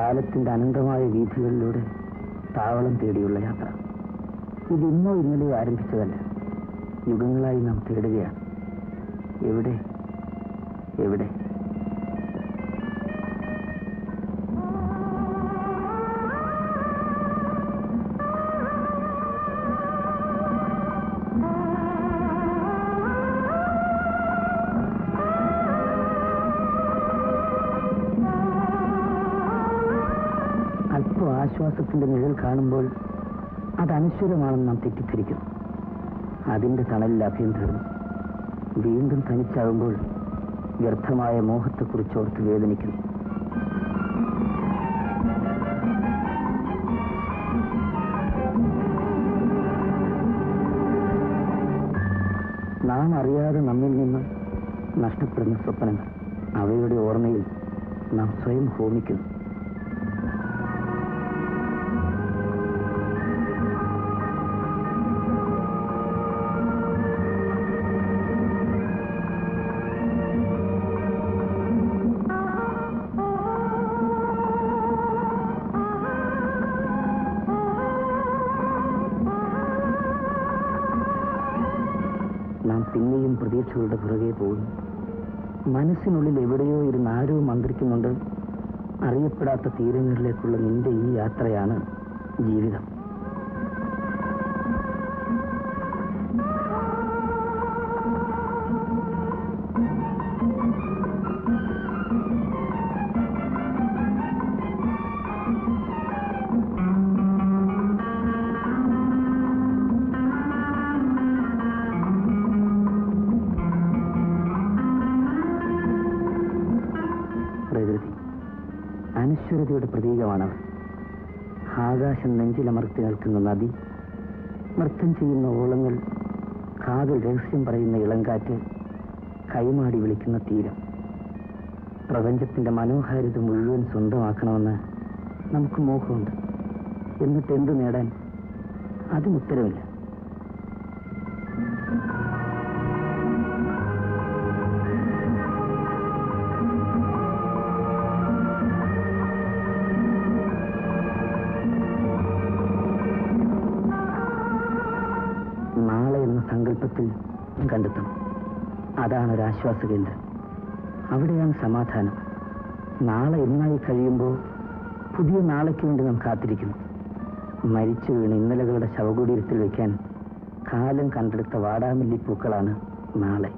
കാലത്തിന്റെ അനന്തമായ വീഥികളിലൂടെ താവളം തേടിയുള്ള യാത്ര ഇത് ഇന്നോ ഇന്നലെയോ ആരംഭിച്ചതല്ല യുഗങ്ങളായി നാം തേടുകയാണ് എവിടെ എവിടെ അല്പം ആശ്വാസത്തിന്റെ നിഴൽ കാണുമ്പോൾ അത് അനശ്വരമാണെന്ന് നാം തെറ്റിദ്ധരിക്കുന്നു അതിന്റെ തണലിൽ അഭയം തേടുന്നു വീണ്ടും തനിച്ചാകുമ്പോൾ വ്യർത്ഥമായ മോഹത്തെക്കുറിച്ചോർത്ത് വേദനിക്കുന്നു നാം അറിയാതെ നമ്മിൽ നിന്ന് നഷ്ടപ്പെടുന്ന സ്വപ്നങ്ങൾ അവയുടെ ഓർമ്മയിൽ നാം സ്വയം ഹോമിക്കുന്നു നാം പിന്നെയും പ്രതീക്ഷകളുടെ പുറകെ പോകുന്നു മനസ്സിനുള്ളിൽ എവിടെയോ ഇരുന്ന് ആരോ മന്ത്രിക്കുന്നുണ്ട് അറിയപ്പെടാത്ത തീരങ്ങളിലേക്കുള്ള നിന്റെ ഈ യാത്രയാണ് ജീവിതം പ്രകൃതി അനശ്വരതയുടെ പ്രതീകമാണവർ ആകാശം നെഞ്ചിലമർത്തി നിൽക്കുന്ന നദി നൃത്തം ചെയ്യുന്ന ഓളങ്ങൾ കാതിൽ രഹസ്യം പറയുന്ന ഇളങ്കാറ്റ് കൈമാടി വിളിക്കുന്ന തീരം പ്രപഞ്ചത്തിന്റെ മനോഹാരിത മുഴുവൻ സ്വന്തമാക്കണമെന്ന് നമുക്ക് മോഹമുണ്ട് എന്നിട്ട് എന്തു നേടാൻ അതിനുത്തരവില്ല നാളെ എന്ന സങ്കല്പത്തിൽ കണ്ടെത്തണം അതാണ് ഒരു ആശ്വാസ കേന്ദ്രം അവിടെയാണ് സമാധാനം നാളെ എന്നായി കഴിയുമ്പോൾ പുതിയ നാളേക്ക് വേണ്ടി നാം കാത്തിരിക്കുന്നു മരിച്ചു വീണ് ഇന്നലകളുടെ ശവകുടീരത്തിൽ വെക്കാൻ കാലം കണ്ടെടുത്ത വാടാമല്ലി പൂക്കളാണ് നാളെ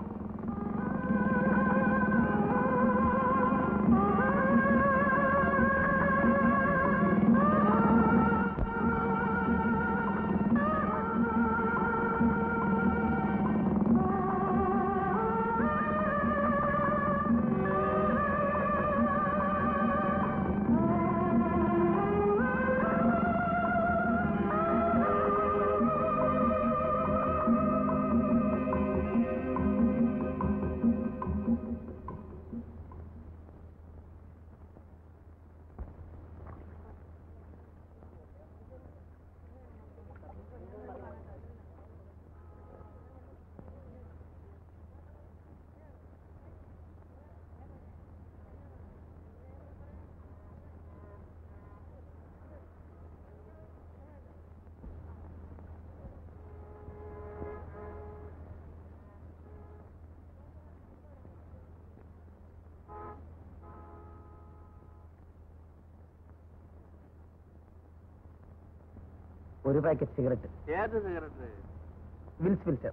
ഒരു പാക്കറ്റ് സിഗരറ്റ് ഏത് സിഗരറ്റ് വിൽസ് ഫിൽറ്റർ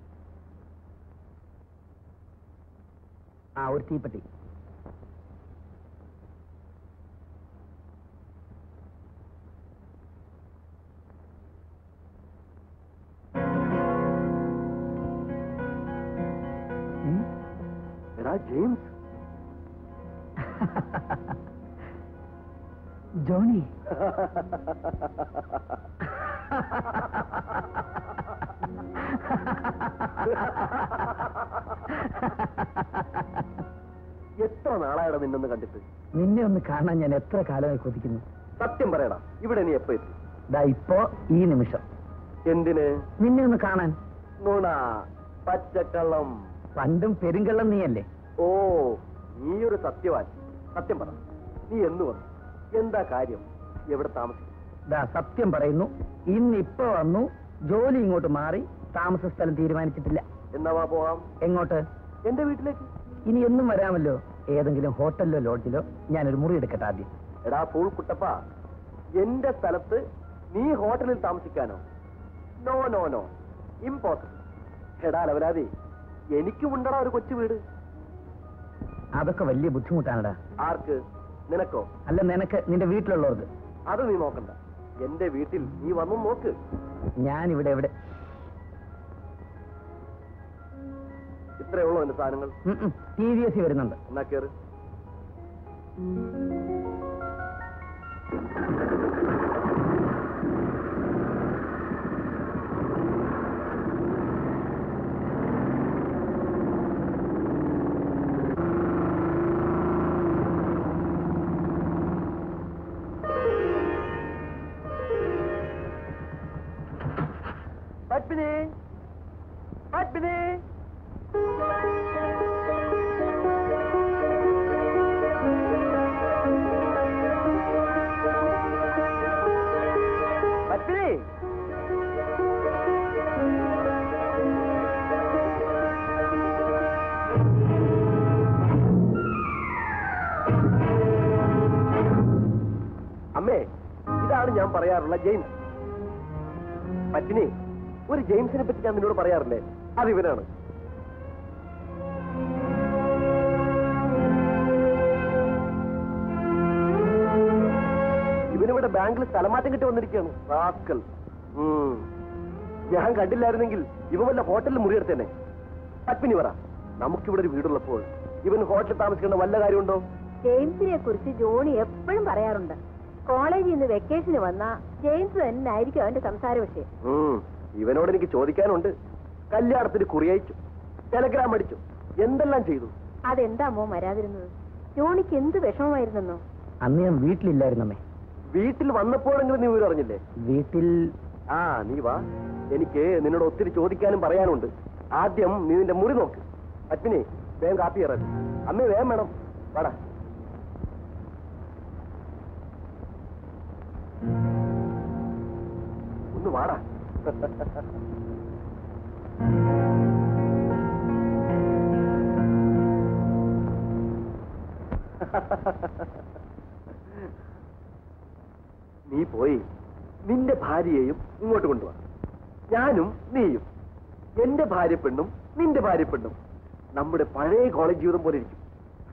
ആ ഒരു തീപ്പെട്ടി എടാ ജെയിംസ് ജോണി എത്ര നാളായടാ നിന്നൊന്ന് കണ്ടിട്ട് നിന്നെ ഒന്ന് കാണാൻ ഞാൻ എത്ര കാലമായി കൊതിക്കുന്നു സത്യം പറയടാ ഇവിടെ നീ എപ്പോ എത്തി ദാ ഇപ്പോ ഈ നിമിഷം എന്തിന് നിന്നെ ഒന്ന് കാണാൻ നുണ പച്ചക്കള്ളം പണ്ടും പെരുങ്കള്ളം നീയല്ലേ ഓ നീയൊരു സത്യവാൻ സത്യം പറ നീ എന്ന് വന്നു എന്താ കാര്യം എവിടെ താമസിക്കും ദാ സത്യം പറയുന്നു ഇന്ന് ഇപ്പൊ വന്നു ജോലി ഇങ്ങോട്ട് മാറി താമസ സ്ഥലം തീരുമാനിച്ചിട്ടില്ല എന്നാ വാ പോവാം എങ്ങോട്ട് എന്റെ വീട്ടിലേക്ക് ഇനി എന്നും വരാമല്ലോ ഏതെങ്കിലും ഹോട്ടലിലോ ലോഡ്ജിലോ ഞാനൊരു മുറി എടുക്കട്ടെ ആദ്യം എടാ പൂൾ കുട്ടപ്പ എന്റെ സ്ഥലത്ത് നീ ഹോട്ടലിൽ താമസിക്കാനോ നോ നോ നോ ഇമ്പോസിബിൾ എടാ ലവലാതി എനിക്കുമുണ്ടടാ ഒരു കൊച്ചു വീട് അതൊക്കെ വലിയ ബുദ്ധിമുട്ടാണടാ ആർക്ക് നിനക്കോ അല്ല നിനക്ക് നിന്റെ വീട്ടിലുള്ളവർക്ക് അത് നീ നോക്കണ്ട എന്റെ വീട്ടിൽ നീ വന്നു നോക്ക് ഞാൻ ഇവിടെ എവിടെ ഇത്രയേ ഉള്ളൂ എന്റെ സാധനങ്ങൾ ടി വി എസ് വരുന്നുണ്ട് എന്നാ കേറ് പത്മിനി പത്മിനി പത്മിനി അമ്മേ ഇതാണ് ഞാൻ പറയാറുള്ള ജെയിംസ് പറ്റിനി ഒരു ജെയിംസിനെ പറ്റി ഞാൻ നിന്നോട് പറയാറില്ലേ അത് ഇവനാണ് ഇവനിവിടെ ബാങ്കിൽ സ്ഥലമാറ്റം കിട്ടി വന്നിരിക്കുകയാണ് റാസ്കൽ ഉം. ഞാൻ കണ്ടില്ലായിരുന്നെങ്കിൽ ഇവ വല്ല ഹോട്ടലിൽ മുറിയെടുത്തേനെ പത്മിനി പറ നമുക്കിവിടെ ഒരു വീടുള്ളപ്പോൾ ഇവൻ ഹോട്ടലിൽ താമസിക്കേണ്ട വല്ല കാര്യമുണ്ടോ ജെയിംസിനെ കുറിച്ച് ജോണി എപ്പോഴും പറയാറുണ്ട് കോളേജിൽ നിന്ന് വെക്കേഷന് വന്ന ജെയിംസ് തന്നെ ആയിരിക്കും അവന്റെ സംസാര വിഷയം ഉം. ഇവനോട് എനിക്ക് ചോദിക്കാനുണ്ട് കല്യാണത്തിന് കുറിയയച്ചു ടെലഗ്രാം അടിച്ചു എന്തെല്ലാം ചെയ്തു അതെന്താ മോ വരാതിരുന്നത് ജോണിക്ക് എന്ത് വിഷമമായിരുന്നെന്നോ അന്ന് ഞാൻ വീട്ടിലില്ലായിരുന്നമ്മേ വീട്ടിൽ വന്നപ്പോഴെങ്കിലും നീ വിവരം അറിഞ്ഞില്ലേ വീട്ടിൽ ആ നീ വാ എനിക്ക് നിന്നോട് ഒത്തിരി ചോദിക്കാനും പറയാനുണ്ട് ആദ്യം നീ നിന്റെ മുറി നോക്ക് അച്ഛനെ വേഗം കാപ്പി ഇറങ്ങി അമ്മ വേഗം വേണം വാടാ ഒന്ന് വാടാ നീ പോയി നിന്റെ ഭാര്യയെയും ഇങ്ങോട്ട് കൊണ്ടുവാ ഞാനും നീയും എന്റെ ഭാര്യ പെണ്ണും നിന്റെ ഭാര്യ പെണ്ണും നമ്മുടെ പഴയ കോളേജ് ജീവിതം പോലെ ഇരിക്കും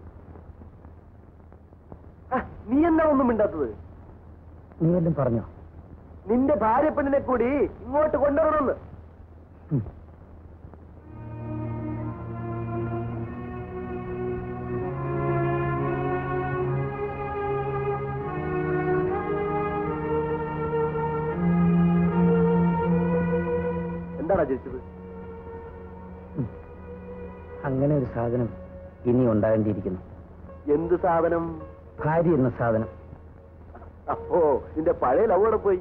ആ, നീ എന്നാ ഒന്നും മിണ്ടാത്തത് നീ വല്ലതും പറഞ്ഞോ നിന്റെ ഭാര്യ പെണ്ണിനെ കൂടി ഇങ്ങോട്ട് കൊണ്ടുവരണമെന്ന് ഉം. എന്താടാ ജയിച്ചത് ഉം. അങ്ങനെ ഒരു സാധനം ഇനി ഉണ്ടാകേണ്ടിയിരിക്കുന്നു എന്ത് സാധനം ഭാര്യ എന്ന സാധനം അപ്പോ നിന്റെ പഴയ ലവ് അവിടെ പോയി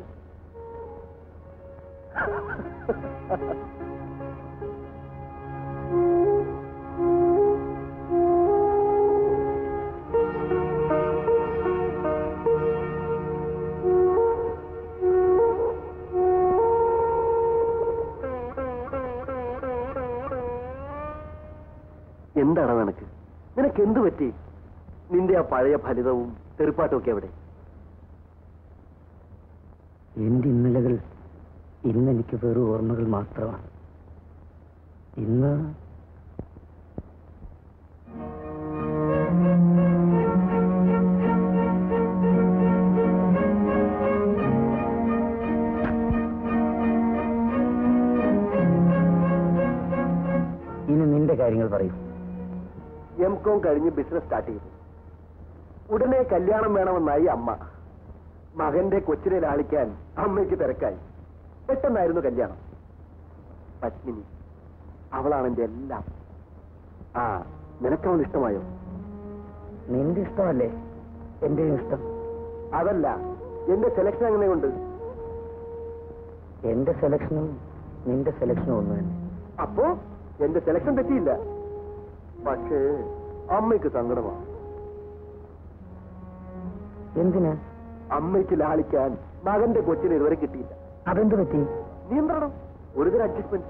എന്താണ് നിനക്ക് നിനക്ക് എന്ത് പറ്റി നിന്റെ ആ പഴയ ഫലിതവും തെറിപ്പാട്ടും ഒക്കെ എവിടെ എന്റെ ഇന്നലകൾ ഇന്ന് എനിക്ക് വെറും ഓർമ്മകൾ മാത്രമാണ് ഇന്ന് ഇനി നിന്റെ കാര്യങ്ങൾ പറയൂ എം കോം കഴിഞ്ഞ് ബിസിനസ് സ്റ്റാർട്ട് ചെയ്തു ഉടനെ കല്യാണം വേണമെന്നായി അമ്മ മകന്റെ കൊച്ചിനെ ലാളിക്കാൻ അമ്മയ്ക്ക് തിരക്കായി പെട്ടെന്നായിരുന്നു കല്യാണം പത്മിനി അവളാണ് എന്റെ എല്ലാം ആ നിനക്കവൾ ഇഷ്ടമായോ നിന്റെ ഇഷ്ടമല്ലേ എന്റെയും ഇഷ്ടം അതല്ല എന്റെ സെലക്ഷൻ എങ്ങനെയുണ്ട് എന്റെ സെലക്ഷനും നിന്റെ സെലക്ഷനും ഒന്ന് തന്നെ അപ്പോ എന്റെ സെലക്ഷൻ തെറ്റിയില്ല പക്ഷേ അമ്മയ്ക്ക് സങ്കടമാണ് എന്തിന് അമ്മയ്ക്ക് ലാളിക്കാൻ മകന്റെ കൊച്ചിനെ ഇതുവരെ കിട്ടിയില്ല അതെന്ത് പറ്റി നിയന്ത്രണം ഒരുതരം അഡ്ജസ്റ്റ്മെന്റ്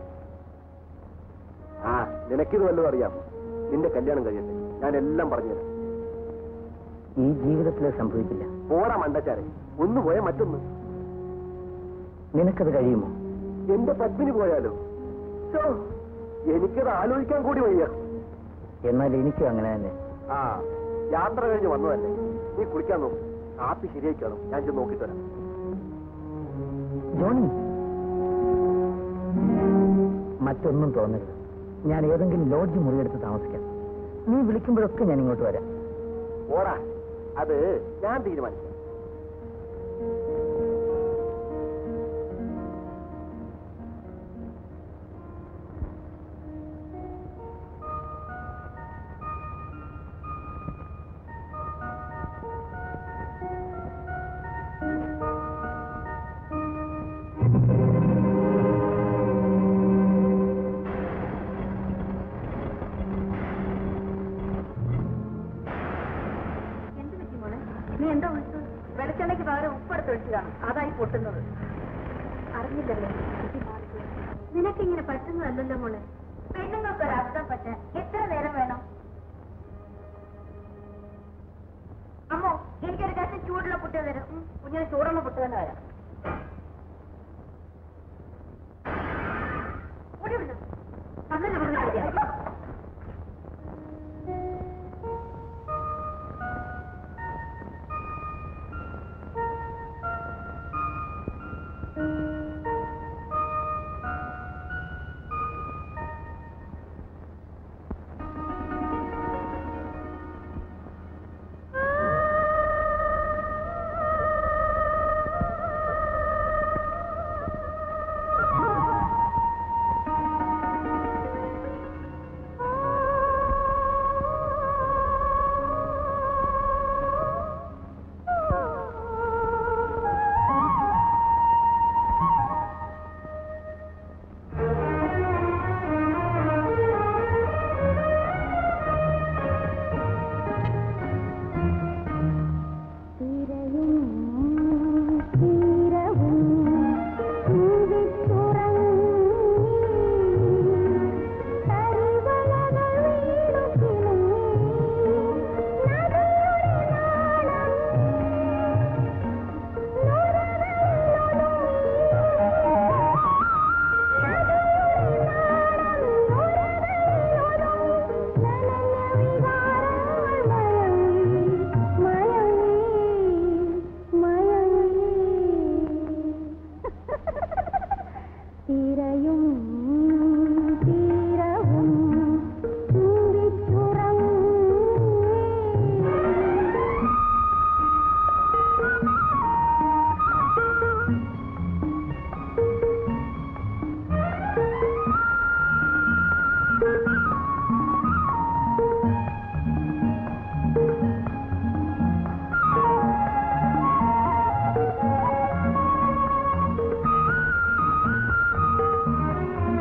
ആ നിനക്കിത് വല്ലതും അറിയാം നിന്റെ കല്യാണം കഴിയട്ടെ ഞാൻ എല്ലാം പറഞ്ഞുതരാം ഈ ജീവിതത്തിൽ സംഭവിക്കില്ല പോടാ മണ്ടച്ചാരെ ഒന്ന് പോയാൽ മറ്റൊന്ന് നിനക്കത് കഴിയുമോ എന്റെ പത്മിനി പോയാലോ ഛോ, എനിക്കത് ആലോചിക്കാൻ കൂടി വയ്യ എന്നാൽ എനിക്കും അങ്ങനെ തന്നെ ആ യാത്ര കഴിഞ്ഞ് വന്നതല്ലേ നീ കുളിക്കാൻ നോക്കും കാപ്പി ശരിയായിക്കണം ഞാൻ ചെന്ന് നോക്കിട്ട് വരാം ജോണി മറ്റൊന്നും തോന്നരുത് ഞാൻ ഏതെങ്കിലും ലോഡ്ജ് മുറിയെടുത്ത് താമസിക്കാം നീ വിളിക്കുമ്പോഴൊക്കെ ഞാൻ ഇങ്ങോട്ട് വരാം ഓടാ അത് ഞാൻ തീരുമാനിക്കാം എന്ത് പറ്റി മോളെ നീ എന്താ വിളിച്ചത് വെളിച്ചെണ്ണയ്ക്ക് പകരം ഉപ്പെടുത്ത് ഒഴിച്ചതാണ് അതായി പൊട്ടുന്നത് അറിഞ്ഞില്ലല്ലോ നിനക്കിങ്ങനെ പറ്റുന്നതല്ലല്ലോ മോളെ പെണ്ണുങ്ങൾക്ക് ഒരു അർത്ഥം പറ്റാൻ എത്ര നേരം വേണം അമ്മോ എനിക്കൊരു കഷ്ണം ചൂടുള്ള പുട്ട് തരും ഉം, കുഞ്ഞിന് ചൂടുള്ള പുട്ട് തന്നെ തരാം ഓടി വിടൂ. അങ്ങനെ ഇവിടെ ശരിയാക്കി. തിരയും തീരവും ചൂടിച്ചുറങ്ങി ആ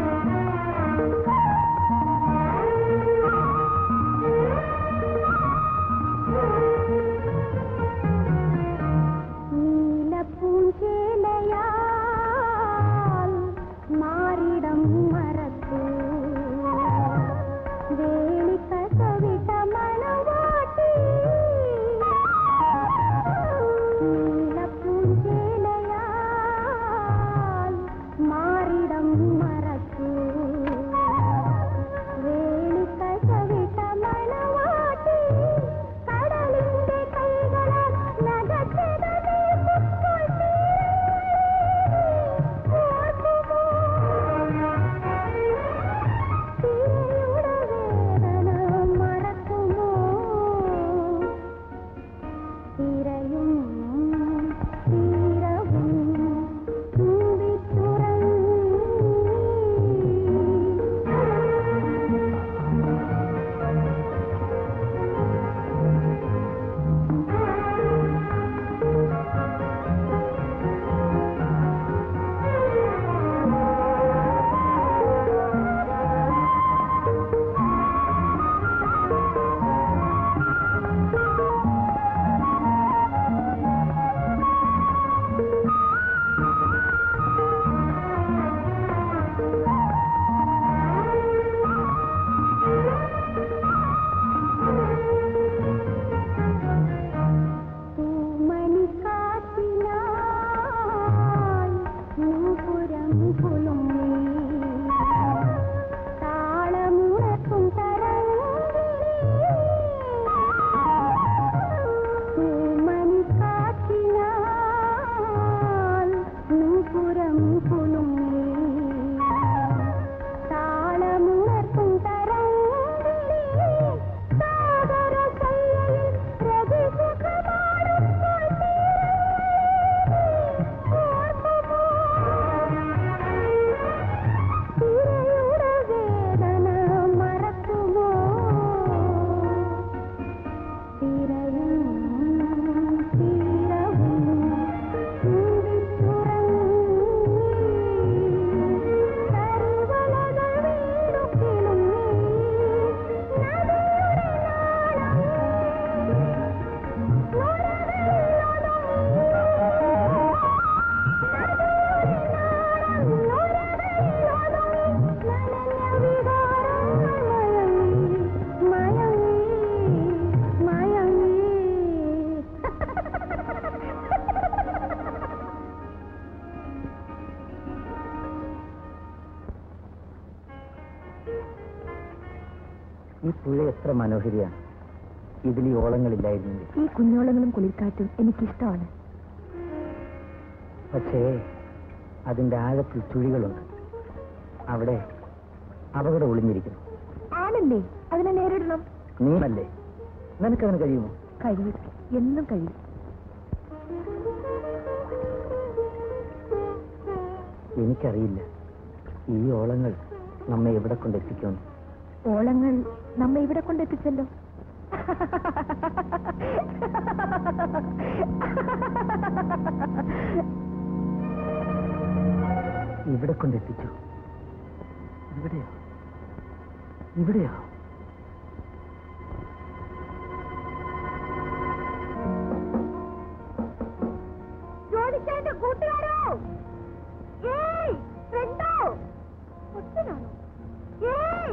ഈ പുഴ എത്ര മനോഹരിയാണ് ഇതിൽ ഈ ഓളങ്ങളില്ലായിരുന്നെങ്കിൽ ഈ കുഞ്ഞോളങ്ങളും കുളിർക്കാറ്റും എനിക്കിഷ്ടമാണ് പക്ഷേ അതിന്റെ ആഴത്തിൽ ചുഴികളുണ്ട് അവിടെ അപകടം ഒളിഞ്ഞിരിക്കുന്നു ആണല്ലേ അതിനെ നേരിടണം നീമല്ലേ നിനക്കതിന് കഴിയുമോ കഴിയും എന്നും കഴിയും എനിക്കറിയില്ല ഈ ഓളങ്ങൾ നമ്മെ എവിടെ കൊണ്ടെത്തിക്കുമെന്ന് ഓളങ്ങൾ നമ്മെ ഇവിടെ കൊണ്ടെത്തിച്ചല്ലോ ഇവിടെ കൊണ്ടെത്തിച്ചു ഇവിടെയോ ഇവിടെയോ ജോലിക്കാരന്റെ കൂട്ടുകാരോ ഏയ് ഫ്രണ്ടോ ഒറ്റനാണോ ഏയ്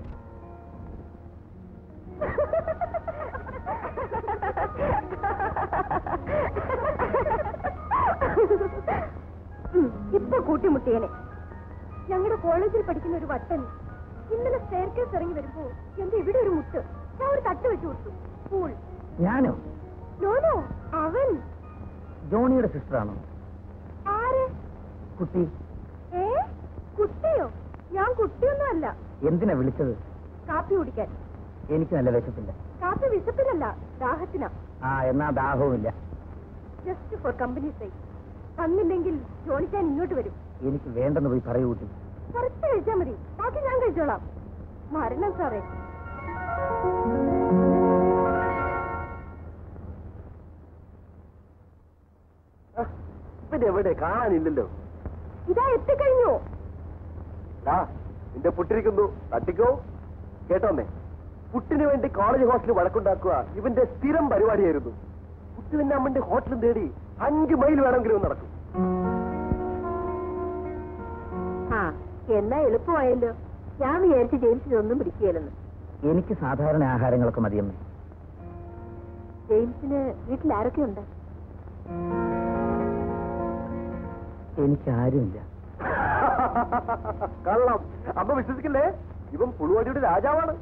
ഉം, ഇപ്പൊ കൂട്ടിമുട്ടിയനെ ഞങ്ങളുടെ കോളേജിൽ പഠിക്കുന്ന ഒരു വട്ടൻ ഇന്നലെ സ്റ്റെയർക്കേസ് ഇറങ്ങി വരുമ്പോ എന്റെ ഇവിടെ ഒരു മുട്ട് ഞാൻ ഒരു തട്ട് വെച്ചു കൊടുത്തു സ്കൂൾ ഞാനോ നോനോ അവൻ ജോണിയുടെ സിസ്റ്ററാണോ ആര് കുട്ടി ഏ കുട്ടിയോ ഞാൻ കുട്ടിയൊന്നും അല്ല എന്തിനാ വിളിച്ചത് കാപ്പി കുടിക്കാൻ എനിക്ക് നല്ല വിശപ്പില്ല കാപ്പി വിശപ്പിനല്ല ദാഹത്തിനാ ആ എന്നാ ദാഹവുമില്ല ജസ്റ്റ് ഫോർ കമ്പനി സൈ തന്നില്ലെങ്കിൽ ജോലിക്കാൻ ഇങ്ങോട്ട് വരും എനിക്ക് വേണ്ടെന്ന് പോയി പറയൂ കുട്ടി കുറച്ച് കഴിച്ചാൽ മതി ബാക്കി ഞാൻ കഴിച്ചോളാം മരണം സാറേ പിന്നെ എവിടെ കാണാനില്ലല്ലോ ഇതാ എത്തിക്കഴിഞ്ഞു ദാ, നിന്റെ പുട്ടിരിക്കുന്നു തട്ടിക്കോ കേട്ടോന്നേ പുട്ടിന് വേണ്ടി കോളേജ് ഹോസ്റ്റലിൽ വഴക്കുണ്ടാക്കുക ഇവന്റെ സ്ഥിരം പരിപാടിയായിരുന്നു പുട്ട് പിന്നെ അമ്മന്റെ ഹോട്ടലും തേടി അഞ്ച് മൈൽ വേണമെങ്കിലും നടക്കും ആ എന്നാ എളുപ്പമായല്ലോ ഞാൻ വിചാരിച്ച് ജെയിംസിനൊന്നും പിടിക്കുകയില്ലെന്ന് എനിക്ക് സാധാരണ ആഹാരങ്ങളൊക്കെ മതിയമ്മേ ജെയിംസിന് വീട്ടിൽ ആരൊക്കെ ഉണ്ട് എനിക്ക് ആരുമില്ല കള്ളം അമ്മ വിശ്വസിക്കില്ലേ ഇവൻ പുളുവാടിയുടെ രാജാവാണ്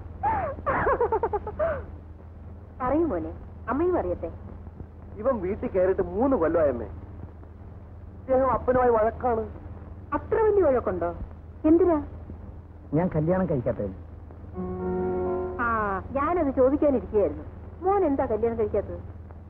പറയും മോനെ അമ്മയും അറിയട്ടെ ഇവൻ വീട്ടിൽ കയറിയിട്ട് മൂന്ന് കൊല്ലമായമ്മേ ഇദ്ദേഹം അപ്പനുമായി വഴക്കാണ് അത്ര വലിയ വഴക്കുണ്ടോ എന്തിനാ ഞാൻ കല്യാണം കഴിക്കാത്തതിന് ആ ഞാനത് ചോദിക്കാനിരിക്കുകയായിരുന്നു മോൻ എന്താ കല്യാണം കഴിക്കാത്തത്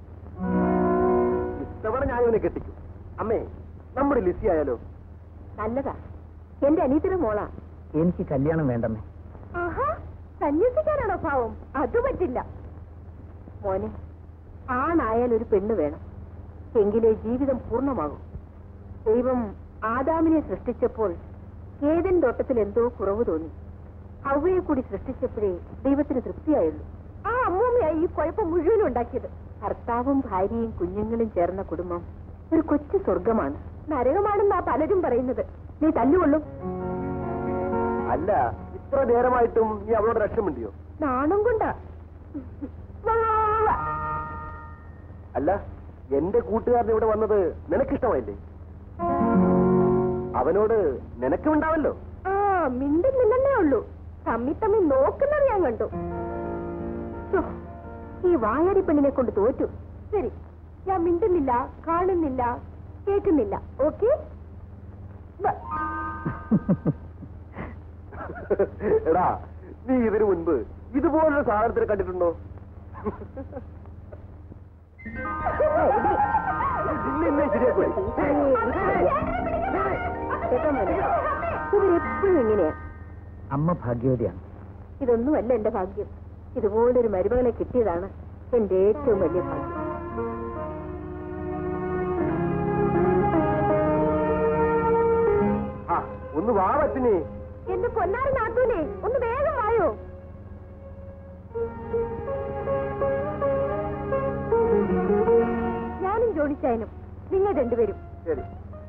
ഇത്തവണ ഞാൻ ഇവനെ കെട്ടിക്കും അമ്മേ നമ്മുടെ ലിസി ആയാലോ നല്ലതാ എന്റെ അനീതിയുടെ മോളാ എനിക്ക് കല്യാണം വേണ്ടമ്മേ ആഹാ സന്യസിക്കാനാണോ ഭാവം അത് പറ്റില്ല മോനെ ആണായാൽ ഒരു പെണ്ണ് വേണം എങ്കിലേ ജീവിതം പൂർണ്ണമാകും ദൈവം ആദാമിനെ സൃഷ്ടിച്ചപ്പോൾ ഏതൻ തോട്ടത്തിൽ എന്തോ കുറവ് തോന്നി അവയെ കൂടി സൃഷ്ടിച്ചപ്പോഴേ ദൈവത്തിന് തൃപ്തിയായുള്ളൂ ആ അമ്മൂമ്മയായി ഈ കുഴപ്പം മുഴുവനും ഉണ്ടാക്കിയത് ഭർത്താവും ഭാര്യയും കുഞ്ഞുങ്ങളും ചേർന്ന കുടുംബം ഒരു കൊച്ചു സ്വർഗമാണ് നരകമാണെന്നാ പലരും പറയുന്നത് നീ തല്ലുകൊള്ളും അല്ല ഇത്ര നേരമായിട്ടും നീ അവളോട് രക്ഷമുണ്ടിയോ നാണം കൊണ്ടാ അല്ല എന്റെ കൂട്ടുകാരൻ ഇവിടെ വന്നത് നിനക്കിഷ്ടമായില്ലേ അവനോട് നിനക്കുണ്ടാവല്ലോ ആ മിണ്ടുന്നില്ലെന്നേ ഉള്ളൂ തമ്മി തമ്മി നോക്കുന്നത് ഞാൻ കണ്ടു ഛോ, ഈ വായാടി പെണ്ണിനെ കൊണ്ട് തോറ്റു ശരി ഞാൻ മിണ്ടുന്നില്ല കാണുന്നില്ല കേൾക്കുന്നില്ല ഓക്കെ എടാ നീ ഇതിനു മുൻപ് ഇതുപോലൊരു സാധനത്തിനെ കണ്ടിട്ടുണ്ടോ ഇന്ന് ഇന്നേ ശരിയാക്കോടി ഇവരെപ്പോഴും ഇങ്ങനെയാ അമ്മ ഭാഗ്യവതിയാണ് ഇതൊന്നുമല്ല എന്റെ ഭാഗ്യം ഇതുപോലൊരു മരുമകളെ കിട്ടിയതാണ് എന്റെ ഏറ്റവും വലിയ ഭാഗ്യം ആ ഒന്ന് വാ പറ്റിനെ എന്റെ പൊന്നാരി നാട്ടൂനെ ഒന്ന് വേഗം വായോ ഞാനും ജോണിച്ചായനും നിങ്ങൾ രണ്ടുപേരും ശരി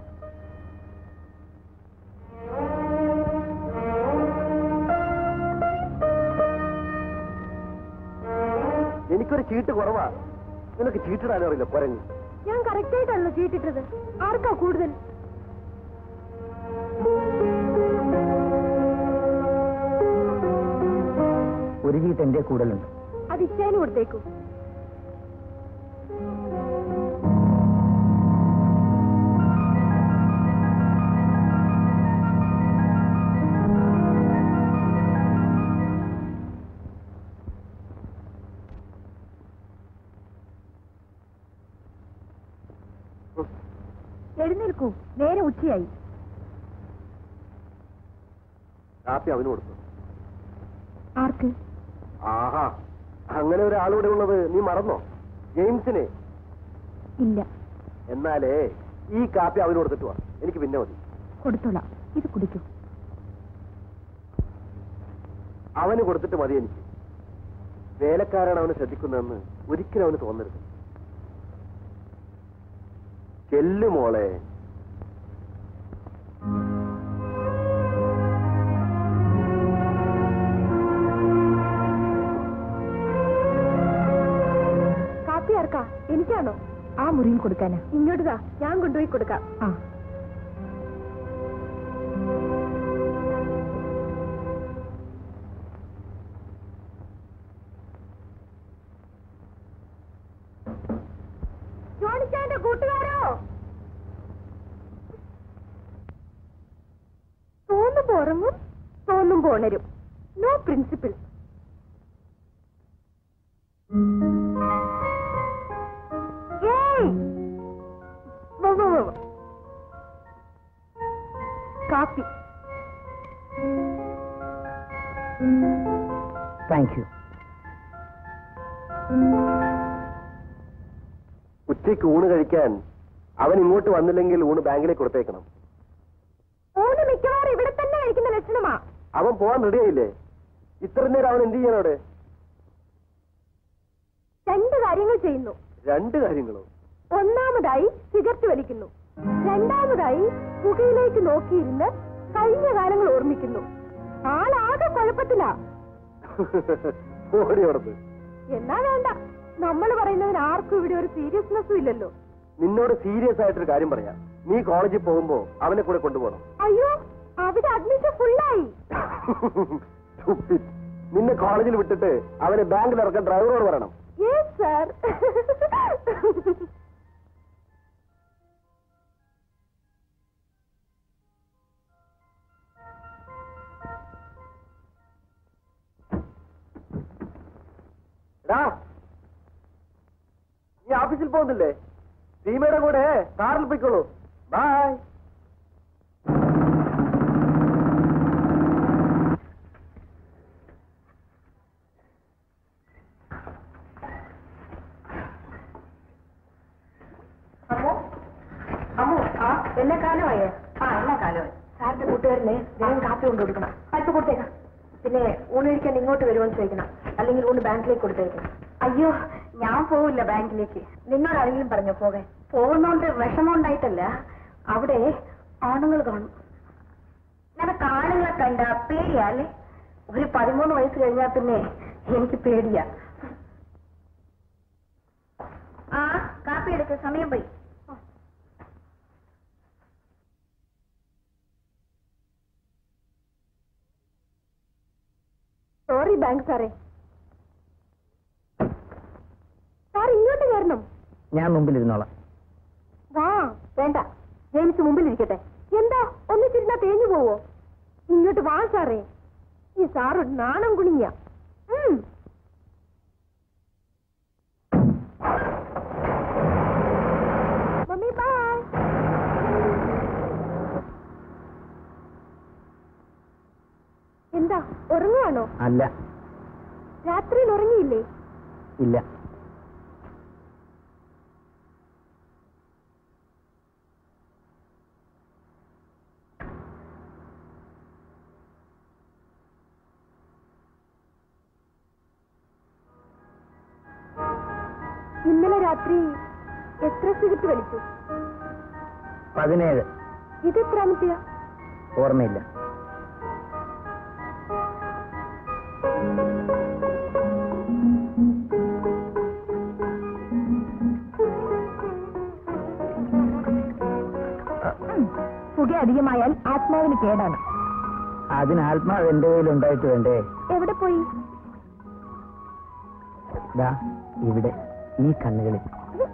എനിക്കൊരു ചീട്ട് കുറവാ നിനക്ക് ചീട്ടിടാനും അറിയില്ല പൊരങ്ങ് ഞാൻ കറക്റ്റ് ആയിട്ടാണല്ലോ ചീട്ടിട്ടത് ആർക്കാ കൂടുതൽ ഒരു ചീട്ട് എന്റെ കൂടുതലുണ്ട് അത് ഇച്ചാനും കൊടുത്തേക്കൂ എഴുന്നേൽക്കൂ നേരെ ഉച്ചയായി കാപ്പി അവന് കൊടുത്തു ആർക്ക് ആഹാ അങ്ങനെ ഒരാളിവിടെ ഉള്ളത് നീ മറന്നോ ജെയിംസിനെ ഇല്ല എന്നാലേ ഈ കാപ്പി അവന് കൊടുത്തിട്ട് വാ എനിക്ക് പിന്നെ മതി കൊടുത്തോളാം ഇത് കുടിക്കൂ അവന് കൊടുത്തിട്ട് മതി എനിക്ക് വേലക്കാരാണ് അവനെ ശ്രദ്ധിക്കുന്നതെന്ന് ഒരിക്കലും അവന് തോന്നരുത് ചെല്ലു മോളെ കാപ്പി ആർക്കാ എനിക്കാണോ ആ മുറിയിൽ കൊടുക്കാനാ ഇങ്ങോട്ടാ ഞാൻ കൊണ്ടുപോയി കൊടുക്കാം ആ ജോണിച്ചാന്റെ കൂട്ടുകാരോ തോന്നുമ്പോ ഉറങ്ങും തോന്നുമ്പോ ഉണരും നോ പ്രിൻസിപ്പിൾ ഏയ് വാ, വാ, വാ, വാ. കാപ്പി താങ്ക് യു ഉച്ചയ്ക്ക് ഊണ് കഴിക്കാൻ അവൻ ഇങ്ങോട്ട് വന്നില്ലെങ്കിൽ ഊണ് ബാങ്കിലേക്ക് കൊടുത്തേക്കണം ഊണ് മിക്കവാറും ഇവിടെ തന്നെ കഴിക്കുന്ന ലക്ഷണമാ അവൻ പോവാൻ റെഡിയായില്ലേ ഇത്ര നേരം അവൻ എന്ത് ചെയ്യാനോടെ രണ്ട് കാര്യങ്ങൾ ചെയ്യുന്നു രണ്ട് കാര്യങ്ങളോ ഒന്നാമതായി സിഗരറ്റ് വലിക്കുന്നു രണ്ടാമതായി പുകയിലേക്ക് നോക്കിയിരുന്ന് കഴിഞ്ഞ കാലങ്ങൾ ഓർമ്മിക്കുന്നു ആളാകെ കുഴപ്പത്തിലാ ഓടി നടന്ന് എന്നാ വേണ്ട നമ്മൾ പറയുന്നതിന് ആർക്കും ഇവിടെ ഒരു സീരിയസ്നെസ്സും ഇല്ലല്ലോ നിന്നോട് സീരിയസ് ആയിട്ടൊരു കാര്യം പറയാം നീ കോളേജിൽ പോകുമ്പോ അവനെ കൂടെ കൊണ്ടുപോകണം അയ്യോ അവിടെ അഡ്മിഷൻ ഫുള്ളായി Stupid. നിന്നെ കോളേജിൽ വിട്ടിട്ട് അവനെ ബാങ്കിൽ ഇറക്കാൻ ഡ്രൈവറോട് പറയണം യെസ് സർ എടാ നീ ഓഫീസിൽ പോകുന്നില്ലേ സീമയുടെ കൂടെ കാറിൽ പോയിക്കോളൂ ബൈ അമ്മോ അമ്മോ ആ എല്ലാ കാലമായോ ആ എല്ലാ കാലമായി സാറിന്റെ കൂട്ടുകാരനെ വേഗം കാപ്പി കൊണ്ട് കൊടുക്കണം അല്പം കൊടുത്തേക്കാം പിന്നെ ഊണ് കഴിക്കാൻ ഇങ്ങോട്ട് വരുമെന്ന് ചോദിക്കണം അല്ലെങ്കിൽ ഊണ് ബാങ്കിലേക്ക് കൊടുത്തേക്കണം അയ്യോ ഞാൻ പോവില്ല ബാങ്കിലേക്ക് നിന്നോട് ആരെങ്കിലും പറഞ്ഞോ പോകാൻ പോകുന്നോണ്ട് വിഷമം ഉണ്ടായിട്ടല്ല അവിടെ ആണുങ്ങൾ കാണും നിനക്ക് ആണുങ്ങളെ കണ്ട പേടിയാ അല്ലേ ഒരു പതിമൂന്ന് വയസ്സ് കഴിഞ്ഞാൽ പിന്നെ എനിക്ക് പേടിയാ ആ കാപ്പി എടുക്ക സമയം പോയി സോറി ബാങ്ക് സാറേ സാർ ഇങ്ങോട്ട് കയറണം ഞാൻ മുമ്പിലിരുന്നോളാം വാ വേണ്ട ജെയിംസ് മുമ്പിലിരിക്കട്ടെ എന്താ ഒന്നിച്ചിരുന്നാ തേഞ്ഞു പോവോ ഇങ്ങോട്ട് വാ സാറേ ഈ സാറ് നാണം കുണിഞ്ഞ മമ്മി ബൈ എന്താ ഉറങ്ങുവാണോ അല്ല രാത്രിയിൽ ഉറങ്ങിയില്ലേ ഇല്ല ഇന്നലെ രാത്രി എത്ര സിഗരറ്റ് വലിച്ചു പതിനേഴ് ഇത് എത്രാമത്തെയാ ഓർമ്മയില്ല പുക അധികമായാൽ ആത്മാവിന് കേടാണ് അതിന് ആത്മാവ് എന്റെ കയ്യിൽ ഉണ്ടായിട്ട് വേണ്ടേ എവിടെ പോയി ദാ ഇവിടെ ഈ കണ്ണുകളിൽ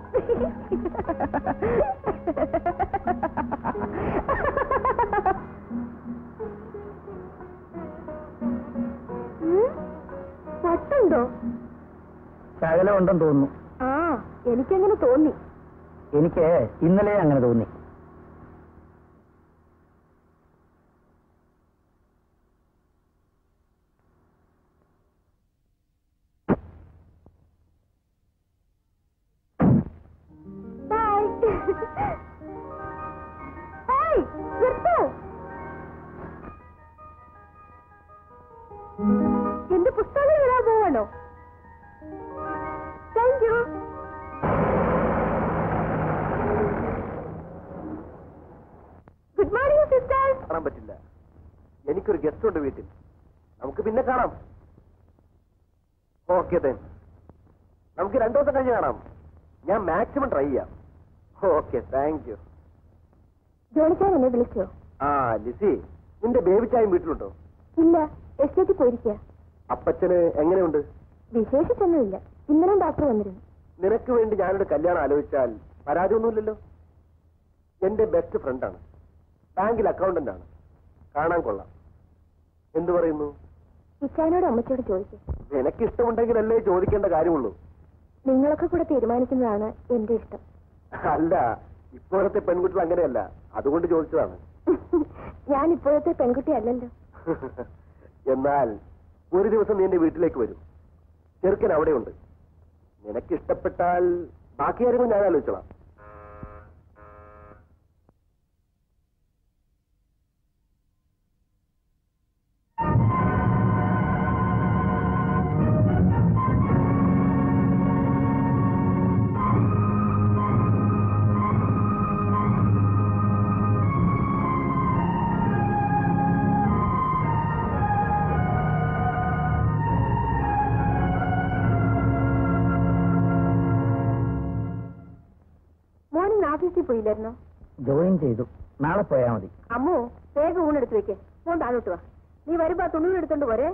പട്ടുണ്ടോ ശകലം ഉണ്ടെന്ന് തോന്നുന്നു ആ എനിക്കങ്ങനെ തോന്നി എനിക്ക് ഇന്നലെ അങ്ങനെ തോന്നി ബൈ ഹേയ് നിർത്തൂ എന്റെ പുസ്തകങ്ങൾ വരാൻ പോവാണോ thank you good morning sister കാണാൻ പറ്റില്ല എനിക്കൊരു ഗസ്റ്റ് ഉണ്ട് വീട്ടിൽ നമുക്ക് പിന്നെ കാണാം ഓക്കെ then നമുക്ക് രണ്ടു ദിവസം കഴിഞ്ഞ് കാണാം ഞാൻ മാക്സിമം ട്രൈ ചെയ്യാം ഓക്കെ താങ്ക് യു ജോലിക്കാർ എന്നെ വിളിച്ചോ ആ ലിസി നിന്റെ ബേബി ചായം വീട്ടിലുണ്ടോ ഇല്ല എസ്റ്റേറ്റിൽ പോയിരിക്കുക അപ്പച്ചന് എങ്ങനെയുണ്ട് വിശേഷിച്ചൊന്നുമില്ല ഇന്നലെ ഡോക്ടർ വന്നിരുന്നു നിനക്ക് വേണ്ടി ഞാനൊരു കല്യാണം ആലോചിച്ചാൽ പരാതിയൊന്നുമില്ലല്ലോ എന്റെ ബെസ്റ്റ് ഫ്രണ്ടാണ് ബാങ്കിൽ അക്കൗണ്ടന്റ് ആണ് കാണാൻ കൊള്ളാം എന്തു പറയുന്നു ഇച്ചാനോട് അമ്മച്ചോട് ചോദിക്കും നിനക്ക് ഇഷ്ടമുണ്ടെങ്കിലല്ലേ ചോദിക്കേണ്ട കാര്യമുള്ളൂ നിങ്ങളൊക്കെ കൂടെ തീരുമാനിക്കുന്നതാണ് എന്റെ ഇഷ്ടം അല്ല ഇപ്പോഴത്തെ പെൺകുട്ടികൾ അങ്ങനെയല്ല അതുകൊണ്ട് ചോദിച്ചതാണ് ഞാൻ ഇപ്പോഴത്തെ പെൺകുട്ടി അല്ലല്ലോ എന്നാൽ ഒരു ദിവസം നീ എന്റെ വീട്ടിലേക്ക് വരും ചെറുക്കൻ അവിടെയുണ്ട് നിനക്ക് ഇഷ്ടപ്പെട്ടാൽ ബാക്കി കാര്യങ്ങൾ ഞാൻ ആലോചിച്ചോളാം മോർണിംഗ് ഓഫീസിൽ പോയില്ലായിരുന്നോ ജോയിൻ ചെയ്തു നാളെ പോയാൽ മതി അമ്മു വേഗം ഊണെടുത്ത് വെക്ക് മോൻ താഴോട്ട് വാ നീ വരുമ്പോ ആ തുണി എടുത്തോണ്ട് പോരെ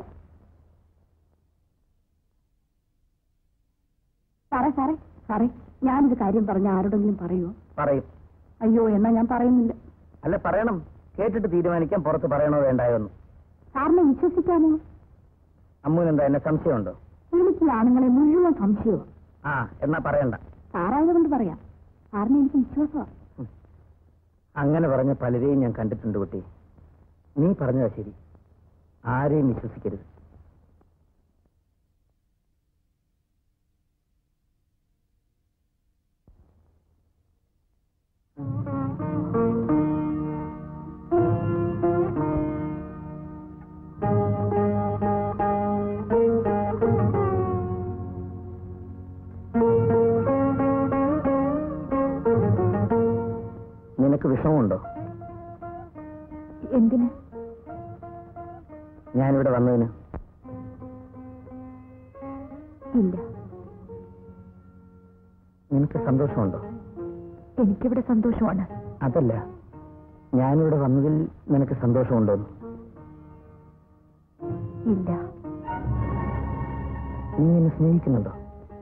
സാറേ സാറേ സാറേ ഞാനൊരു കാര്യം പറഞ്ഞ ആരോടെങ്കിലും പറയുമോ പറയും അയ്യോ എന്നാ ഞാൻ പറയുന്നില്ല അല്ല പറയണം കേട്ടിട്ട് തീരുമാനിക്കാൻ പുറത്ത് പറയണോ വേണ്ടായോ എന്ന് സാറിനെ വിശ്വസിക്കാമോ അമ്മുവിനെന്താ എന്നെ സംശയമുണ്ടോ എനിക്ക് ഈ ആണുങ്ങളെ മുഴുവൻ സംശയമാണ് ആ എന്നാ പറയണ്ട സാറായതുകൊണ്ട് പറയാം സാറിന് എനിക്ക് വിശ്വാസമാണ് അങ്ങനെ പറഞ്ഞ പലരെയും ഞാൻ കണ്ടിട്ടുണ്ട് കുട്ടി നീ പറഞ്ഞതാ ശരി ആരെയും വിശ്വസിക്കരുത് നിനക്ക് വിഷമമുണ്ടോ എന്തിന് ഞാനിവിടെ വന്നതിന് ഇല്ല നിനക്ക് സന്തോഷമുണ്ടോ എനിക്കിവിടെ സന്തോഷമാണ് അതല്ല ഞാനിവിടെ വന്നതിൽ നിനക്ക് സന്തോഷമുണ്ടോ ഇല്ല നീ എന്നെ സ്നേഹിക്കുന്നുണ്ടോ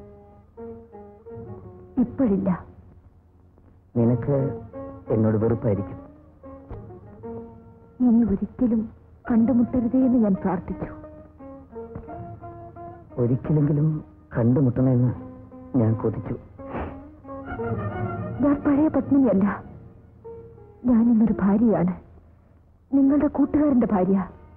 ഇപ്പോഴില്ല നിനക്ക് എന്നോട് വെറുപ്പായിരിക്കും ഇനി ഒരിക്കലും കണ്ടുമുട്ടരുതേ എന്ന് ഞാൻ പ്രാർത്ഥിച്ചു ഒരിക്കലെങ്കിലും കണ്ടുമുട്ടണമെന്ന് ഞാൻ കൊതിച്ചു ഞാൻ പഴയ പത്നിയല്ല ഞാൻ ഇന്നൊരു ഭാര്യയാണ് നിങ്ങളുടെ കൂട്ടുകാരന്റെ ഭാര്യ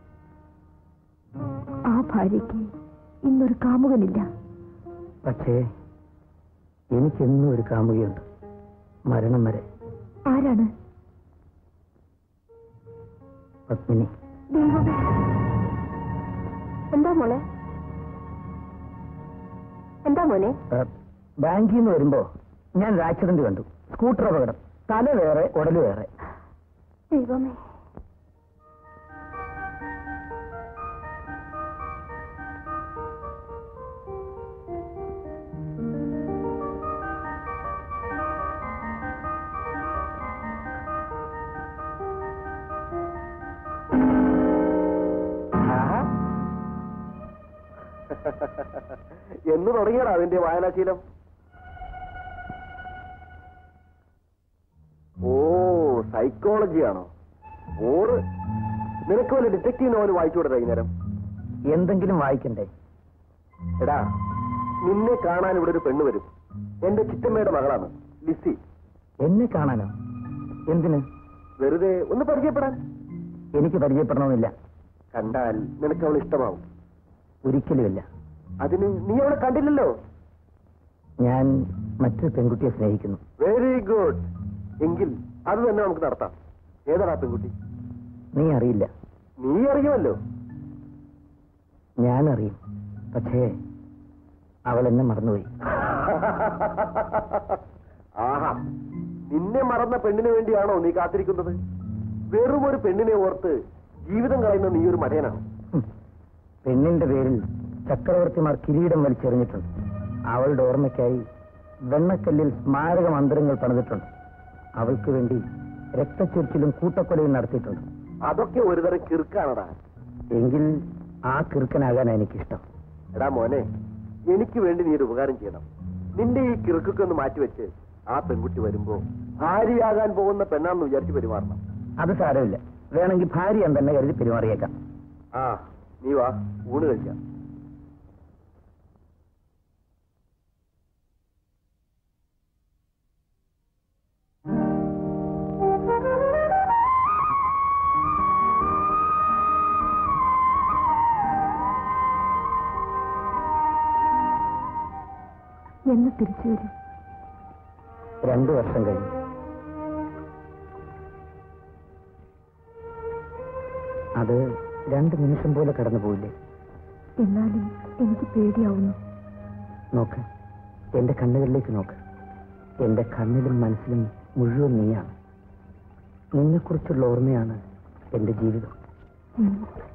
ആ ഭാര്യയ്ക്ക് ഇന്നൊരു കാമുകനില്ല പക്ഷേ എനിക്കെന്നും ഒരു കാമുകയുണ്ട് മരണം വരെ ആരാണ് പത്മിനി ദൈവമേ എന്താ മോളെ എന്താ മോനെ ആ, ബാങ്കിൽ നിന്ന് വരുമ്പോ ഞാൻ ഒരു ആക്സിഡന്റ് കണ്ടു സ്കൂട്ടർ അപകടം തല വേറെ ഉടല് വേറെ ദൈവമേ എന്ന് തുടങ്ങിയടാ അതിന്റെ വായനാശീലം ഓ സൈക്കോളജി ആണോ ഓറ് നിനക്ക് വല്ല ഡിറ്റക്റ്റീവ് നോവൽ വായിച്ചുകൂടെ വൈകുന്നേരം എന്തെങ്കിലും വായിക്കണ്ടേ എടാ നിന്നെ കാണാൻ ഇവിടെ ഒരു പെണ്ണ് വരും എന്റെ ചിറ്റമ്മയുടെ മകളാണ് ലിസി എന്നെ കാണാനോ എന്തിന് വെറുതെ ഒന്ന് പരിചയപ്പെടാൻ എനിക്ക് പരിചയപ്പെടണമെന്നില്ല കണ്ടാൽ നിനക്ക് അവൾ ഇഷ്ടമാവും ഒരിക്കലുമില്ല അതിന് നീ അവളെ കണ്ടില്ലല്ലോ ഞാൻ മറ്റൊരു പെൺകുട്ടിയെ സ്നേഹിക്കുന്നു വെരി ഗുഡ് എങ്കിൽ അത് തന്നെ നമുക്ക് നടത്താം ഏതാടാ പെൺകുട്ടി നീ അറിയില്ല നീ അറിയുമല്ലോ ഞാൻ അറിയും പക്ഷേ അവൾ എന്നെ മറന്നുപോയി ആഹാ നിന്നെ മറന്ന പെണ്ണിന് വേണ്ടിയാണോ നീ കാത്തിരിക്കുന്നത് വെറും ഒരു പെണ്ണിനെ ഓർത്ത് ജീവിതം കളയുന്ന നീ ഒരു മടയനാണ് ഹും. പെണ്ണിന്റെ പേരിൽ ചക്രവർത്തിമാർ കിരീടം വലിച്ചെറിഞ്ഞിട്ടുണ്ട് അവളുടെ ഓർമ്മയ്ക്കായി വെണ്ണക്കല്ലിൽ സ്മാരക മന്ദിരങ്ങൾ പണിതിട്ടുണ്ട് അവൾക്ക് വേണ്ടി രക്തച്ചൊരിച്ചിലും കൂട്ടക്കൊലയും നടത്തിയിട്ടുണ്ട് അതൊക്കെ ഒരുതരം കിറുക്കാണടാ എങ്കിൽ ആ കിറുക്കനാകാൻ എനിക്കിഷ്ടം എടാ മോനെ എനിക്ക് വേണ്ടി നീ ഒരു ഉപകാരം ചെയ്യണം നിന്റെ ഈ കിറുക്കൊക്കെ ഒന്ന് മാറ്റിവെച്ച് ആ പെൺകുട്ടി വരുമ്പോ ഭാര്യയാകാൻ പോകുന്ന പെണ്ണാന്ന് വിചാരിച്ച് പെരുമാറണം അത് സാരമില്ല വേണമെങ്കിൽ ഭാര്യ തന്നെ കരുതി പെരുമാറിയേക്കാം ആ നീ വാ ഊണ് കഴിക്കാം എന്ന് തിരിച്ചു വരും രണ്ടു വർഷം കഴിഞ്ഞു അത് രണ്ട് നിമിഷം പോലെ കടന്നു പോയില്ലേ എന്നാലും എനിക്ക് പേടിയാവുന്നു നോക്ക് എന്റെ കണ്ണുകളിലേക്ക് നോക്ക് എന്റെ കണ്ണിലും മനസ്സിലും മുഴുവൻ നീയാണ് നിന്നെക്കുറിച്ചുള്ള ഓർമ്മയാണ് എന്റെ ജീവിതം ഉം.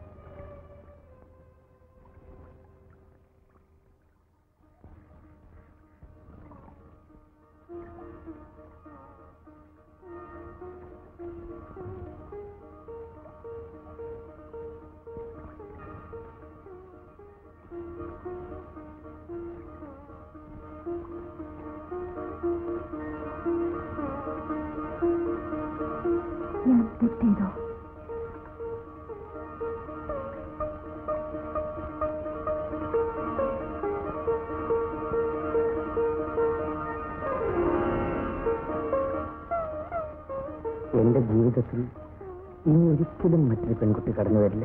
ഞാൻ തെറ്റെയ്തോ എന്റെ ജീവിതത്തിൽ ഇനി ഒരിക്കലും മറ്റൊരു പെൺകുട്ടി കടന്നു വരില്ല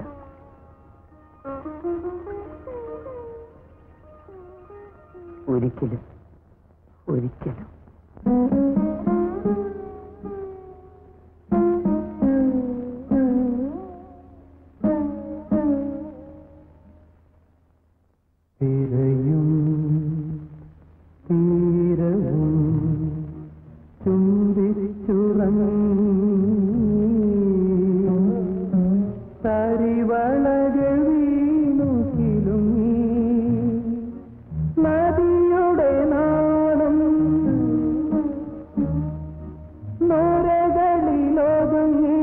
ഒരിക്കലും ഒരിക്കലും തിരയും തീരവും ചുംബിച്ചുറങ്ങി തരിവളകൾ വീണുകിലും നദിയുടെ നാളം നോരകളിലൊതുങ്ങി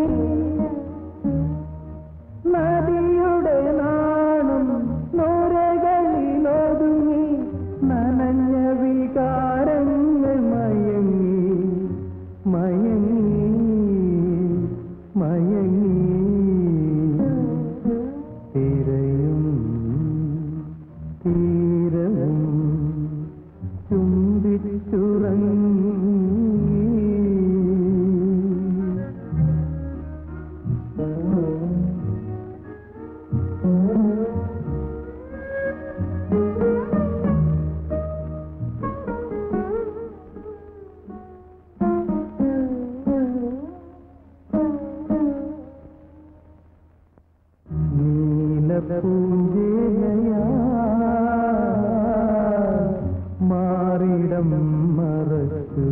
നദിയുടെ നാണം നോരകളിലൊതുങ്ങി നനഞ്ഞ വികാരങ്ങൾ മയങ്ങി മയങ്ങി മയങ്ങി തിരയും തീരവും ചുംബിച്ചുറങ്ങി നീലപ്പൂഞ്ചേലയാ മാറിടം മറച്ചു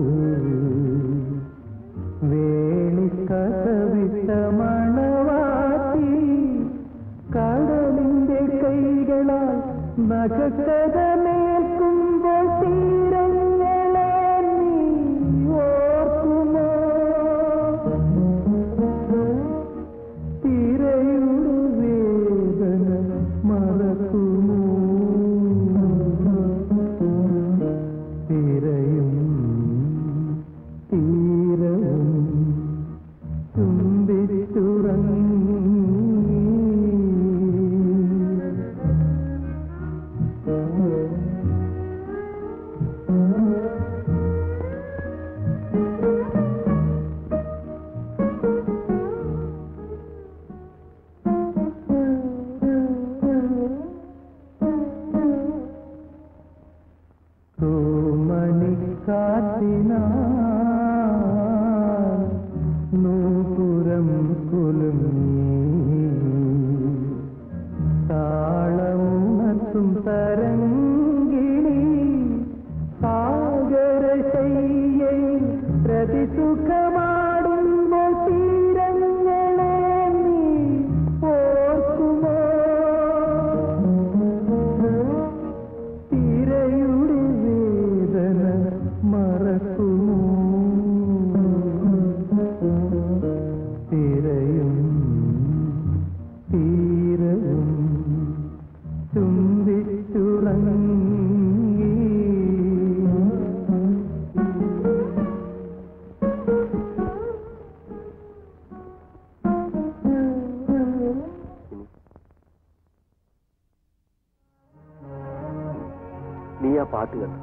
വേണിക്കഥവിട്ട മണവാട്ടി കടലിന്റെ കൈകളാൽ നഖക്കഥമേൽക്കുമ്പോൾ തീരങ്ങളെ നീ ഓർക്കുമോ തിരയുടെ വേദന മറക്കുമോ തരംഗിണി സാഗരശയ്യൈ പ്രതിസുഖമാടുമ്പോൾ തീരങ്ങളെ നീ ഓർക്കുമോ തിരയുടെ വേദന മറക്കുമോ തിരയും തീരവും ചുംബിച്ചുറങ്ങി നീ ആ പാട്ട് കേട്ടു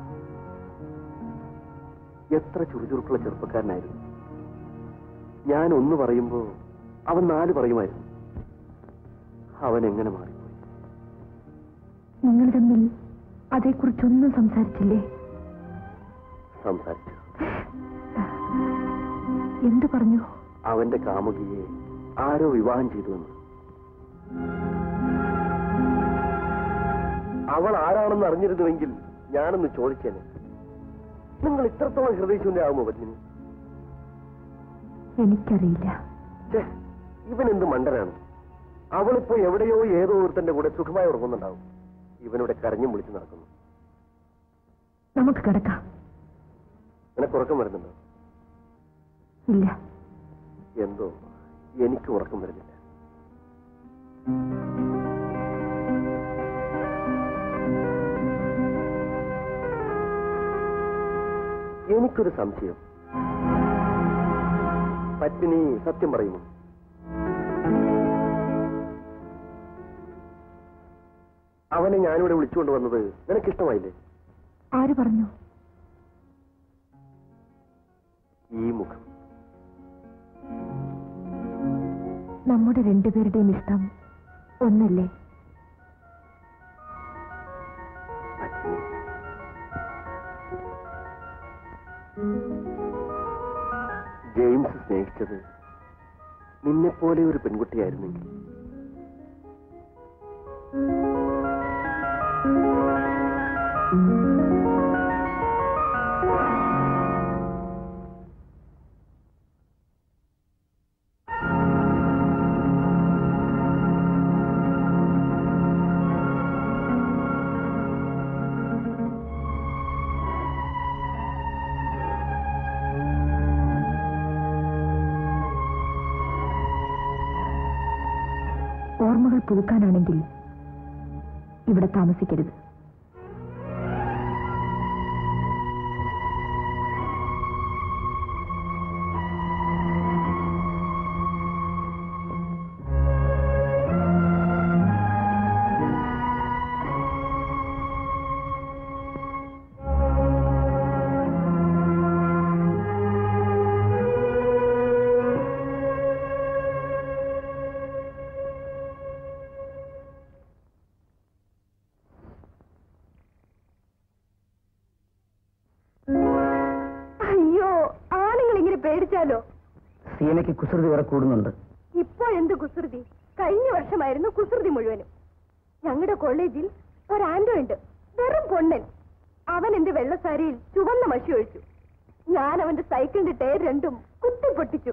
എത്ര ചുറുചുറുക്കുള്ള ചെറുപ്പക്കാരനായിരുന്നു ഞാൻ ഒന്ന് പറയുമ്പോ അവൻ നാല് പറയുമായിരുന്നു അവൻ എങ്ങനെ മാറിപ്പോയി നിങ്ങൾ തമ്മിൽ അതേക്കുറിച്ചൊന്നും സംസാരിച്ചില്ലേ സംസാരിച്ചു എന്തു പറഞ്ഞു അവന്റെ കാമുകിയെ ആരോ വിവാഹം ചെയ്തുവെന്ന് അവൾ ആരാണെന്ന് അറിഞ്ഞിരുന്നുവെങ്കിൽ ഞാനൊന്ന് ചോദിച്ചേനെ നിങ്ങൾ ഇത്രത്തോളം ഹൃദയശൂന്യാകുമോ പത്മിനി എനിക്കറിയില്ല ഛേ, ഇവൻ എന്ത് മണ്ടനാണ് അവളിപ്പോ എവിടെയോ ഏതോ ഒരുത്തന്റെ കൂടെ സുഖമായി ഉറങ്ങുന്നുണ്ടാവും ഇവനിവിടെ കരഞ്ഞും വിളിച്ചു നടക്കുന്നു നമുക്ക് കിടക്കാം നിനക്ക് ഉറക്കം വരുന്നുണ്ടോ ഇല്ല എന്തോ എനിക്ക് ഉറക്കം വരുന്നില്ല എനിക്കൊരു സംശയം പത്മിനി സത്യം പറയുമോ അവനെ ഞാനിവിടെ വിളിച്ചുകൊണ്ട് വന്നത് നിനക്കിഷ്ടമായില്ലേ ആര് പറഞ്ഞു ഈ മുഖം നമ്മുടെ രണ്ടുപേരുടെയും ഇഷ്ടം ഒന്നല്ലേ പത്മിനി ജെയിംസ് സ്നേഹിച്ചത് നിന്നെപ്പോലെ ഒരു പെൺകുട്ടിയായിരുന്നെങ്കിൽ ഓർമ്മകൾ പുതുക്കാനാണെങ്കിൽ ഇവിടെ താമസിക്കരുത് അയ്യോ ആണുങ്ങൾ ഇങ്ങനെ പേടിച്ചാലോ സീനയ്ക്ക് കുസൃതി കുറെ കൂടുന്നുണ്ട് ഇപ്പൊ എന്ത് കുസൃതി കഴിഞ്ഞ വർഷമായിരുന്നു കുസൃതി മുഴുവനും ഞങ്ങളുടെ കോളേജിൽ ഒരു ആന്റോ ഉണ്ട് വെറും പൊണ്ണൻ അവൻ എന്റെ വെള്ളസാരിയിൽ ചുവന്ന മഷി ഒഴിച്ചു ഞാൻ അവന്റെ സൈക്കിളിന്റെ ടയർ രണ്ടും കുത്തി പൊട്ടിച്ചു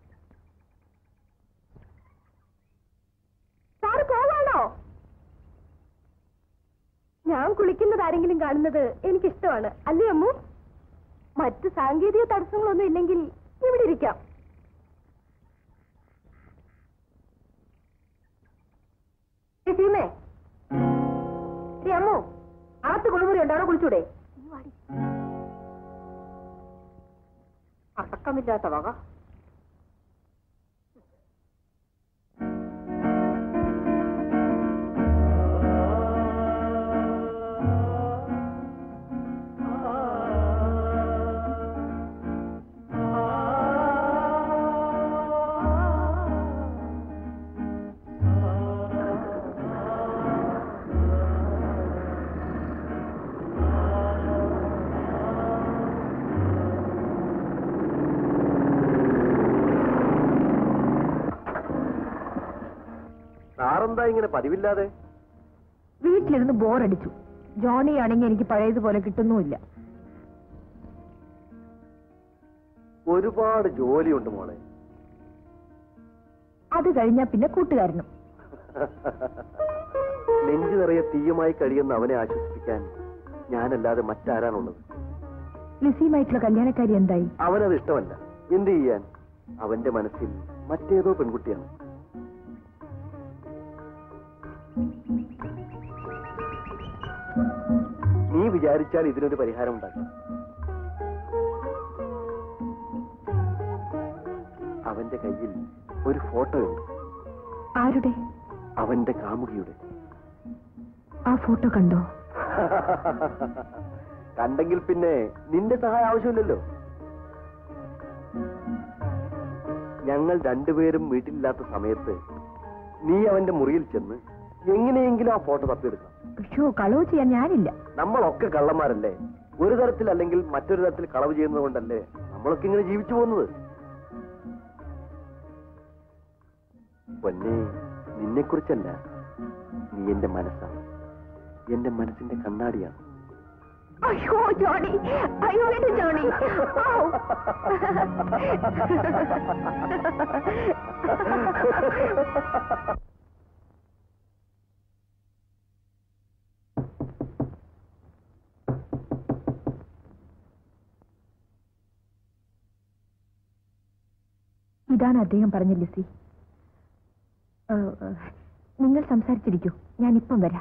സാറ് പോവാണോ ഞാൻ കുളിക്കുന്നത് ആരെങ്കിലും കാണുന്നത് എനിക്കിഷ്ടമാണ് അല്ലേ അമ്മു മറ്റ് സാങ്കേതിക തടസ്സങ്ങളൊന്നും ഇല്ലെങ്കിൽ ഇവിടെ ഇരിക്കാം ഏ, സീമേ ഏ, അമ്മു അകത്ത് കുളിമുറി ഉണ്ട് അവിടെ കുളിച്ചൂടെ അടക്കമില്ലാത്ത വക സാറെന്താ ഇങ്ങനെ പതിവില്ലാതെ വീട്ടിലിരുന്ന് ബോറടിച്ചു ജോണി ആണെങ്കിൽ എനിക്ക് പഴയതുപോലെ കിട്ടുന്നുമില്ല ഒരുപാട് ജോലിയുണ്ട് മോളെ അത് കഴിഞ്ഞാ പിന്നെ കൂട്ടുകാരനും നെഞ്ചു നിറയെ തീയുമായി കഴിയുന്ന അവനെ ആശ്വസിപ്പിക്കാൻ ഞാനല്ലാതെ മറ്റാരാണുള്ളത് ലിസിയുമായിട്ടുള്ള കല്യാണക്കാരി എന്തായി അവനത് ഇഷ്ടമല്ല എന്ത് ചെയ്യാൻ അവന്റെ മനസ്സിൽ മറ്റേതോ പെൺകുട്ടിയാണ് നീ വിചാരിച്ചാൽ ഇതിനൊരു പരിഹാരം ഉണ്ടാക്കാം അവന്റെ കയ്യിൽ ഒരു ഫോട്ടോ ഉണ്ട് ആരുടെ അവന്റെ കാമുകിയുടെ ആ ഫോട്ടോ കണ്ടോ കണ്ടെങ്കിൽ പിന്നെ നിന്റെ സഹായം ആവശ്യമില്ലല്ലോ ഞങ്ങൾ രണ്ടുപേരും വീട്ടിലില്ലാത്ത സമയത്ത് നീ അവന്റെ മുറിയിൽ ചെന്ന് എങ്ങനെയെങ്കിലും ആ ഫോട്ടോ തപ്പിയെടുക്കാം ഷോ കളവ് ചെയ്യാൻ ഞാനില്ല നമ്മളൊക്കെ കള്ളന്മാരല്ലേ ഒരു തരത്തിൽ അല്ലെങ്കിൽ മറ്റൊരു തരത്തിൽ കളവ് ചെയ്യുന്നത് കൊണ്ടല്ലേ നമ്മളൊക്കെ ഇങ്ങനെ ജീവിച്ചു പോകുന്നത് പൊന്നെ നിന്നെ കുറിച്ചല്ല നീ എന്റെ മനസ്സാണ് എന്റെ മനസ്സിന്റെ കണ്ണാടിയാണ് അയ്യോ ജോണി അയ്യോ എന്റെ ജോണി ഔ. ഇതാണ് അദ്ദേഹം പറഞ്ഞ ലിസി ഏ, ഏ, നിങ്ങൾ സംസാരിച്ചിരിക്കൂ ഞാൻ ഇപ്പം വരാം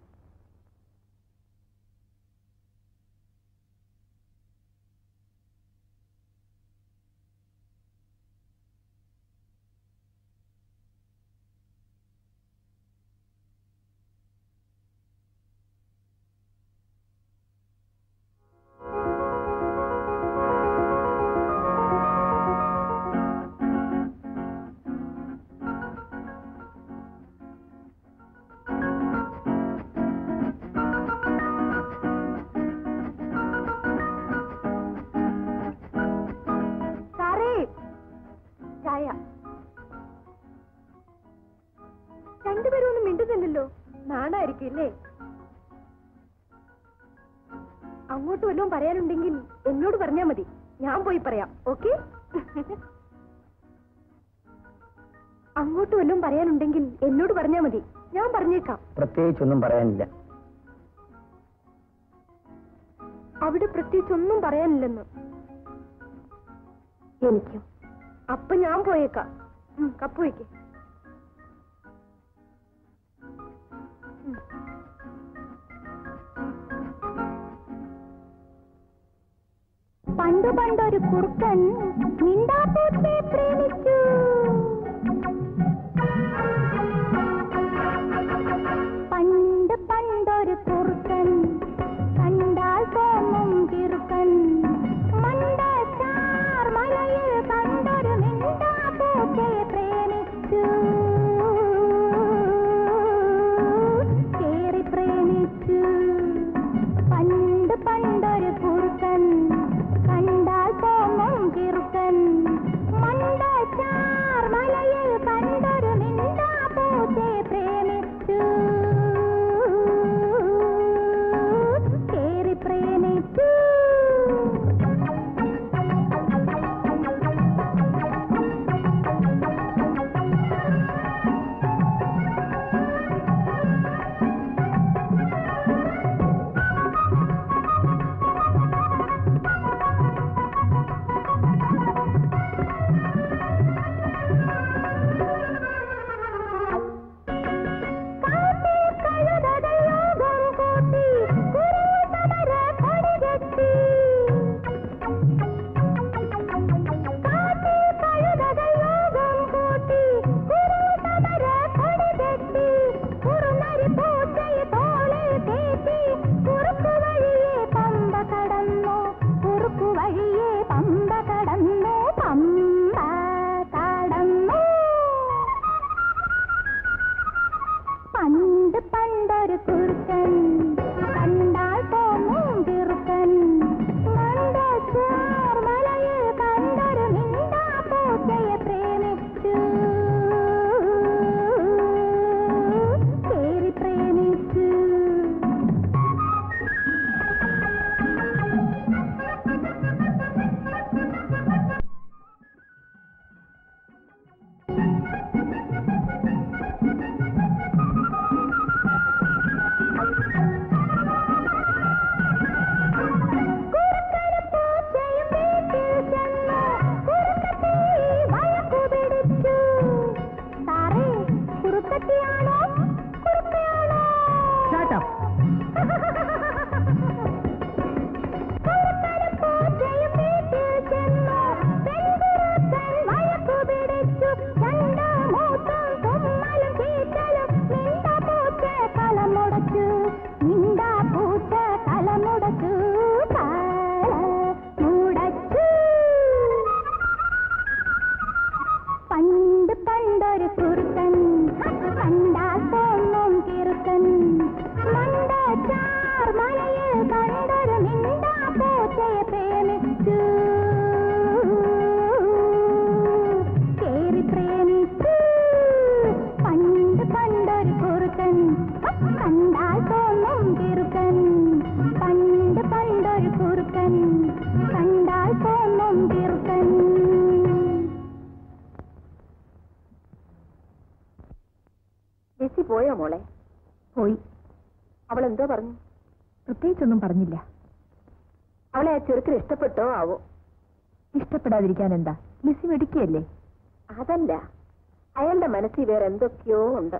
സാറേ ചായ രണ്ടുപേരും ഒന്നും മിണ്ടുന്നില്ലല്ലോ നാണായിരിക്കും അല്ലേ അങ്ങോട്ട് വല്ലതും പറയാനുണ്ടെങ്കിൽ എന്നോട് പറഞ്ഞാ മതി ഞാൻ പോയി പറയാം ഓക്കെ അങ്ങോട്ട് വല്ലതും പറയാനുണ്ടെങ്കിൽ എന്നോട് പറഞ്ഞാ മതി ഞാൻ പറഞ്ഞേക്കാം പ്രത്യേകിച്ചൊന്നും പറയാനില്ല അവിടെ പ്രത്യേകിച്ച് ഒന്നും പറയാനില്ലെന്ന് എനിക്കും അപ്പൊ ഞാൻ പോയേക്കാം ഉം, കപ്പ് വയ്ക്ക് ഉം. പണ്ടു പണ്ടൊരു കുറുക്കൻ മിണ്ടാപ്പൂത്തെ പ്രേമിച്ചു പണ്ട് പണ്ടൊരു കുറുക്കൻ കണ്ടാൽ തോന്നും കിറുക്കൻ മണ്ടച്ചാർ മലയിൽ കണ്ടൊരു മിണ്ടാപ്പൂച്ചയെ പ്രേമിച്ചു കേറി പ്രേമിച്ചു പണ്ട് പണ്ടൊരു കുറുക്കൻ കണ്ടാൽ തോന്നും കിറുക്കൻ മണ്ടച്ചാർ മലയിൽ കണ്ടൊരു മിണ്ടാപ്പൂച്ചയെ പ്രേമിച്ചു കേറി പ്രേമിച്ചു വഴിയെ പമ്പ കടന്നു പമ്പ കടന്നു പണ്ട് പണ്ടൊരു കുറുക്കൻ കണ്ടാൽ തോന്നും കിറുക്കൻ മണ്ടച്ചാർ മലയിൽ കണ്ടൊരു മിണ്ടാപ്പൂച്ചയെ പ്രേമിച്ചു കേറി പ്രേമിച്ചു കുട്ടിയാണോ കുറുക്കയാണോ പൂച്ചയും വീട്ടിൽ ചെന്നു പെൺകുറുക്കൻ വഴക്കു പിടിച്ചു രണ്ട് മൂത്തും തുമ്മലും ചീറ്റലും നിണ്ട പൂച്ച തലമുടച്ചു നിണ്ട പൂച്ച തലമുടച്ചു തലമുടച്ചു പണ്ട് പണ്ടൊരു കുറുക്കൻ കണ്ടാൽ തോന്നും കിറുക്കൻ മണ്ടച്ചാർ മലയിൽ കണ്ടൊരു നിണ്ടാ പൂച്ചയെ പ്രേമിച്ചു കേറി പ്രേമിച്ചു പണ്ട് പണ്ടൊരു കുറുക്കൻ കണ്ടാൽ തോന്നും കിറുക്കൻ പണ്ട് പണ്ടൊരു കുറുക്കൻ കണ്ടാൽ തോന്നും കിറുക്കൻ ലിസി പോയോ മോളെ പോയി അവൾ എന്തോ പറഞ്ഞു പ്രത്യേകിച്ചൊന്നും പറഞ്ഞില്ല അവളെ ആ ചെറുക്കിന് ഇഷ്ടപ്പെട്ടോ ആവോ ഇഷ്ടപ്പെടാതിരിക്കാൻ എന്താ ലിസി വെടിക്കുകയല്ലേ അതല്ല അയാളുടെ മനസ്സിൽ വേറെ എന്തൊക്കെയോ ഉണ്ട്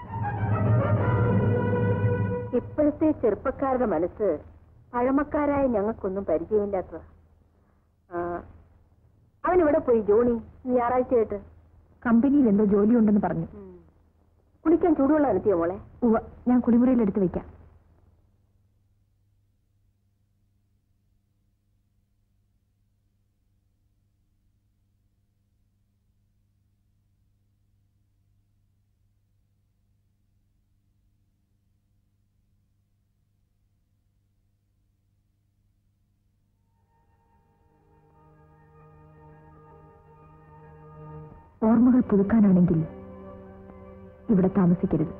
ഇപ്പോഴത്തെ ചെറുപ്പക്കാരുടെ മനസ്സ് പഴമക്കാരായ ഞങ്ങൾക്കൊന്നും പരിചയമില്ലാത്തതാ ആ, അവനിവിടെ പോയി ജോണി ഇന്ന് ഞായറാഴ്ചയായിട്ട് കമ്പനിയിൽ എന്തോ ജോലിയുണ്ടെന്ന് പറഞ്ഞു കുളിക്കാൻ ചൂടുവെള്ളം എത്തിയോ മോളെ ഉവ്വ ഞാൻ കുളിമുറിയിൽ എടുത്ത് വെക്കാം ഓർമ്മകൾ പുതുക്കാനാണെങ്കിൽ ഇവിടെ താമസിക്കരുത്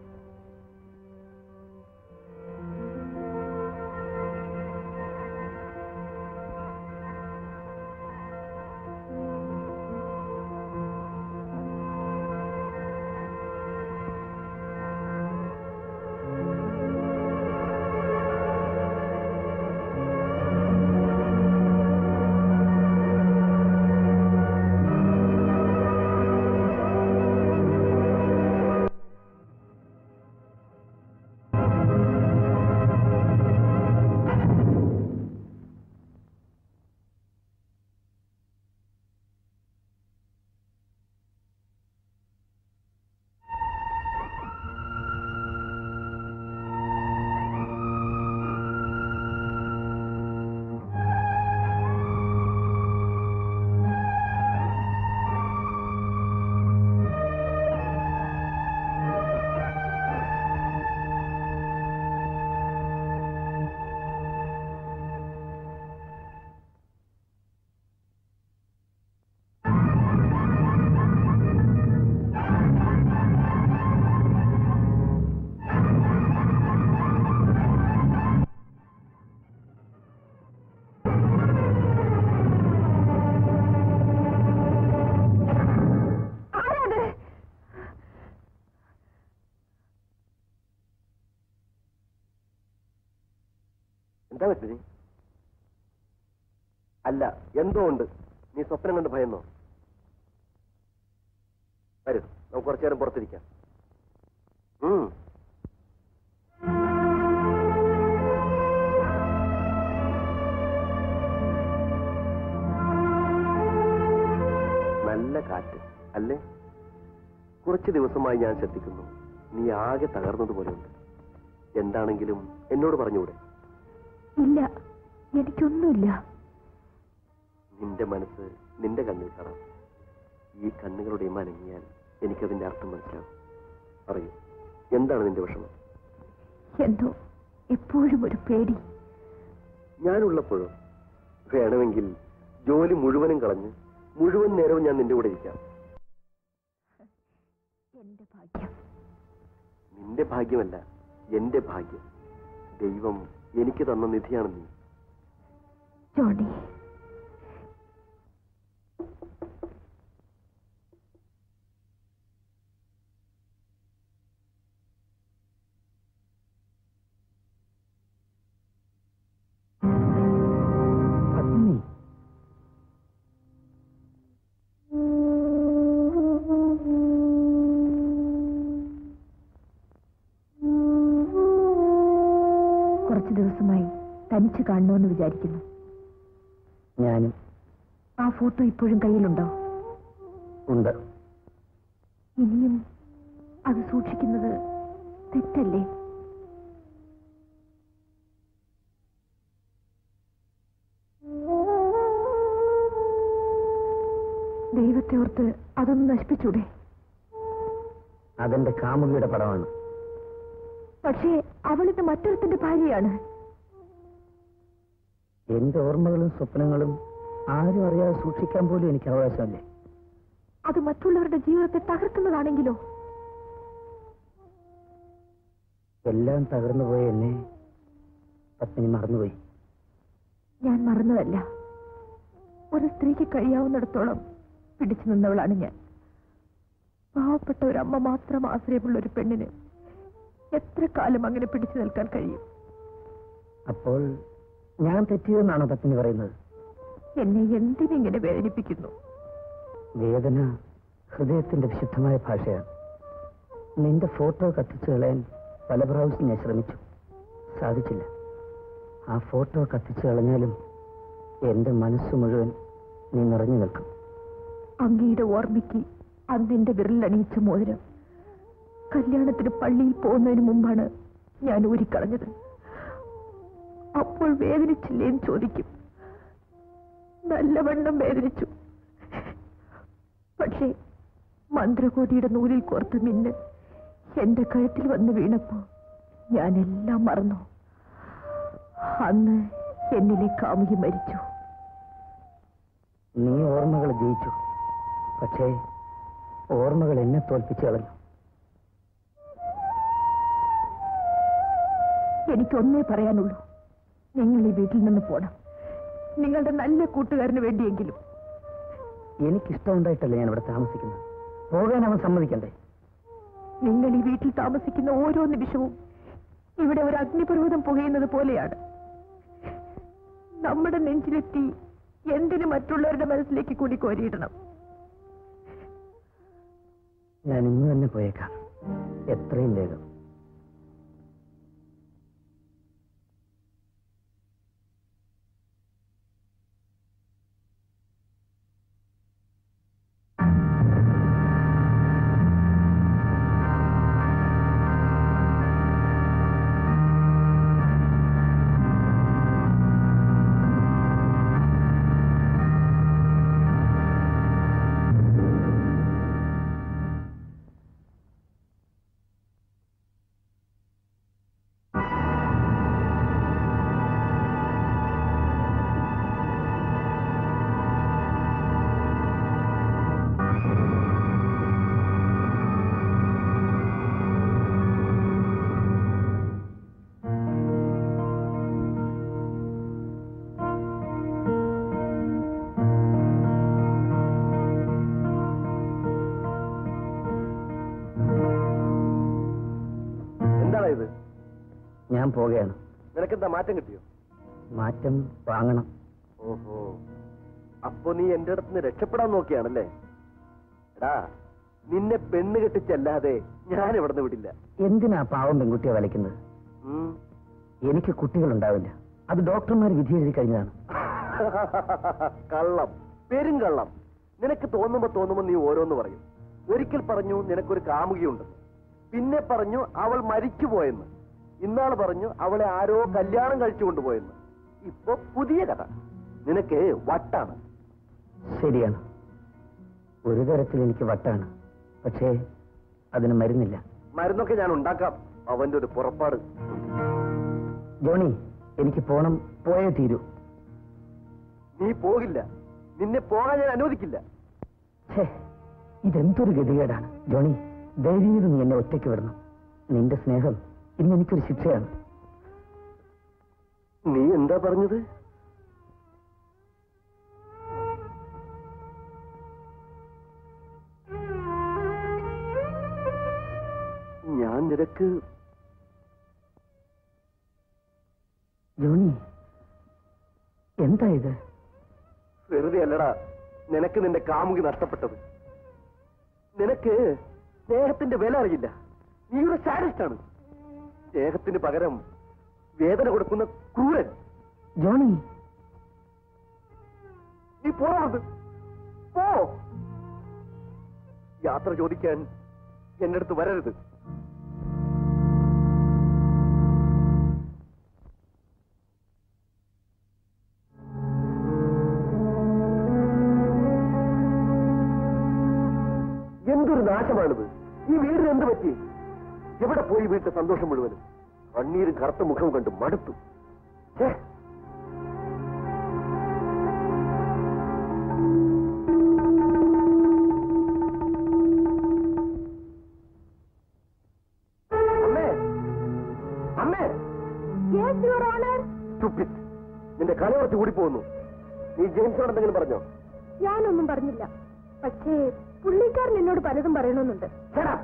എന്താ പറ്റി അല്ല എന്തോ ഉണ്ട് നീ സ്വപ്നം കണ്ട് ഭയന്നോ വരൂ നമുക്ക് കുറച്ചു നേരം പുറത്തിരിക്കാം ഉം. നല്ല കാറ്റ് അല്ലേ കുറച്ച് ദിവസമായി ഞാൻ ശ്രദ്ധിക്കുന്നു നീ ആകെ തകർന്നതുപോലെയുണ്ട് എന്താണെങ്കിലും എന്നോട് പറഞ്ഞുകൂടെ ഇല്ല എനിക്കൊന്നുമില്ല നിന്റെ മനസ്സ് നിന്റെ കണ്ണിൽ കാണാം ഈ കണ്ണുകളുടെ മനങ്ങിയാൽ എനിക്കതിന്റെ അർത്ഥം മനസ്സിലാവും പറയൂ എന്താണ് നിന്റെ വിഷമം എന്തോ എപ്പോഴും ഒരു പേടി ഞാനുള്ളപ്പോഴോ വേണമെങ്കിൽ ജോലി മുഴുവനും കളഞ്ഞ് മുഴുവൻ നേരവും ഞാൻ നിന്റെ കൂടെ ഇരിക്കാം എന്റെ ഭാഗ്യം നിന്റെ ഭാഗ്യമല്ല എന്റെ ഭാഗ്യം ദൈവം എനിക്ക് തന്ന നിധിയാണ് നീ ജോണി പത്നി കുറച്ചു ദിവസമായി തനിച്ച് കാണണമെന്ന് വിചാരിക്കുന്നു ഞാനും ആ ഫോട്ടോ ഇപ്പോഴും കയ്യിലുണ്ടോ ഉണ്ട് ഇനിയും അത് സൂക്ഷിക്കുന്നത് തെറ്റല്ലേ ദൈവത്തെ ഓർത്ത് അതൊന്ന് നശിപ്പിച്ചൂടെ അതെന്റെ കാമുകിയുടെ പടമാണ് പക്ഷേ അവളിന്ന് മറ്റൊരുത്തിന്റെ ഭാര്യയാണ് എന്റെ ഓർമ്മകളും സ്വപ്നങ്ങളും ആരും അറിയാതെ സൂക്ഷിക്കാൻ പോലും എനിക്ക് അവകാശമല്ലേ അത് മറ്റുള്ളവരുടെ ജീവിതത്തെ തകർക്കുന്നതാണെങ്കിലോ എല്ലാം തകർന്നു പോയ എന്നെ പത്മിനി മറന്നുപോയി ഞാൻ മറന്നതല്ല ഒരു സ്ത്രീക്ക് കഴിയാവുന്നിടത്തോളം പിടിച്ചു നിന്നവളാണ് ഞാൻ പാവപ്പെട്ട ഒരു അമ്മ മാത്രം ആശ്രയമുള്ള ഒരു പെണ്ണിന് എത്ര കാലം അങ്ങനെ പിടിച്ചു നിൽക്കാൻ കഴിയും അപ്പോൾ ഞാൻ തെറ്റിയതെന്നാണോ പത്മിനി പറയുന്നത് എന്നെ എന്തിനിങ്ങനെ വേദനിപ്പിക്കുന്നു വേദന ഹൃദയത്തിന്റെ വിശുദ്ധമായ ഭാഷയാണ് നിന്റെ ഫോട്ടോ കത്തിച്ചു കളയാൻ പല പ്രാവശ്യം ഞാൻ ശ്രമിച്ചു സാധിച്ചില്ല ആ ഫോട്ടോ കത്തിച്ചു കളഞ്ഞാലും എന്റെ മനസ്സ് മുഴുവൻ നീ നിറഞ്ഞു നിൽക്കും അങ്ങയുടെ ഓർമ്മയ്ക്ക് അന്നിന്റെ വിരലണിയിച്ച മോതിരം കല്യാണത്തിന് പള്ളിയിൽ പോകുന്നതിന് മുമ്പാണ് ഞാൻ ഊരിക്കളഞ്ഞത് അപ്പോൾ വേദനിച്ചില്ലേന്ന് ചോദിക്കും നല്ലവണ്ണം വേദനിച്ചു പക്ഷേ മന്ത്രകോടിയുടെ നൂലിൽ കോർത്ത മിന്ന് എന്റെ കഴുത്തിൽ വന്ന് വീണപ്പോ ഞാനെല്ലാം മറന്നു അന്ന് എന്നിലെ കാമുകി മരിച്ചു നീ ഓർമ്മകൾ ജയിച്ചു പക്ഷേ ഓർമ്മകൾ എന്നെ തോൽപ്പിച്ചു കളഞ്ഞു എനിക്കൊന്നേ പറയാനുള്ളൂ നിങ്ങൾ ഈ വീട്ടിൽ നിന്ന് പോണം നിങ്ങളുടെ നല്ല കൂട്ടുകാരന് വേണ്ടിയെങ്കിലും എനിക്കിഷ്ടമുണ്ടായിട്ടല്ല ഞാൻ ഇവിടെ താമസിക്കുന്നത് പോകാൻ അവൻ സമ്മതിക്കണ്ടേ നിങ്ങൾ ഈ വീട്ടിൽ താമസിക്കുന്ന ഓരോ നിമിഷവും ഇവിടെ ഒരു അഗ്നിപർവ്വതം പുകയുന്നത് പോലെയാണ് നമ്മുടെ നെഞ്ചിലെത്തി എന്തിന് മറ്റുള്ളവരുടെ മനസ്സിലേക്ക് കൂടി കോരിയിടണം ഞാൻ ഇന്ന് തന്നെ പോയേക്കാം എത്രയും വേഗം എന്താണ് ഇത് ഞാൻ പോകുകയാണ് നിനക്കെന്താ മാറ്റം കിട്ടിയോ മാറ്റം വാങ്ങണം ഓഹോ അപ്പൊ നീ എന്റെ അടുത്ത് നിന്ന് രക്ഷപ്പെടാൻ നോക്കിയാണല്ലേ എടാ നിന്നെ പെണ്ണ് കെട്ടിച്ചല്ലാതെ ഞാൻ ഇവിടുന്ന് വിടില്ല എന്തിനാ പാവം പെൺകുട്ടിയെ വലയ്ക്കുന്നത് ഉം. എനിക്ക് കുട്ടികളുണ്ടാവില്ല അത് ഡോക്ടർമാർ വിധി എഴുതി കഴിഞ്ഞതാണ് കള്ളം പെരും കള്ളം നിനക്ക് തോന്നുമ്പോ തോന്നുമ്പോ നീ ഓരോന്ന് പറയും ഒരിക്കൽ പറഞ്ഞു നിനക്കൊരു കാമുകിയുണ്ടെന്ന് പിന്നെ പറഞ്ഞു അവൾ മരിച്ചുപോയെന്ന് ഇന്നാള് പറഞ്ഞു അവളെ ആരോ കല്യാണം കഴിച്ചു കൊണ്ടുപോയെന്ന് ഇപ്പൊ പുതിയ കഥ നിനക്ക് വട്ടാണ് ശരിയാണ് ഒരു തരത്തിൽ എനിക്ക് വട്ടാണ് പക്ഷേ അതിന് മരുന്നില്ല മരുന്നൊക്കെ ഞാൻ ഉണ്ടാക്കാം അവന്റെ ഒരു പുറപ്പാട് ജോണി എനിക്ക് പോണം പോയേ തീരൂ നീ പോകില്ല നിന്നെ പോകാൻ ഞാൻ അനുവദിക്കില്ല ഛേ ഇതെന്തൊരു ഗതികേടാണ് ജോണി ദയവ് ചെയ്ത് നീ എന്നെ ഒറ്റയ്ക്ക് വിടണം നിന്റെ സ്നേഹം ഇന്ന് എനിക്കൊരു ശിക്ഷയാണ് നീ എന്താ പറഞ്ഞത് ഞാൻ നിനക്ക് ജോണി എന്താ ഇത് വെറുതെ അല്ലടാ നിനക്ക് നിന്റെ കാമുകി നഷ്ടപ്പെട്ടത് നിനക്ക് സ്നേഹത്തിന്റെ വില അറിയില്ല നീ ഒരു സാഡിസ്റ്റാണ് സ്നേഹത്തിന് പകരം വേദന കൊടുക്കുന്ന ക്രൂരൻ ജോണി നീ പോണത് പോ യാത്ര ചോദിക്കാൻ എന്റെ അടുത്ത് വരരുത് എന്തൊരു നാശമാണിത് ഈ വീടിന് എന്ത് പറ്റി എവിടെ പോയി വീട്ടിൽ സന്തോഷം മുഴുവനും കണ്ണീരും കറുത്ത മുഖവും കണ്ട് മടുത്തു ഛേ അമ്മേ അമ്മേ Stupid. നിന്റെ കലവർച്ച് കൂടിപ്പോകുന്നു നീ ജെയിംസിനോട് എന്തെങ്കിലും പറഞ്ഞോ ഞാനൊന്നും പറഞ്ഞില്ല പക്ഷേ പുള്ളിക്കാരൻ എന്നോട് പലതും പറയണമെന്നുണ്ട് Shut up.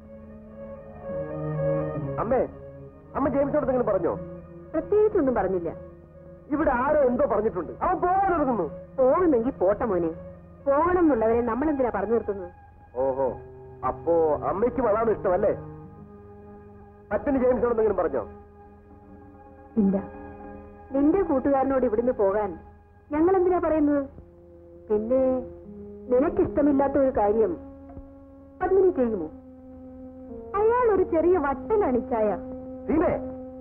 അമ്മേ അമ്മ ജെയിംസിനോട് എന്തെങ്കിലും പറഞ്ഞോ പ്രത്യേകിച്ചൊന്നും പറഞ്ഞില്ല ഇവിടെ ആരോ എന്തോ പറഞ്ഞിട്ടുണ്ട് അവൻ പോകാനൊരുങ്ങുന്നു പോകുന്നെങ്കിൽ പോട്ടെ മോനെ പോകണം എന്നുള്ളവരെ നമ്മൾ എന്തിനാ പറഞ്ഞു നിർത്തുന്നത് ഓഹോ അപ്പോ അമ്മയ്ക്കും അതാണ് ഇഷ്ടമല്ലേ അച്ഛന് ജെയിംസിനോട് എന്തെങ്കിലും പറഞ്ഞോ ഇല്ല നിന്റെ കൂട്ടുകാരനോട് ഇവിടുന്ന് പോകാൻ ഞങ്ങൾ എന്തിനാ പറയുന്നത് പിന്നെ നിനക്കിഷ്ടമില്ലാത്ത ഒരു കാര്യം പത്മിനി ചെയ്യുമോ അയാൾ ഒരു ചെറിയ വട്ടനണിച്ചായ സീമേ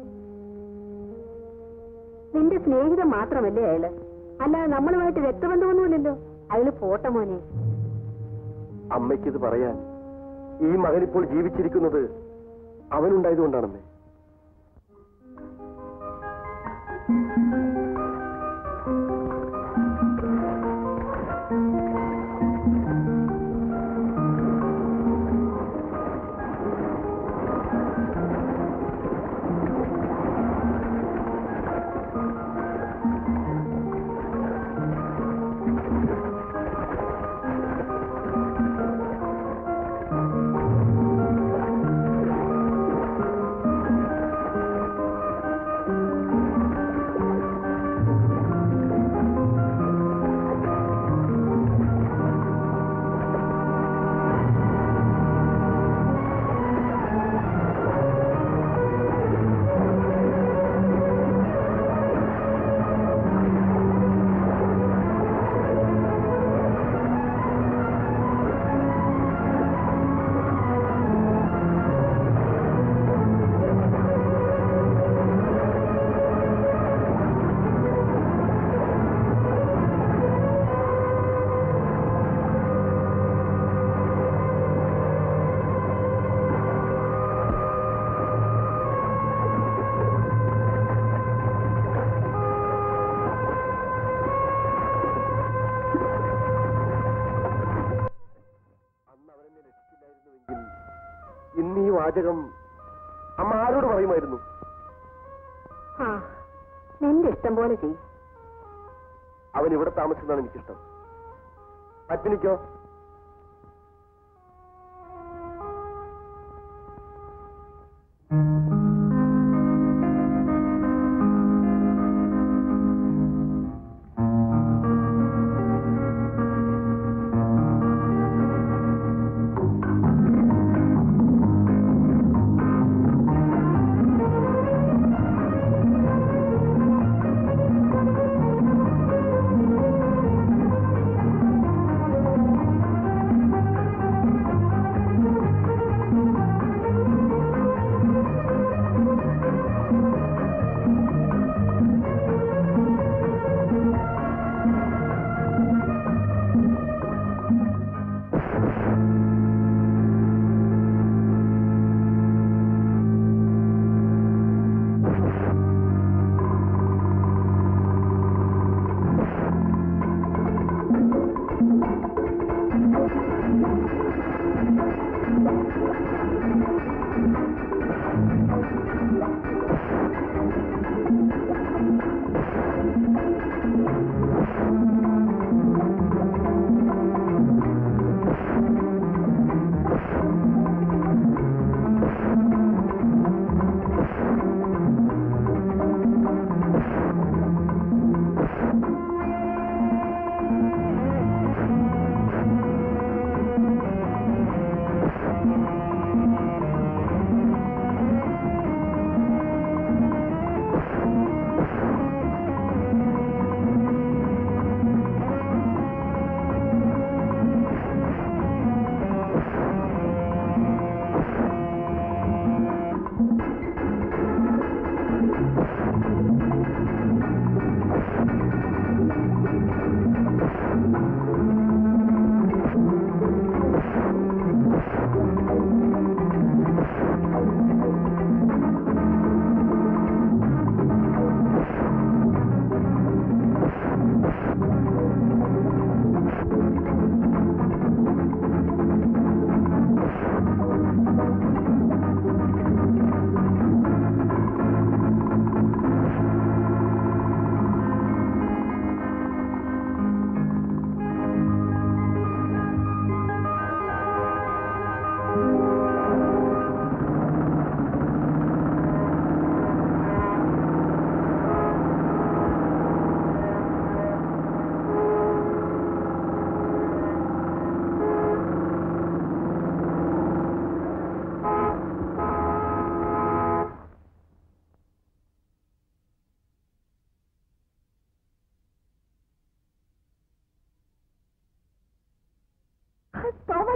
നിന്റെ സ്നേഹിതൻ മാത്രമല്ലേ അയാള് അല്ലാതെ നമ്മളുമായിട്ട് രക്തബന്ധമൊന്നുമില്ലല്ലോ അയാള് പോട്ടെ മോനെ അമ്മയ്ക്കിത് പറയാൻ ഈ മകൻ ഇപ്പോൾ ജീവിച്ചിരിക്കുന്നത് അവനുണ്ടായതുകൊണ്ടാണമ്മേ അന്ന് അവനെന്നെ രക്ഷിച്ചില്ലായിരുന്നുവെങ്കിൽ ഇന്ന് ഈ വാചകം അമ്മ ആരോട് പറയുമായിരുന്നു ആ നിന്റെ ഇഷ്ടം പോലെ ചെയ്യും അവൻ ഇവിടെ താമസിക്കുന്നതാണ് എനിക്കിഷ്ടം പറ്റിനിക്കോ ആ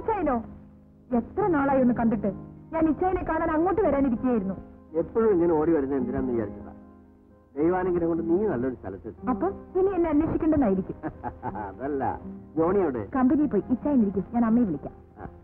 തോമച്ചായനോ എത്ര നാളായി ഒന്ന് കണ്ടിട്ട് ഞാൻ ഇച്ചായനെ കാണാൻ അങ്ങോട്ട് വരാനിരിക്കുകയായിരുന്നു എപ്പോഴും ഇങ്ങനെ ഓടി വരുന്നത് എന്തിനാന്ന് വിചാരിച്ചതാ ദൈവാനുഗ്രഹം കൊണ്ട് നീ നല്ലൊരു സ്ഥലത്ത് അപ്പൊ ഇനി എന്നെ അന്വേഷിക്കേണ്ടെന്നായിരിക്കും അതല്ല ജോണിയോട് കമ്പനിയിൽ പോയി ഇച്ചായനിരിക്കും ഞാൻ അമ്മയെ വിളിക്കാം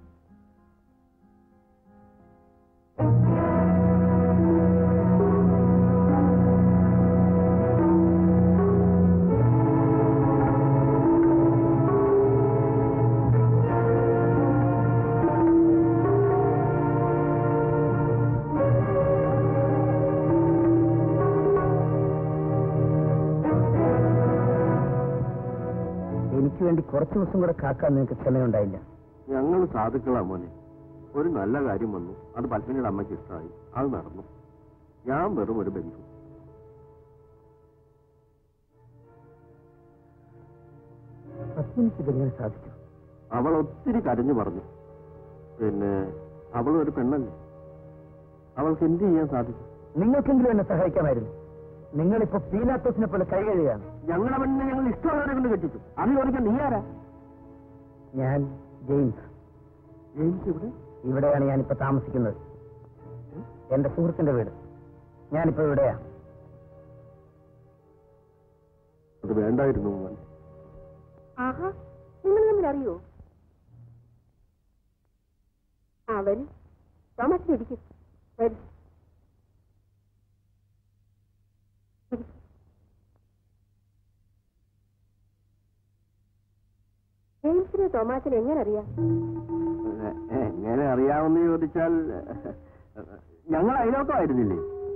എനിക്ക് വേണ്ടി കുറച്ചു ദിവസം കൂടെ കാക്കാൻ നിനക്ക് ക്ഷമയുണ്ടായില്ല ഞങ്ങൾ സാധുക്കളാ മോനെ ഒരു നല്ല കാര്യം വന്നു അത് പത്മിനിയുടെ അമ്മയ്ക്ക് ഇഷ്ടമായി അത് നടന്നു ഞാൻ വെറും ഒരു ബന്ധു പത്മിനിക്ക് ഇതെങ്ങനെ സാധിച്ചു അവൾ ഒത്തിരി കരഞ്ഞു പറഞ്ഞു പിന്നെ അവൾ ഒരു പെണ്ണല്ലേ അവൾക്ക് എന്ത് ചെയ്യാൻ സാധിക്കും നിങ്ങൾക്കെങ്കിലും എന്നെ സഹായിക്കാമായിരുന്നു നിങ്ങളിപ്പോ പീലാത്തോസിനെ പോലെ കൈകഴുകയാണ് ഞങ്ങളുടെ പെണ്ണിനെ ഞങ്ങൾ ഇഷ്ടമുള്ളവരെ കൊണ്ട് കെട്ടിച്ചു അതിൽ ചോദിക്കാൻ നീ ആരാ ഞാൻ ജെയിംസ് ജെയിംസ് ഇവിടെ ഇവിടെയാണ് ഞാനിപ്പോ താമസിക്കുന്നത് എന്റെ സുഹൃത്തിന്റെ വീട് ഞാനിപ്പോ ഇവിടെയാ അത് വേണ്ടായിരുന്നു മോനെ ആഹാ നിങ്ങൾ തമ്മിൽ അറിയോ ആ വരും തോമസിന് ഇരിക്കും വരും ഇരിക്ക്. ജെയിംസിനെ തോമാസിനെ എങ്ങനെ അറിയാം എ- എങ്ങനെ അറിയാമെന്ന് ചോദിച്ചാൽ ഞങ്ങൾ അതിനകത്തായിരുന്നില്ലേ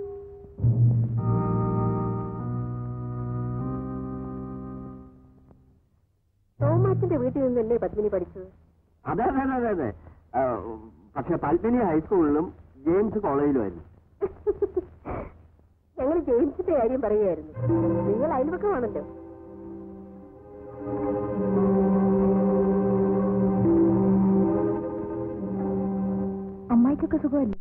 തോമാസിന്റെ വീട്ടിൽ നിന്നല്ലേ പത്മിനി പഠിച്ചത് അതെ അതെ അതെ അതെ ആ, പക്ഷെ പത്മിനി ഹൈസ്കൂളിലും ജെയിംസ് കോളേജിലുമായിരുന്നു ഞങ്ങൾ ജെയിംസിന്റെ കാര്യം പറയുകയായിരുന്നു നിങ്ങൾ അയൽവക്കമാണല്ലോ അമ്മായിക്കൊക്കെ സുഖമല്ലേ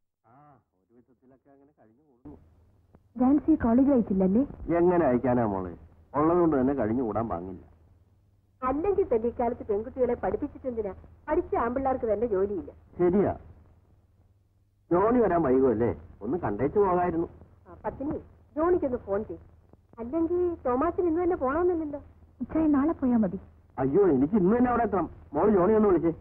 ജാൻസി കോളേജ് അയച്ചില്ലല്ലേ എങ്ങനെ അയക്കാനാ മോളെ ഉള്ളതുകൊണ്ട് തന്നെ കഴിഞ്ഞു കൂടാൻ പാങ്ങില്ല അല്ലെങ്കിൽ തന്നെ ഇക്കാലത്ത് പെൺകുട്ടികളെ പഠിപ്പിച്ചിട്ടെന്തിനാ പഠിച്ച ആമ്പിള്ളേർക്ക് തന്നെ ജോലിയില്ല ശരിയാ ജോണി വരാൻ വൈകുമല്ലേ ഒന്ന് കണ്ടേച്ചു പോകായിരുന്നു ആ, പത്നി ജോണിക്കൊന്ന് ഫോൺ ചെയ്യും അല്ലെങ്കിൽ തോമാസിന് ഇന്ന് തന്നെ പോണമെന്നില്ലല്ലോ ഇച്ചായ നാളെ പോയാ മതി അയ്യോ എനിക്ക് ഇന്ന് തന്നെ അവിടെ എത്തണം മോള് ജോണി ഒന്ന് വിളിച്ചേ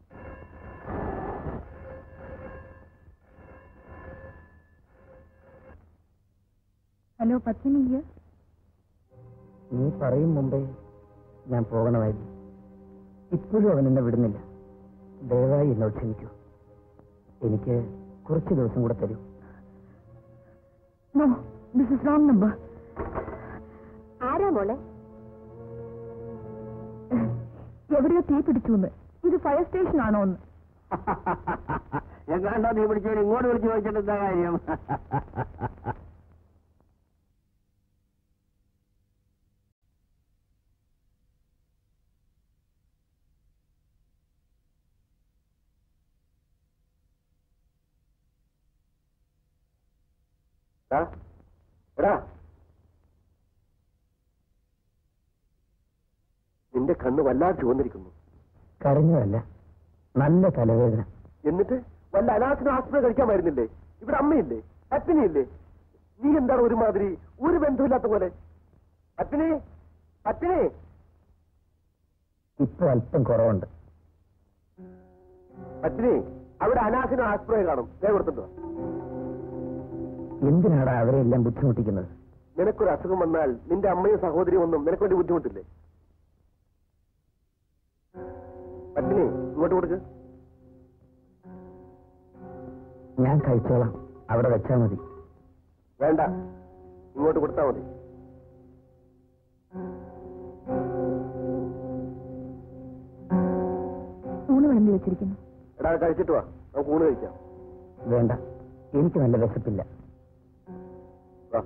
ഹലോ പത്മിനി here. നീ പറയും മുമ്പേ ഞാൻ പോകണമായിരുന്നു ഇപ്പോഴും അവൻ എന്നെ വിടുന്നില്ല ദയവായി എന്നോട് ക്ഷമിക്കൂ എനിക്ക് കുറച്ച് ദിവസം കൂടെ തരൂ No, this is wrong number. ആരാ മോളെ എവിടെയോ തീ പിടിച്ചു എന്ന് ഇത് ഫയർ സ്റ്റേഷൻ ആണോ എന്ന് എങ്ങാണ്ടാ നീ പിടിച്ചോ ഇങ്ങോട്ട് വിളിച്ച് ചോദിച്ചിട്ട് എന്താ കാര്യം എടാ നിന്റെ കണ്ണ് വല്ലാതെ ചുവന്നിരിക്കുന്നു കരഞ്ഞതല്ല നല്ല തലവേദന എന്നിട്ട് വല്ല അനാഥന ആസ്പത്രി കഴിക്കാൻ വരുന്നില്ലേ ഇവിടെ അമ്മയില്ലേ അച്ഛനില്ലേ നീ എന്താണ് ഒരുമാതിരി ഒരു ബന്ധമില്ലാത്ത പോലെ അച്ഛനെ അച്ഛനെ ഇപ്പൊ അല്പം കുറവുണ്ട് അച്ഛനെ അവിടെ അനാഥന ആസ്പത്രി കാണും ദേ കൊടുത്തിട്ടോ എന്തിനാടാ അവരെല്ലാം ബുദ്ധിമുട്ടിക്കുന്നത് നിനക്കൊരു അസുഖം വന്നാൽ നിന്റെ അമ്മയും സഹോദരിയും ഒന്നും നിനക്ക് വേണ്ടി ബുദ്ധിമുട്ടില്ലേ പത്മിനി ഇങ്ങോട്ട് കൊടുക്ക് ഞാൻ കഴിച്ചോളാം അവിടെ വെച്ചാ മതി വേണ്ട ഇങ്ങോട്ട് കൊടുത്താൽ മതി ഊണ് വിളമ്പി വെച്ചിരിക്കുന്നു എടാ കഴിച്ചിട്ട് വാ നമുക്ക് ഊണ് കഴിക്കാം വേണ്ട എനിക്ക് നല്ല വിശപ്പില്ല വാ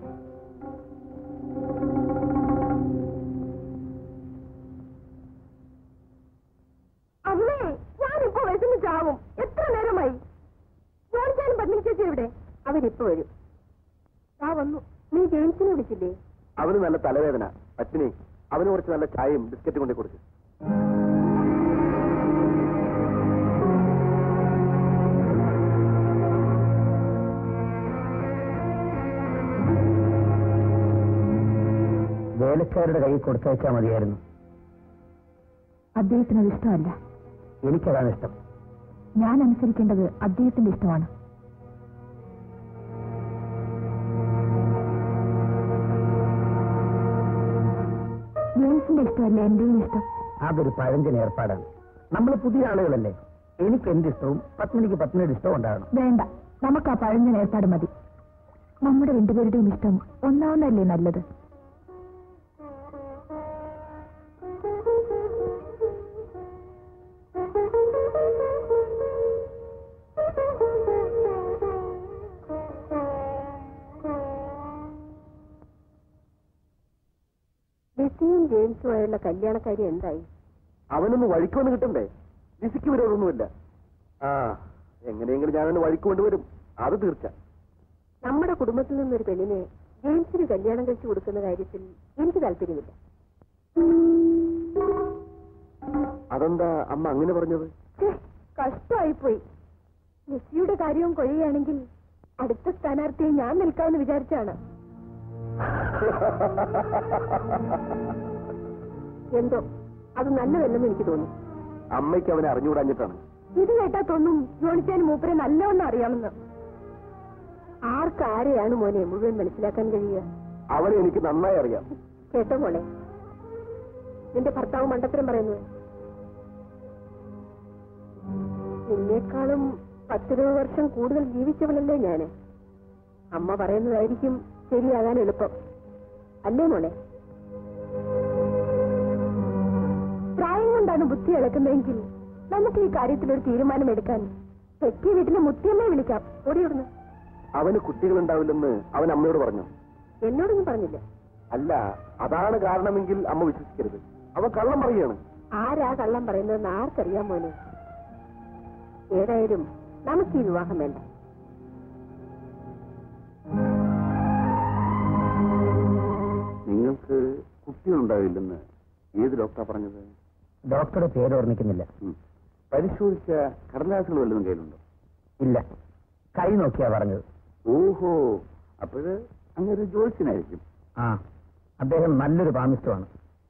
അമ്മേ ഞാനിപ്പോ വിശന്ന് ചാവും എത്ര നേരമായി ജോണിച്ചാനും പത്മിനി ചേച്ചി എവിടെ അവരിപ്പോ വരും ആ വന്നു നീ ജെയിംസിനെ വിളിച്ചില്ലേ അവന് നല്ല തലവേദന പത്മിനി അവന് കുറച്ച് നല്ല ചായയും ബിസ്ക്കറ്റും കൊണ്ടേ കൊടുക്ക് വേലക്കാരുടെ കയ്യിൽ കൊടുത്തയച്ചാൽ മതിയായിരുന്നു അദ്ദേഹത്തിന് അത് ഇഷ്ടമല്ല എനിക്കതാണ് ഇഷ്ടം ഞാൻ അനുസരിക്കേണ്ടത് അദ്ദേഹത്തിന്റെ ഇഷ്ടമാണ് ജെയിംസിന്റെ ഇഷ്ടമല്ല എന്റെയും ഇഷ്ടം അതൊരു പഴഞ്ചൻ ഏർപ്പാടാണ് നമ്മൾ പുതിയ ആളുകളല്ലേ എനിക്ക് എന്റെ ഇഷ്ടവും പത്മിനിക്ക് പത്മിനിയുടെ ഇഷ്ടവും ഉണ്ടാകണം വേണ്ട നമുക്ക് ആ പഴഞ്ഞ ഏർപ്പാട് മതി നമ്മുടെ രണ്ടുപേരുടെയും ഇഷ്ടം ഒന്നാവുന്നതല്ലേ നല്ലത് ലിസിയും ജെയിംസുമായുള്ള കല്യാണക്കാരി എന്തായി അവനൊന്ന് വഴിക്കൊന്ന് കിട്ടണ്ടേ ലിസിക്ക് വിരോധമൊന്നുമില്ല ആ എങ്ങനെയെങ്കിലും ഞാനൊന്ന് വഴിക്ക് കൊണ്ടുവരും അത് തീർച്ച നമ്മുടെ കുടുംബത്തിൽ നിന്നൊരു പെണ്ണിനെ ജെയിംസിന് കല്യാണം കഴിച്ചു കൊടുക്കുന്ന കാര്യത്തിൽ എനിക്ക് താല്പര്യമില്ല അതെന്താ അമ്മ അങ്ങനെ പറഞ്ഞത് കഷ്ടമായിപ്പോയി ലിസിയുടെ കാര്യവും കൊയ്യുകയാണെങ്കിൽ അടുത്ത സ്ഥാനാർത്ഥിയെ ഞാൻ നിൽക്കാമെന്ന് വിചാരിച്ചാണ് എന്തോ അത് നല്ലതല്ലെന്ന് എനിക്ക് തോന്നി അമ്മയ്ക്ക് അവനെ അറിഞ്ഞുകൂടാഞ്ഞിട്ടാണ് ഇത് കേട്ടാ തോന്നും ജോണിച്ചാൻ മൂപ്പരെ നല്ലവണ്ണം അറിയാമെന്ന് ആർക്കാരെയാണ് മോനെ മുഴുവൻ മനസ്സിലാക്കാൻ കഴിയുക അവനെ എനിക്ക് നന്നായി അറിയാം കേട്ടോ മോളെ നിന്റെ ഭർത്താവ് മണ്ടത്തരം പറയുന്നത് നിന്നേക്കാളും പത്തിരുപത് വർഷം കൂടുതൽ ജീവിച്ചവളല്ലേ ഞാന് അമ്മ പറയുന്നതായിരിക്കും ശരിയാകാൻ എളുപ്പം അല്ലേ മോളെ പ്രായം കൊണ്ടാണ് ബുദ്ധി ഇളക്കുന്നതെങ്കിൽ നമുക്ക് ഈ കാര്യത്തിൽ ഒരു തീരുമാനം എടുക്കാൻ തെറ്റിയ വീട്ടിലെ മുത്തിയമ്മയെ വിളിക്കാം ഓടിയിടുന്നു അവന് കുട്ടികളുണ്ടാവില്ലെന്ന് അവൻ അമ്മയോട് പറഞ്ഞു എന്നോടൊന്നും പറഞ്ഞില്ല അല്ല അതാണ് കാരണമെങ്കിൽ അമ്മ വിശ്വസിക്കരുത് അവൻ കള്ളം പറയാണ് ആരാ കള്ളം പറയുന്നതെന്ന് ആർക്കറിയാൻ മോനെ ഏതായാലും നമുക്ക് ഈ വിവാഹം വേണ്ട നിങ്ങൾക്ക് കുട്ടികളുണ്ടാവില്ലെന്ന് ഏത് ഡോക്ടറാ പറഞ്ഞത് ഡോക്ടറുടെ പേര് ഓർമ്മിക്കുന്നില്ല പരിശോധിച്ച കടലാസുകൾ വല്ലതും കയ്യിലുണ്ടോ ഇല്ല കൈ നോക്കിയാ പറഞ്ഞത് ഓഹോ അപ്പോഴ് അങ്ങനെ ജോത്സ്യനായിരിക്കും ആ അദ്ദേഹം നല്ലൊരു പാമിസ്റ്റമാണ്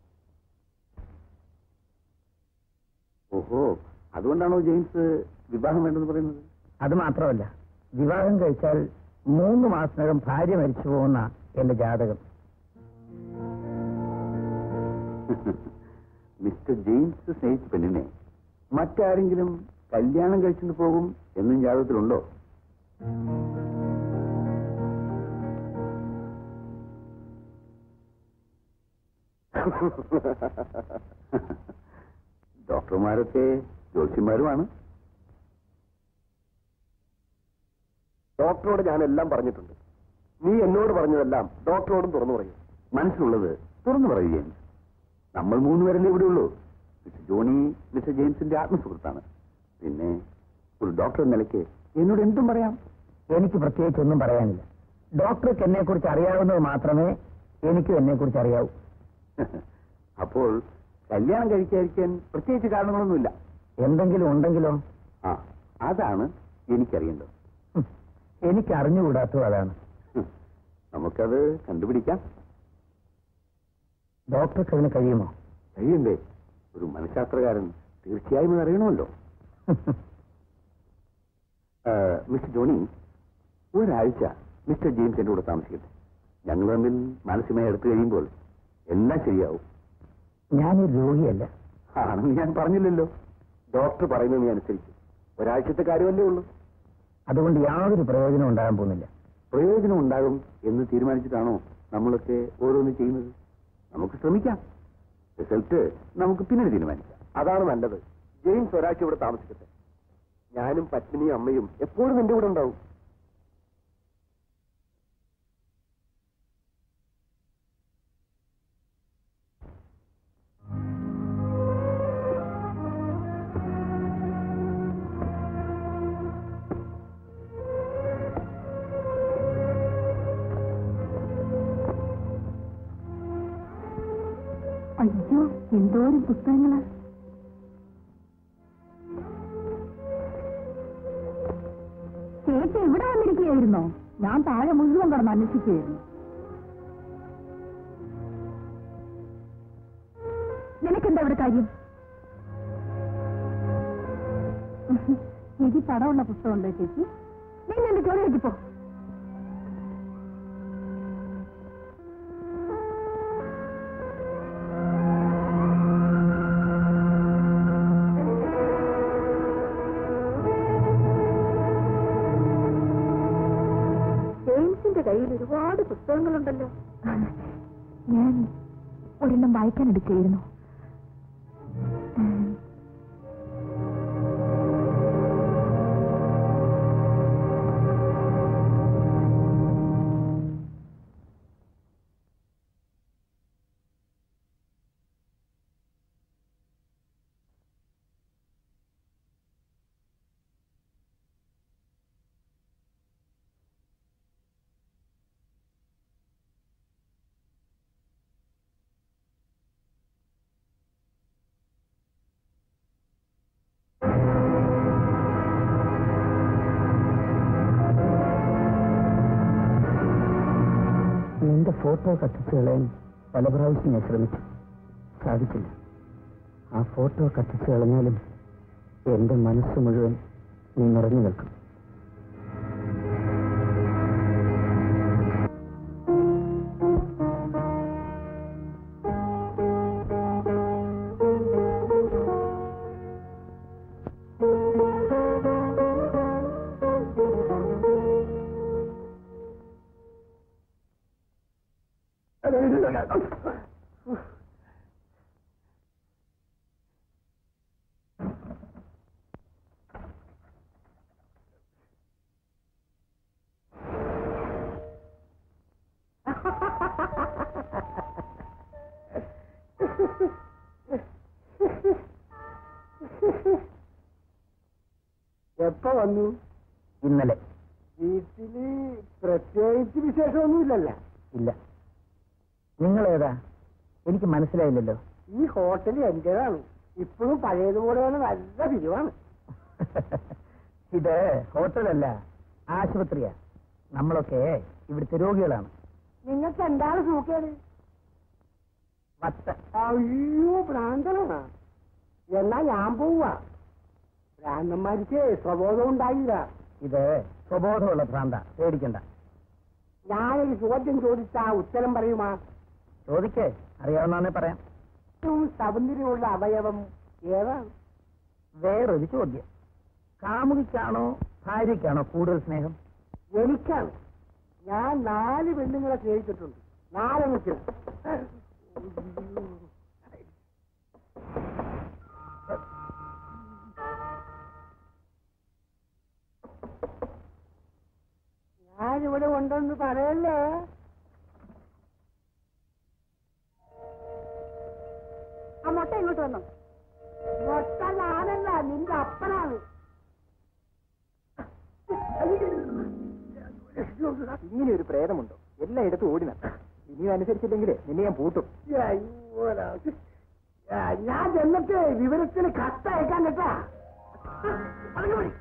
ഓഹോ അതുകൊണ്ടാണോ ജെയിംസ് വിവാഹം വേണ്ടെന്ന് പറയുന്നത് അത് മാത്രമല്ല വിവാഹം കഴിച്ചാൽ മൂന്ന് മാസത്തിനകം ഭാര്യ മരിച്ചു പോകുന്ന എന്റെ ജാതകം മിസ്റ്റർ ജെയിംസ് സ്നേഹിച്ച പെണ്ണിനെ മറ്റാരെങ്കിലും കല്യാണം കഴിച്ചിട്ട് പോകും എന്നും ജാതകത്തിലുണ്ടോ ഡോക്ടർമാരൊക്കെ ജ്യോത്സ്യന്മാരുമാണ് ഡോക്ടറോട് ഞാൻ എല്ലാം പറഞ്ഞിട്ടുണ്ട് നീ എന്നോട് പറഞ്ഞതെല്ലാം ഡോക്ടറോടും തുറന്നു പറയും മനസ്സിലുള്ളത് തുറന്നു പറയുകയും നമ്മൾ മൂന്നുപേരല്ലേ ഇവിടെ ഉള്ളൂ മിസ്റ്റർ ജോണി മിസ്റ്റർ ജെയിംസിന്റെ ആത്മസുഹൃത്താണ് പിന്നെ ഒരു ഡോക്ടർ എന്ന നിലയ്ക്ക് എന്നോട് എന്തും പറയാം എനിക്ക് പ്രത്യേകിച്ച് ഒന്നും പറയാനില്ല ഡോക്ടർക്ക് എന്നെ കുറിച്ച് അറിയാവുന്നത് മാത്രമേ എനിക്കും എന്നെ കുറിച്ച് അറിയാവൂ അപ്പോൾ കല്യാണം കഴിക്കാതിരിക്കാൻ പ്രത്യേകിച്ച് കാരണങ്ങളൊന്നുമില്ല എന്തെങ്കിലും ഉണ്ടെങ്കിലോ ആ അതാണ് എനിക്കറിയേണ്ടത് ഹും, എനിക്ക് അറിഞ്ഞുകൂടാത്തത് അതാണ് ഹും, നമുക്കത് കണ്ടുപിടിക്കാം ഡോക്ടർക്ക് അതിന് കഴിയുമോ കഴിയണ്ടേ ഒരു മനഃശാസ്ത്രകാരൻ തീർച്ചയായും ഇത് അറിയണമല്ലോ ആ, മിസ്റ്റർ ജോണി ഒരാഴ്ച മിസ്റ്റർ ജെയിംസ് എന്റെ കൂടെ താമസിക്കട്ടെ ഞങ്ങൾ തമ്മിൽ മാനസികമായി എടുത്തു കഴിയുമ്പോൾ എല്ലാം ശരിയാവും ഞാനൊരു രോഗിയല്ല ആണെന്ന് ഞാൻ പറഞ്ഞില്ലല്ലോ ഡോക്ടർ പറയുന്നത് നീ അനുസരിക്കും ഒരാഴ്ചത്തെ കാര്യമല്ലേ ഉള്ളൂ അതുകൊണ്ട് യാതൊരു പ്രയോജനം ഉണ്ടാകാൻ പോകുന്നില്ല പ്രയോജനം ഉണ്ടാകും എന്ന് തീരുമാനിച്ചിട്ടാണോ നമ്മളൊക്കെ ഓരോന്ന് ചെയ്യുന്നത് നമുക്ക് ശ്രമിക്കാം റിസൾട്ട് നമുക്ക് പിന്നീട് തീരുമാനിക്കാം അതാണ് നല്ലത് ജെയിംസ് ഒരാഴ്ച ഇവിടെ താമസിക്കട്ടെ ഞാനും പത്മിനിയും അമ്മയും എപ്പോഴും എന്റെ കൂടെ ഉണ്ടാവും അയ്യോ എന്തോരം പുസ്തകങ്ങളാ ചേച്ചി ഇവിടെ വന്നിരിക്കുകയായിരുന്നോ ഞാൻ താഴെ മുഴുവൻ കടന്ന് അന്വേഷിക്കുകയായിരുന്നു നിനക്കെന്താ ഇവിടെ കാര്യം നിധി പടമുള്ള പുസ്തകമുണ്ടോ ചേച്ചി നീ നിന്റെ ജോലി വെച്ചിപ്പോ ജെയിംസിന്റെ കയ്യിൽ ഒരുപാട് പുസ്തകങ്ങളുണ്ടല്ലോ ഞാൻ ഒരെണ്ണം വായിക്കാൻ എടുക്കുകയായിരുന്നു ഉം. നിന്റെ ഫോട്ടോ കത്തിച്ചു കളയാൻ പല പ്രാവശ്യം ഞാൻ ശ്രമിച്ചു സാധിച്ചില്ല ആ ഫോട്ടോ കത്തിച്ചു കളഞ്ഞാലും എന്റെ മനസ്സ് മുഴുവൻ നീ നിറഞ്ഞു നിൽക്കും എപ്പോ വന്നു ഇന്നലെ വീട്ടില് പ്രത്യേകിച്ച് വിശേഷമൊന്നുമില്ലല്ലോ ഇല്ല നിങ്ങളേതാ എനിക്ക് മനസ്സിലായില്ലല്ലോ ഈ ഹോട്ടൽ എന്റേതാണ് ഇപ്പോഴും പഴയതുപോലെയാണ് നല്ല പിരിവാണ് ഇത് ഹോട്ടലല്ല ആശുപത്രിയാ നമ്മളൊക്കെ ഇവിടുത്തെ രോഗികളാണ് നിങ്ങൾക്ക് എന്താണ് സൂക്കേട് വത്ത അയ്യോ ഭ്രാന്തനാ എന്നാ ഞാൻ പോവാ ഭ്രാന്തന്മാർക്ക് സ്വബോധം ഉണ്ടായില്ല ഇത് സ്വബോധമുള്ള ഭ്രാന്ത പേടിക്കണ്ട ഞാനൊരു ചോദ്യം ചോദിച്ചാ ഉത്തരം പറയുമാ ചോദിക്കേ അറിയാവുന്നേ പറയാം ഏറ്റവും സൗന്ദര്യമുള്ള അവയവം ഏതാണ് വേറൊരു ചോദ്യം കാമുകിക്കാണോ ഭാര്യയ്ക്കാണോ കൂടുതൽ സ്നേഹം എനിക്കാണ് ഞാൻ നാല് പെണ്ണുങ്ങളെ സ്നേഹിച്ചിട്ടുണ്ട് നാലെണ്ണത്തിൽ ഞാനിവിടെ ഉണ്ടെന്ന് പറയല്ലേ ആ മുട്ട ഇങ്ങോട്ട് വന്നോ മൊട്ട ഞാനല്ല നിന്റെ അപ്പനാണ് ഇങ്ങനെ ഒരു പ്രേതമുണ്ടോ എല്ലായിടത്തും ഓടിന ഇനിയും അനുസരിച്ചില്ലെങ്കിൽ നിന്നെ ഞാൻ പൂട്ടും അയ്യോടാ. ആ, ഞാൻ ചെന്നിട്ട് വിവരത്തിന് കത്തയക്കാൻ കേട്ടാ പറഞ്ഞു പോയി.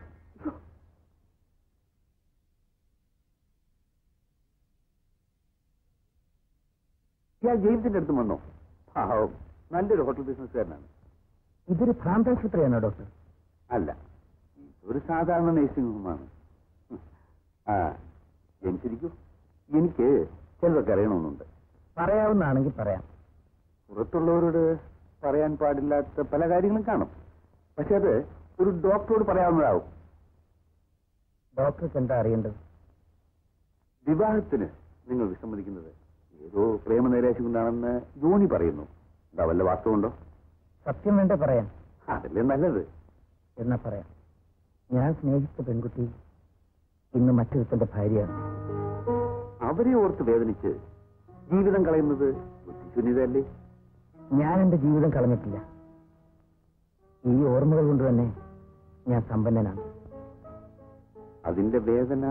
ഇയാൾ ജെയിംസിന്റെ അടുത്ത് വന്നോ പാവം നല്ലൊരു ഹോട്ടൽ ബിസിനസ്സുകാരനാണ് ഇതൊരു ഭ്രാന്താശുപത്രിയാണോ ഡോക്ടർ അല്ല ഒരു സാധാരണ നേഴ്സിംഗ് ഹോമാണ് ആ ജനിച്ചിരിക്കൂ എനിക്ക് ചിലതൊക്കെ അറിയണമെന്നുണ്ട് പറയാവുന്നതാണെങ്കിൽ പറയാം പുറത്തുള്ളവരോട് പറയാൻ പാടില്ലാത്ത പല കാര്യങ്ങളും കാണും പക്ഷെ അത് ഒരു ഡോക്ടറോട് പറയാവുന്നതാവും ഡോക്ടർക്ക് എന്താ അറിയേണ്ടത് വിവാഹത്തിന് നിങ്ങൾ വിസമ്മതിക്കുന്നത് ഏതോ പ്രേമനൈരാശ്യം കൊണ്ടാണെന്ന് ജോണി പറയുന്നു എന്താ വല്ല വാസ്തവുണ്ടോ സത്യം വേണ്ട പറയാൻ അതല്ലേ നല്ലത് എന്നാ പറയാം ഞാൻ സ്നേഹിച്ച പെൺകുട്ടി ഇന്ന് മറ്റൊരുത്തന്റെ ഭാര്യയാണ് അവരെ ഓർത്ത് വേദനിച്ച് ജീവിതം കളയുന്നത് ബുദ്ധിശൂന്യതയല്ലേ ഞാൻ എന്റെ ജീവിതം കളഞ്ഞിട്ടില്ല ഈ ഓർമ്മകൾ കൊണ്ട് തന്നെ ഞാൻ സമ്പന്നനാണ് അതിന്റെ വേദന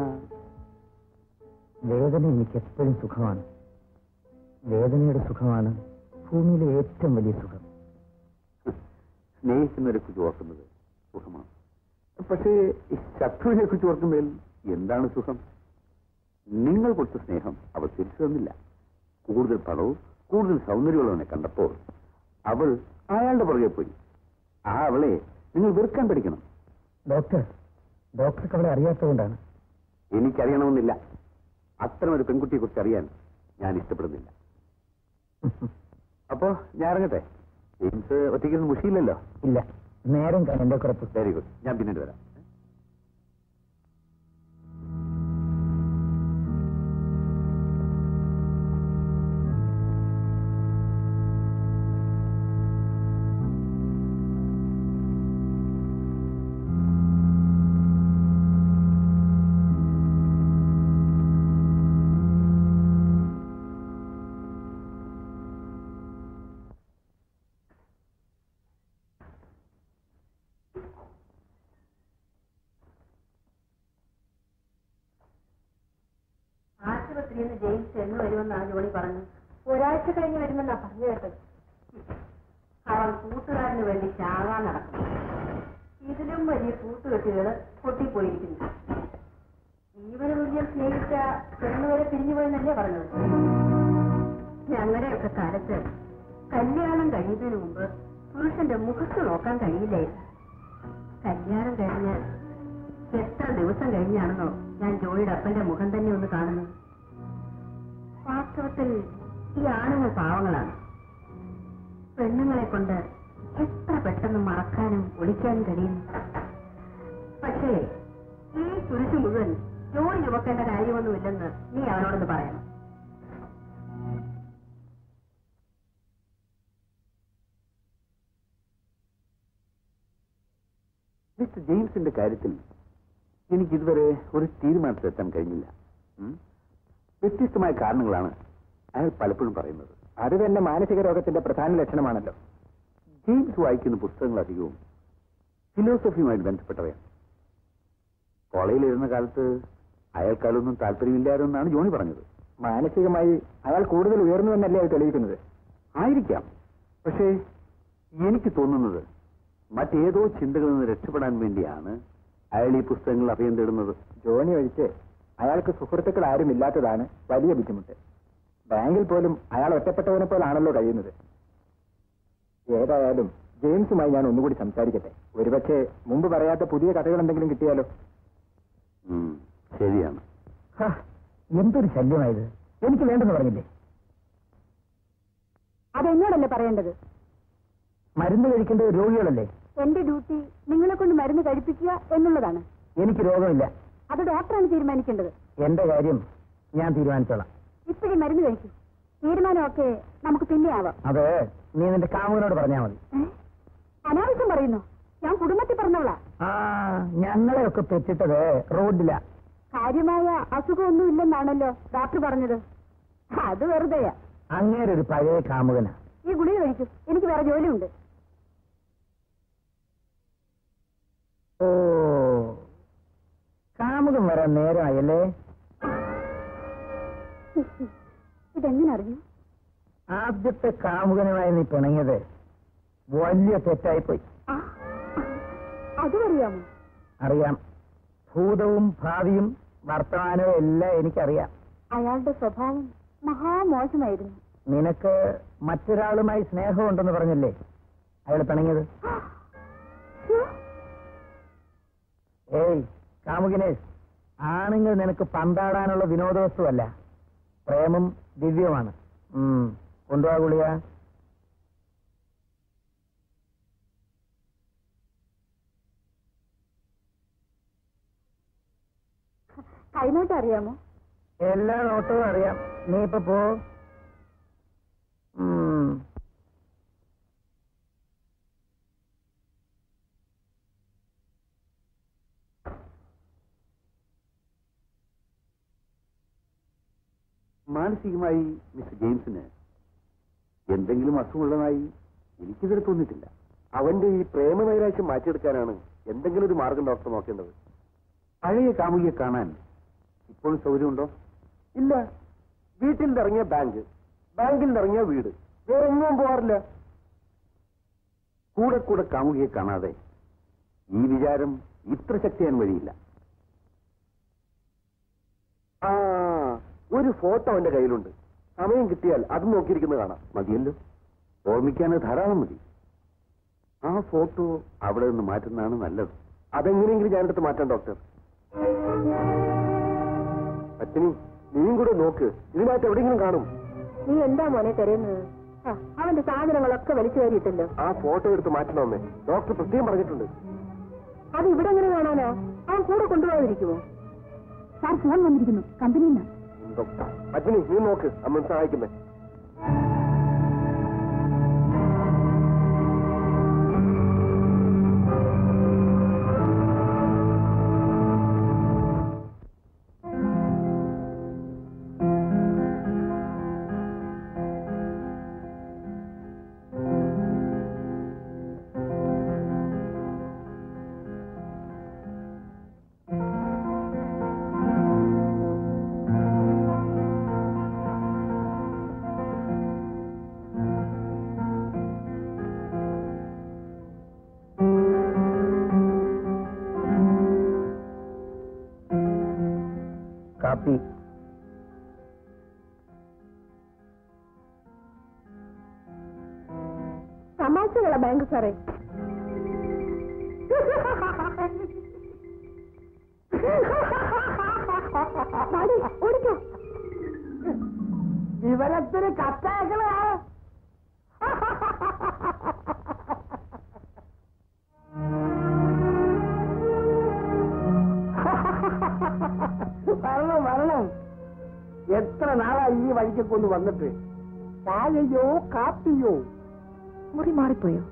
വേദന എനിക്ക് എപ്പോഴും സുഖമാണ് വേദനയുടെ സുഖമാണ് ഭൂമിയിലെ ഏറ്റവും വലിയ സുഖം സ്നേഹിക്കുന്നവരെ കുറിച്ച് ഓർക്കുന്നത് സുഖമാണ് പക്ഷേ ഈ ശത്രുവിനെ കുറിച്ച് ഓർക്കുന്നതിൽ എന്താണ് സുഖം നിങ്ങൾ കൊടുത്ത സ്നേഹം അവർ തിരിച്ചു തന്നില്ല കൂടുതൽ പണവും കൂടുതൽ സൗന്ദര്യമുള്ളവനെ കണ്ടപ്പോൾ അവൾ അയാളുടെ പുറകെ പോയി ആ അവളെ നിങ്ങൾ വെറുക്കാൻ പഠിക്കണം ഡോക്ടർ ഡോക്ടർക്ക് അവളെ അറിയാത്തതുകൊണ്ടാണ് എനിക്കറിയണമെന്നില്ല അത്തരം ഒരു പെൺകുട്ടിയെ കുറിച്ച് അറിയാൻ ഞാൻ ഇഷ്ടപ്പെടുന്നില്ല അപ്പോ ഞാൻ ഇറങ്ങട്ടെ ജെയിംസ് ഒറ്റയ്ക്കൊന്നും മുഷിയില്ലല്ലോ ഇല്ല നേരം കാണാൻ എന്റെ കുറപ്പ് വെരി ഗുഡ് ഞാൻ പിന്നീട് വരാം ആശുപത്രിയിൽ നിന്ന് ജെയിംസ് എന്ന് വരുമെന്നാണ് ജോണി പറഞ്ഞു ഒരാഴ്ച കഴിഞ്ഞ് വരുമെന്നാ പറഞ്ഞു കേട്ടത് അവൻ കൂട്ടുകാരന് വേണ്ടി ചാകാൻ നടക്കുന്നു ഇതിലും വലിയ കൂട്ടുകെട്ടുകള് പൊട്ടിപ്പോയിരിക്കുന്നു ജീവന് തുല്യം സ്നേഹിച്ച പെണ്ണുവരെ പിരിഞ്ഞുപോയെന്നല്ലേ പറഞ്ഞത് ഞങ്ങളുടെയൊക്കെ കാലത്ത് കല്യാണം കഴിയുന്നതിന് മുമ്പ് പുരുഷന്റെ മുഖത്ത് നോക്കാൻ കഴിയില്ലായിരുന്നു കല്യാണം കഴിഞ്ഞ് എത്ര ദിവസം കഴിഞ്ഞാണെന്നോ ഞാൻ ജോയിയുടെ അപ്പന്റെ മുഖം തന്നെ ഒന്ന് കാണുന്നത് വാസ്തവത്തിൽ ഈ ആണുങ്ങൾ പാവങ്ങളാണ് പെണ്ണുങ്ങളെ കൊണ്ട് എത്ര പെട്ടെന്ന് മറക്കാനും ഒളിക്കാനും കഴിയുന്നു പക്ഷേ ഈ കുരിശ് മുഴുവൻ ജോലി ചുമക്കേണ്ട കാര്യമൊന്നുമില്ലെന്ന് നീ അവനോടൊന്ന് പറയണം മിസ്റ്റർ ജെയിംസിന്റെ കാര്യത്തിൽ എനിക്ക് ഇതുവരെ ഒരു തീരുമാനത്തിലെത്താൻ കഴിഞ്ഞില്ല ഉം? വ്യത്യസ്തമായ കാരണങ്ങളാണ് അയാൾ പലപ്പോഴും പറയുന്നത് അത് തന്നെ മാനസിക രോഗത്തിന്റെ പ്രധാന ലക്ഷണമാണല്ലോ ജെയിംസ് വായിക്കുന്ന പുസ്തകങ്ങൾ അധികവും ഫിലോസഫിയുമായിട്ട് ബന്ധപ്പെട്ടവയാണ് കോളേജിലിരുന്ന കാലത്ത് അയാൾക്കാലൊന്നും താല്പര്യമില്ലായിരുന്നാണ് ജോണി പറഞ്ഞത് മാനസികമായി അയാൾ കൂടുതൽ ഉയർന്നുവെന്നല്ലേ അത് തെളിയിക്കുന്നത് ആയിരിക്കാം പക്ഷേ എനിക്ക് തോന്നുന്നത് മറ്റേതോ ചിന്തകളിൽ നിന്ന് രക്ഷപ്പെടാൻ വേണ്ടിയാണ് അയാൾ ഈ പുസ്തകങ്ങൾ അഭയം തേടുന്നത് ജോണി ഒഴിച്ച് അയാൾക്ക് സുഹൃത്തുക്കൾ ആരും ഇല്ലാത്തതാണ് വലിയ ബുദ്ധിമുട്ട് ബാങ്കിൽ പോലും അയാൾ ഒറ്റപ്പെട്ടവനെ പോലാണല്ലോ കഴിയുന്നത് ഏതായാലും ജെയിംസുമായി ഞാൻ ഒന്നുകൂടി സംസാരിക്കട്ടെ ഒരുപക്ഷെ മുമ്പ് പറയാത്ത പുതിയ കഥകൾ എന്തെങ്കിലും കിട്ടിയാലോ ഉം, ശരിയാണ് എന്തൊരു ശല്യമായത് എനിക്ക് വേണ്ടെന്ന് പറഞ്ഞില്ലേ അതെന്നോടല്ലേ പറയേണ്ടത് മരുന്ന് കഴിക്കേണ്ടത് രോഗികളല്ലേ എന്റെ ഡ്യൂട്ടി നിങ്ങളെ കൊണ്ട് മരുന്ന് കഴിപ്പിക്കുക എന്നുള്ളതാണ് എനിക്ക് രോഗമില്ല അത് ഡോക്ടറാണ് തീരുമാനിക്കേണ്ടത് എന്റെ കാര്യം ഞാൻ തീരുമാനിച്ചോളാം ഇപ്പോഴേ മരുന്ന് കഴിക്കൂ തീരുമാനമൊക്കെ നമുക്ക് പിന്നെ ആവാം അത് നീ നിന്റെ കാമുകനോട് പറഞ്ഞാൽ മതി ഏ? അനാവശ്യം പറയുന്നു ഞാൻ കുടുംബത്തിൽ പറഞ്ഞോളാം ആ ഞങ്ങളെയൊക്കെ പെറ്റിട്ടത് റോഡില കാര്യമായ അസുഖമൊന്നും ഇല്ലെന്നാണല്ലോ ഡോക്ടർ പറഞ്ഞത് അത് വെറുതെയാ അങ്ങേരൊരു പഴയ കാമുകനാ ഈ ഗുളിക കഴിക്കൂ എനിക്ക് വേറെ ജോലിയുണ്ട് ഓ കാമുകൻ വരാൻ നേരമായല്ലേ ഇതെങ്ങനെ അറിഞ്ഞു ആദ്യത്തെ കാമുകനുമായി നീ പിണങ്ങിയത് വലിയ തെറ്റായിപ്പോയി ആ, അതും അറിയാമോ അറിയാം ഭൂതവും ഭാവിയും വർത്തമാനവും എല്ലാം എനിക്കറിയാം അയാളുടെ സ്വഭാവം മഹാമോശമായിരുന്നു നിനക്ക് മറ്റൊരാളുമായി സ്നേഹമുണ്ടെന്ന് പറഞ്ഞല്ലേ അയാൾ പിണങ്ങിയത് ശ്ശോ, ഏയ് കാമുകിനെ ആണുങ്ങൾ നിനക്ക് പന്താടാനുള്ള വിനോദവസ്തുവല്ല പ്രേമം ദിവ്യമാണ് ഉം. കൊണ്ടുവാ ഗുളിക കൈനോട്ടം അറിയാമോ എല്ലാ നോട്ടവും അറിയാം നീ ഇപ്പൊ പോ ഉം. മാനസികമായി മിസ്റ്റർ ജെയിംസിന് എന്തെങ്കിലും അസുഖമുള്ളതായി എനിക്കിതുവരെ തോന്നിയിട്ടില്ല അവന്റെ ഈ പ്രേമനൈരാശ്യം മാറ്റിയെടുക്കാനാണ് എന്തെങ്കിലും ഒരു മാർഗം ഡോക്ടർ നോക്കേണ്ടത് പഴയ കാമുകിയെ കാണാൻ ഇപ്പോഴും സൗകര്യമുണ്ടോ ഇല്ല വീട്ടിൽ നിന്ന് ഇറങ്ങിയ ബാങ്ക് ബാങ്കിൽ നിന്ന് ഇറങ്ങിയ വീട് വേറെ എങ്ങും പോകാറില്ല കൂടെ കൂടെ കാമുകിയെ കാണാതെ ഈ വിചാരം ഇത്ര ശക്തിയാൻ വഴിയില്ല ആ ഒരു ഫോട്ടോ അവന്റെ കയ്യിലുണ്ട് സമയം കിട്ടിയാൽ അത് നോക്കിയിരിക്കുന്നത് കാണാം മതിയല്ലോ ഓർമ്മിക്കാൻ ധാരാളം മതി ആ ഫോട്ടോ അവിടെ നിന്ന് മാറ്റുന്നതാണ് നല്ലത് അതെങ്ങനെയെങ്കിലും ഞാനെടുത്ത് മാറ്റാം ഡോക്ടർ അച്ഛനി നീയും കൂടെ നോക്ക് ഇതിനകത്ത് എവിടെയെങ്കിലും കാണും നീ എന്താ മോനെ തരുന്നത് അവന്റെ സാധനങ്ങളൊക്കെ വലിച്ചു കയറിയിട്ടല്ലോ ആ ഫോട്ടോ എടുത്ത് മാറ്റണമെന്നേ ഡോക്ടർ പ്രത്യേകം പറഞ്ഞിട്ടുണ്ട് അത് ഇവിടെ എങ്ങനെ കാണാനാ അവൻ കൂടെ കൊണ്ടുപോകാതിരിക്കുമോ സാർ ഫോൺ വന്നിരിക്കുന്നു കമ്പനിയിൽ ഡോക്ടർ അച്ഛനി നീ നോക്ക് അമ്മ സഹായിക്കുന്നേ കാപ്പി തമാശകളാ ബാങ്ക് സാറേ പാടി, ഓടിക്കോ വിവരത്തിന് കത്തയക്കളാ വരണം വരണം എത്ര നാളായി ഈ വഴിക്കൊക്കെ ഒന്ന് വന്നിട്ട് ചായയോ കാപ്പിയോ മുറി മാറിപ്പോയോ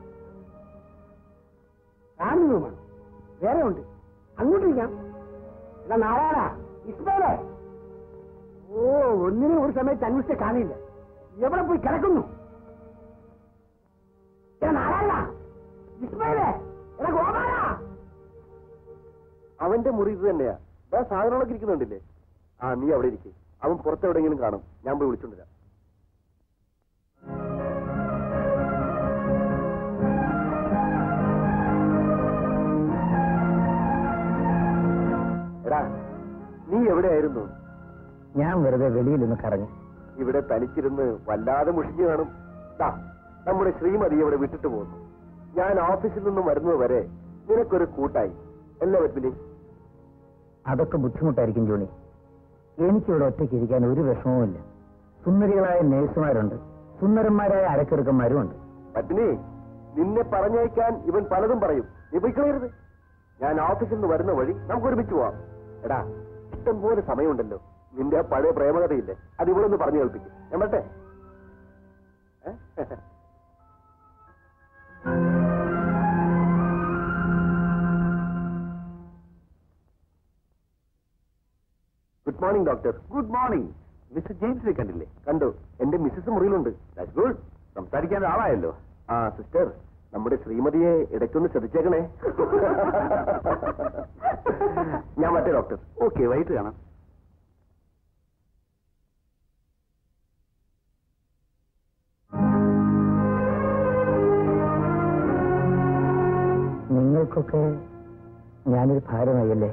കാണുന്നു വേണം വേറെ ഉണ്ട് അങ്ങോട്ടിരിക്കാം എടാ നാരായണ ഇസ്മേലേ ഓ ഒന്നിനെ ഒരു സമയത്ത് അന്വേഷിച്ച് കാണില്ല എവിടെ പോയി കിടക്കുന്നു എടാ നാരായണ ഇസ്മേലേ എടാ ഗോപാല അവന്റെ മുറി ഇത് തന്നെയാ ആ സാധനങ്ങളൊക്കെ ഇരിക്കുന്നുണ്ടില്ലേ ആ നീ അവിടെ ഇരിക്കും അവൻ പുറത്തെവിടെയെങ്കിലും കാണും ഞാൻ പോയി വിളിച്ചോണ്ടിരാം എടാ നീ എവിടെയായിരുന്നു ഞാൻ വെറുതെ വെളിയിലൊന്ന് കറങ്ങി ഇവിടെ തനിച്ചിരുന്ന് വല്ലാതെ മുഷിഞ്ഞു കാണും ദാ നമ്മുടെ ശ്രീമതി ഇവിടെ വിട്ടിട്ട് പോകുന്നു ഞാൻ ഓഫീസിൽ നിന്നും വരുന്നത് വരെ നിനക്കൊരു കൂട്ടായി അല്ലേ പത്മിനി അതൊക്കെ ബുദ്ധിമുട്ടായിരിക്കും ജോണി എനിക്കിവിടെ ഒറ്റയ്ക്ക് ഇരിക്കാൻ ഒരു വിഷമവുമില്ല സുന്ദരികളായ നേഴ്സുമാരുണ്ട് സുന്ദരന്മാരായ അരക്കെറുക്കന്മാരും ഉണ്ട് പത്നി നിന്നെ പറഞ്ഞയക്കാൻ ഇവൻ പലതും പറയും നീ പോയി കളയരുത് ഞാൻ ഓഫീസിൽ നിന്ന് വരുന്ന വഴി നമുക്ക് ഒരുമിച്ച് പോവാം എടാ ഇഷ്ടം പോലെ സമയമുണ്ടല്ലോ നിന്റെ ആ പഴയ പ്രേമകഥയില്ലേ അത് ഇവളൊന്ന് പറഞ്ഞു കേൾപ്പിക്കും ഞാൻ പറ്റേ good morning doctor good morning mister ജെയിംസിനെ കണ്ടില്ലേ കണ്ടു എന്റെ മിസ്സസ് മുറിയിലുണ്ട് ദാറ്റ്സ് ഗുഡ് സംസാരിക്കാൻ ആളായല്ലോ ആ സിസ്റ്റർ നമ്മുടെ ശ്രീമതിയെ ഇടയ്ക്കൊന്ന് ശ്രദ്ധിച്ചേക്കണേ ഞാൻ മറ്റേ ഡോക്ടർ ഓക്കെ വൈകിട്ട് കാണാം നിങ്ങൾക്കൊക്കെ ഞാനൊരു ഭാരമായല്ലേ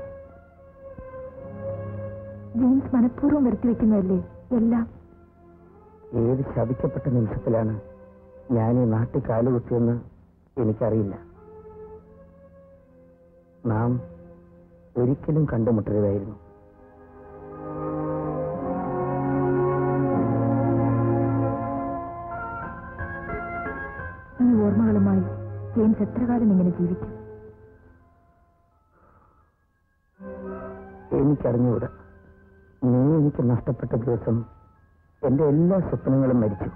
ജെയിംസ് മനഃപൂർവ്വം വരുത്തി വെക്കുന്നതല്ലേ എല്ലാം ഏത് ശപിക്കപ്പെട്ട നിമിഷത്തിലാണ് ഞാൻ ഈ നാട്ടിൽ കാലുകുത്തിയെന്ന് എനിക്കറിയില്ല നാം ഒരിക്കലും കണ്ടുമുട്ടരുതായിരുന്നു ഈ ഓർമ്മകളുമായി ജെയിംസ് എത്ര കാലം ഇങ്ങനെ ജീവിക്കും എനിക്കറിഞ്ഞുകൂടാ നീ എനിക്ക് നഷ്ടപ്പെട്ട ദിവസം എന്റെ എല്ലാ സ്വപ്നങ്ങളും മരിച്ചു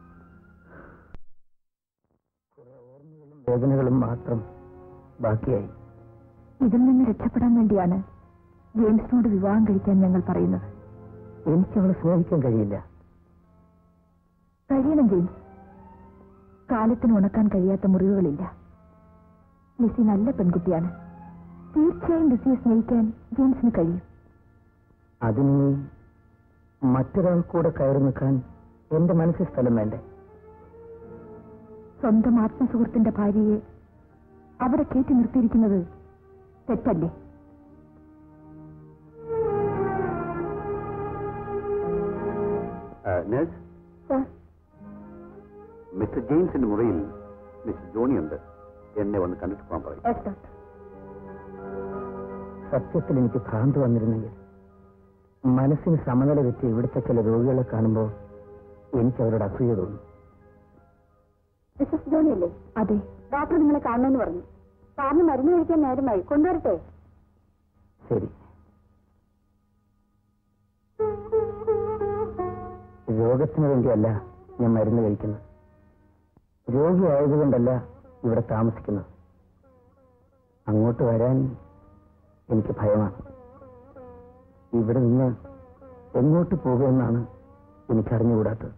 കുറെ ഓർമ്മകളും വേദനകളും മാത്രം ബാക്കിയായി ഇതിൽ നിന്ന് രക്ഷപ്പെടാൻ വേണ്ടിയാണ് ജെയിംസിനോട് വിവാഹം കഴിക്കാൻ ഞങ്ങൾ പറയുന്നത് എനിക്ക് അവളെ സ്നേഹിക്കാൻ കഴിയില്ല കഴിയണം ജെയിംസ് കാലത്തിന് ഉണക്കാൻ കഴിയാത്ത മുറിവുകളില്ല ലിസി നല്ല പെൺകുട്ടിയാണ് തീർച്ചയായും ലിസിയെ സ്നേഹിക്കാൻ ജെയിംസിന് കഴിയും അതിന് മറ്റൊരാൾ കൂടെ കയറി നിൽക്കാൻ എന്റെ മനസ്സിൽ സ്ഥലം വേണ്ടേ സ്വന്തം ആത്മസുഹൃത്തിന്റെ ഭാര്യയെ അവിടെ കയറ്റി നിർത്തിയിരിക്കുന്നത് തെറ്റല്ലേ നേഴ്സ് മിസ്റ്റർ ജെയിംസിന്റെ മുറിയിൽ മിസ്റ്റർ ജോണി ഉണ്ട് എന്നെ വന്ന് കണ്ടിട്ട് പോകാൻ പറയും യെസ് ഡോക്ടർ സത്യത്തിൽ എനിക്ക് ഭ്രാന്ത് വന്നിരുന്നെങ്കിൽ മനസ്സിന് സമനില വെച്ച് ഇവിടുത്തെ ചില രോഗികളെ കാണുമ്പോൾ എനിക്ക് അവരോട് അസൂയ തോന്നും മിസ്സസ് ജോണി അല്ലേ അതെ ഡോക്ടർ നിങ്ങളെ കാണണമെന്ന് പറഞ്ഞു സാറിന് മരുന്ന് കഴിക്കാൻ നേരമായി കൊണ്ടുവരട്ടെ ശരി രോഗത്തിന് വേണ്ടിയല്ല ഞാൻ മരുന്ന് കഴിക്കുന്നത് രോഗിയായതുകൊണ്ടല്ല ഇവിടെ താമസിക്കുന്നത് അങ്ങോട്ട് വരാൻ എനിക്ക് ഭയമാണ് ഇവിടെ നിന്ന് എങ്ങോട്ട് പോകുമെന്നാണ് എനിക്കറിഞ്ഞുകൂടാത്തത്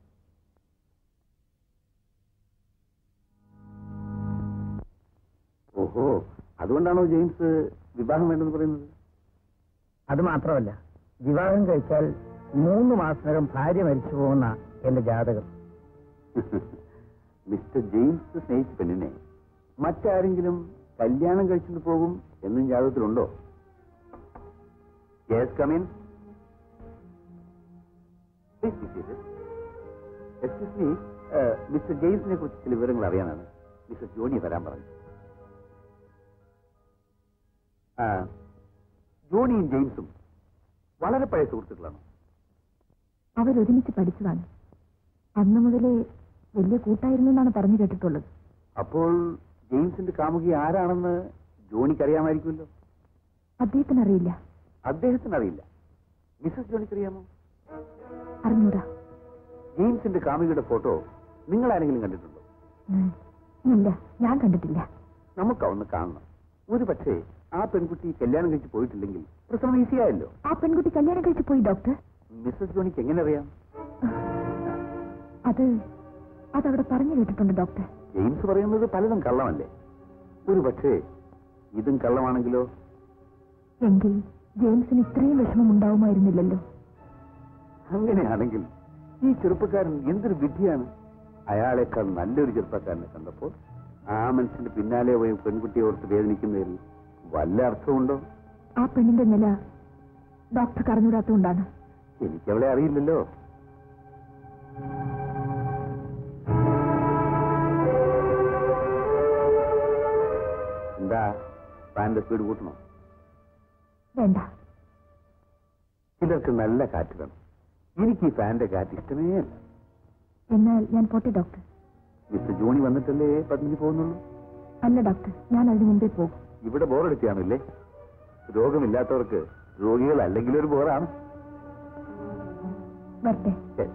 ഓഹോ അതുകൊണ്ടാണോ ജെയിംസ് വിവാഹം വേണ്ടെന്ന് പറയുന്നത് അത് മാത്രമല്ല വിവാഹം കഴിച്ചാൽ മൂന്ന് മാസത്തിനകം ഭാര്യ മരിച്ചു പോകുന്ന എന്റെ ജാതകം മിസ്റ്റർ ജെയിംസ് സ്നേഹിച്ച പെണ്ണിനെ മറ്റാരെങ്കിലും കല്യാണം കഴിച്ചിട്ട് പോകും എന്നും ജാതകത്തിലുണ്ടോ yes come in excuse me mister ജെയിംസിനെ കുറിച്ച് ചില വിവരങ്ങൾ അറിയാനാണ് മിസ്റ്റർ ജോണി വരാൻ പറഞ്ഞത് ആ, ജോണിയും ജെയിംസും വളരെ പഴയ സുഹൃത്തുക്കളാണ് അവരൊരുമിച്ച് പഠിച്ചതാണ് അന്ന് മുതലേ വലിയ കൂട്ടായിരുന്നു എന്നാണ് പറഞ്ഞു കേട്ടിട്ടുള്ളത് അപ്പോൾ ജെയിംസിന്റെ കാമുകി ആരാണെന്ന് ജോണിക്ക് അറിയാമായിരിക്കുമല്ലോ അദ്ദേഹത്തിന് അറിയില്ല അദ്ദേഹത്തിന് അറിയില്ല മിസ്സസ് ജോണിക്ക് അറിയാമോ അറിഞ്ഞൂടാ ജെയിംസിന്റെ കാമുകിയുടെ ഫോട്ടോ നിങ്ങൾ ആരെങ്കിലും കണ്ടിട്ടുണ്ടോ ഉം. ഇല്ല ഞാൻ കണ്ടിട്ടില്ല നമുക്ക് ഒന്ന് കാണണം ഒരു പക്ഷേ ആ പെൺകുട്ടി കല്യാണം കഴിച്ച് പോയിട്ടില്ലെങ്കിൽ പ്രസവം ഈസിയായല്ലോ ആ പെൺകുട്ടി കല്യാണം കഴിച്ച് പോയി ഡോക്ടർ മിസ്സസ് ജോണിക്ക് എങ്ങനെ അറിയാം അത് അതവിടെ പറഞ്ഞു കേട്ടിട്ടുണ്ട് ഡോക്ടർ ജെയിംസ് പറയുന്നത് പലതും കള്ളമല്ലേ ഒരു പക്ഷേ ഇതും കള്ളമാണെങ്കിലോ എങ്കിൽ ജെയിംസിന് ഇത്രയും വിഷമം ഉണ്ടാവുമായിരുന്നില്ലല്ലോ അങ്ങനെയാണെങ്കിൽ ഈ ചെറുപ്പക്കാരൻ എന്തൊരു വിധിയാണ് അയാളെക്കാൾ നല്ലൊരു ചെറുപ്പക്കാരനെ കണ്ടപ്പോൾ ആ മനുഷ്യന്റെ പിന്നാലെ പോയി പെൺകുട്ടിയെ ഓർത്ത് വേദനിക്കുന്നതിൽ വല്ല അർത്ഥമുണ്ടോ ആ പെണ്ണിന്റെ നില ഡോക്ടർ അറിഞ്ഞൂടാത്തതുകൊണ്ടാണ് എനിക്കവളെ അറിയില്ലല്ലോ എന്താ ഫാന്റെ സ്പീഡ് കൂട്ടണോ വേണ്ട ചിലർക്ക് നല്ല കാറ്റ് വേണം എനിക്ക് ഈ ഫാന്റെ കാറ്റ് ഇഷ്ടമേ അല്ല എന്നാൽ ഞാൻ പോട്ടെ ഡോക്ടർ മിസ്റ്റർ ജോണി വന്നിട്ടല്ലേ പത്മിനി പോകുന്നുള്ളൂ അല്ല ഡോക്ടർ ഞാൻ അതിന് മുമ്പേ പോകും ഇവിടെ ബോറടിച്ചാണല്ലേ രോഗമില്ലാത്തവർക്ക് രോഗികൾ അല്ലെങ്കിൽ ഒരു ബോറാണ് വരട്ടെ ശരി.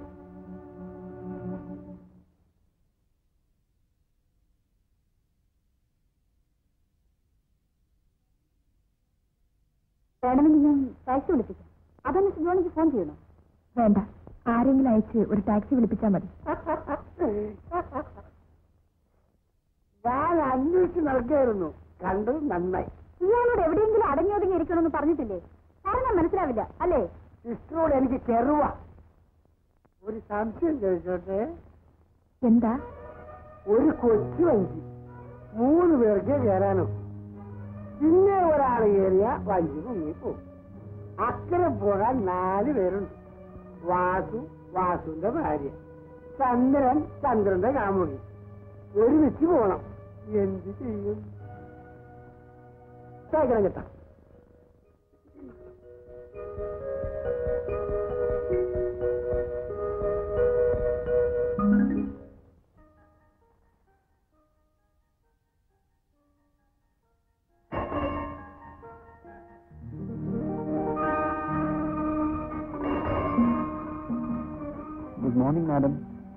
വേണമെങ്കിൽ ഞാൻ ടാക്സി വിളിപ്പിക്കാം അതോ മിസ് ജോണിക്ക് ഫോൺ ചെയ്യണോ വേണ്ട ആരെങ്കിലും അയച്ച് ഒരു ടാക്സി വിളിപ്പിച്ചാൽ മതി ഞാൻ അന്വേഷിച്ച് നടക്കുകയായിരുന്നു കണ്ടത് നന്നായി ഇയാളോട് എവിടെയെങ്കിലും അടങ്ങിയൊതുങ്ങി ഇരിക്കണമെന്ന് പറഞ്ഞിട്ടില്ലേ പറഞ്ഞാൽ മനസ്സിലാവില്ല അല്ലേ സിസ്റ്ററോട് എനിക്ക് കെറുവ ഒരു സംശയം ചോദിച്ചോട്ടെ എന്താ ഒരു കൊച്ചു വഞ്ചി മൂന്ന് പേർക്ക് കയറാനോ പിന്നെ ഒരാൾ കയറിയ വഞ്ചി മുങ്ങിപ്പോവും അക്കരെ പോകാൻ നാല് പേരുണ്ട് വാസു വാസുവിന്റെ ഭാര്യ ചന്ദ്രൻ ചന്ദ്രന്റെ കാമുകി ഒരുമിച്ച് പോണം എന്ത് ചെയ്യും സൈക്കിളം കേട്ടാ ഗുഡ് മോർണിംഗ് മാഡം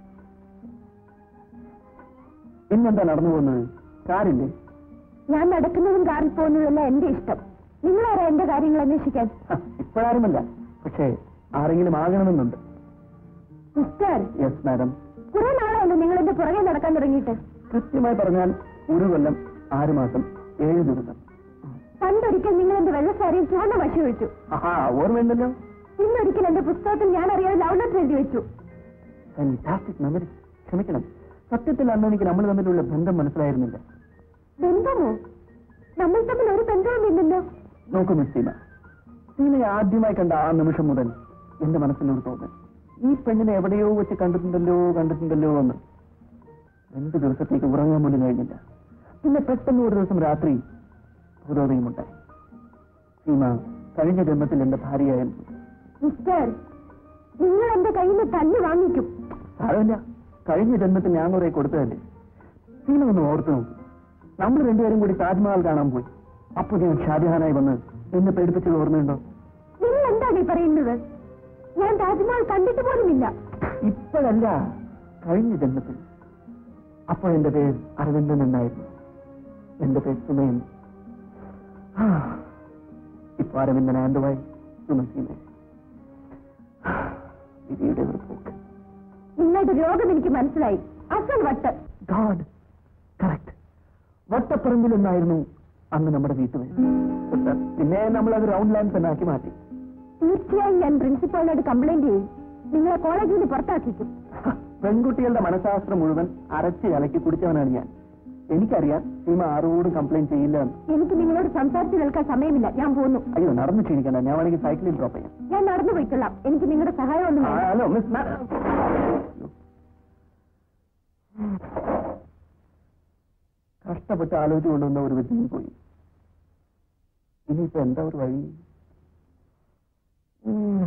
ഇന്നെന്താ നടന്നു പോകുന്നത് കാറില്ലേ ഞാൻ നടക്കുന്നതും കാറിൽ പോകുന്നതുമല്ല എന്റെ ഇഷ്ടം നിങ്ങളാരാ എന്റെ കാര്യങ്ങൾ അന്വേഷിക്കാൻ ഇപ്പോഴാരുമല്ല പക്ഷേ ആരെങ്കിലും ആകണമെന്നുണ്ട് മിസ്റ്റർ യെസ് മാഡം കുറെ നാളായല്ലോ നിങ്ങൾ എന്റെ പുറകെ നടക്കാൻ തുടങ്ങിയിട്ട് കൃത്യമായി പറഞ്ഞാൽ ഒരു കൊല്ലം ആറ് മാസം ഏഴ് ദിവസം പണ്ടൊരിക്കൽ നിങ്ങൾ എന്റെ വെള്ളസാരിയിൽ ചുവന്ന മഷി ഒഴിച്ചു ആഹാ ഓർമ്മയുണ്ടല്ലോ ഇന്നൊരിക്കൽ എന്റെ പുസ്തകത്തിൽ ഞാൻ അറിയാതെ ലവ് ലെറ്റർ എഴുതി വെച്ചു ഫാന്റാസ്റ്റിക് മെമ്മറി ക്ഷമിക്കണം സത്യത്തിൽ അന്ന് എനിക്ക് നമ്മൾ തമ്മിലുള്ള ബന്ധം മനസ്സിലായിരുന്നില്ല ബന്ധമോ നമ്മൾ തമ്മിൽ ഒരു ബന്ധവുമില്ലല്ലോ നോക്കൂ മിസ് സീമ സീമയെ ആദ്യമായി കണ്ട ആ നിമിഷം മുതൽ എന്റെ മനസ്സിലൊരു തോന്നൽ ഈ പെണ്ണിനെ എവിടെയോ വെച്ച് കണ്ടിട്ടുണ്ടല്ലോ കണ്ടിട്ടുണ്ടല്ലോ എന്ന് രണ്ട് ദിവസത്തേക്ക് ഉറങ്ങാൻ പോലും കഴിഞ്ഞില്ല പിന്നെ പെട്ടെന്ന് ഒരു ദിവസം രാത്രി ഭൂതോദയമുണ്ടായി സീമ കഴിഞ്ഞ ജന്മത്തിൽ എന്റെ ഭാര്യയായിരുന്നു മിസ്റ്റർ നിങ്ങൾ എന്റെ കയ്യിൽ നിന്ന് തല്ലി വാങ്ങിക്കും സാരമില്ല കഴിഞ്ഞ ജന്മത്തിൽ ഞാൻ കുറെ കൊടുത്തതല്ലേ സീമ ഒന്ന് ഓർത്തു നോക്ക് നമ്മൾ രണ്ടുപേരും കൂടി താജ്മഹൽ കാണാൻ പോയി അപ്പൊ ഞാൻ ഷാജഹാനായി വന്ന് എന്നെ പേടിപ്പിച്ചത് ഓർമ്മയുണ്ടോ നിങ്ങൾ എന്താണ് ഈ പറയുന്നത് ഞാൻ താജ്മഹൽ കണ്ടിട്ട് പോലുമില്ല ഇപ്പോഴല്ല കഴിഞ്ഞ ജന്മത്തിൽ അപ്പോൾ എന്റെ പേര് അരവിന്ദൻ എന്നായിരുന്നു എന്റെ പേര് സുമയൻ ആ, ഇപ്പൊ അരവിന്ദൻ ആൻഡുവായി സുമസീമ വിധിയുടെ ഒരു പോക്ക് നിങ്ങളുടെ രോഗം എനിക്ക് മനസ്സിലായി അസൽ വട്ട് ഗാഡ് കറക്റ്റ് വട്ടപ്പറമ്പിൽ എന്നായിരുന്നു അന്ന് നമ്മുടെ വീട്ടുപേര് പിന്നെ നമ്മൾ അത് റൗണ്ട് ലാൻഡ് തന്നെ ആക്കി മാറ്റി തീർച്ചയായും ഞാൻ പ്രിൻസിപ്പാളിനോട് കംപ്ലൈന്റ് ചെയ്യും നിങ്ങളെ കോളേജിൽ നിന്ന് പുറത്താക്കിക്കും പെൺകുട്ടികളുടെ മനഃശാസ്ത്രം മുഴുവൻ അരച്ച് കലക്കി കുടിച്ചവനാണ് ഞാൻ എനിക്കറിയാം സീമ ആരോടും കംപ്ലൈന്റ് ചെയ്യില്ല എന്ന് എനിക്ക് നിങ്ങളോട് സംസാരിച്ച് നിൽക്കാൻ സമയമില്ല ഞാൻ പോകുന്നു അയ്യോ നടന്നു ക്ഷീണിക്കണ്ട ഞാൻ വേണമെങ്കിൽ സൈക്കിളിൽ ഡ്രോപ്പ് ചെയ്യാം ഞാൻ നടന്നു പോയിക്കൊള്ളാം എനിക്ക് നിങ്ങളുടെ സഹായം ഒന്നും ആ, വേണ്ട ഹലോ മിസ് ന- കഷ്ടപ്പെട്ട് ആലോചിച്ച് കൊണ്ടുവന്ന ഒരു വിദ്യയിൽ പോയി ഇനിയിപ്പോ എന്താ ഒരു വഴി ഉം.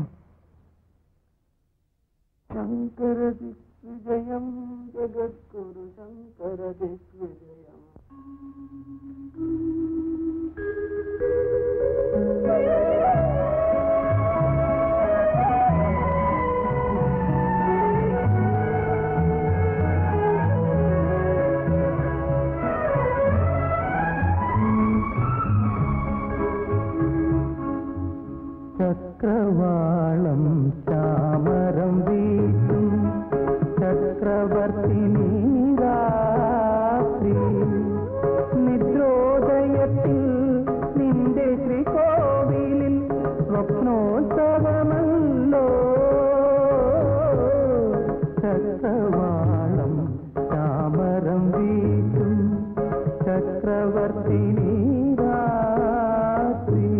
ശങ്കര ദിഗ്വിജയം ജഗദ്ഗുരു ശങ്കര ദിഗ്വിജയം ചക്രവാളം ചാമരം വീട്ടും ചക്രവർത്തിനി രാത്രി നിദ്രോദയത്തിൽ നിന്റെ ശ്രീകോവിലിൽ സ്വപ്നോത്സവമല്ലോ ചക്രവാളം ചാമരം വീട്ടും ചക്രവർത്തിനി രാത്രി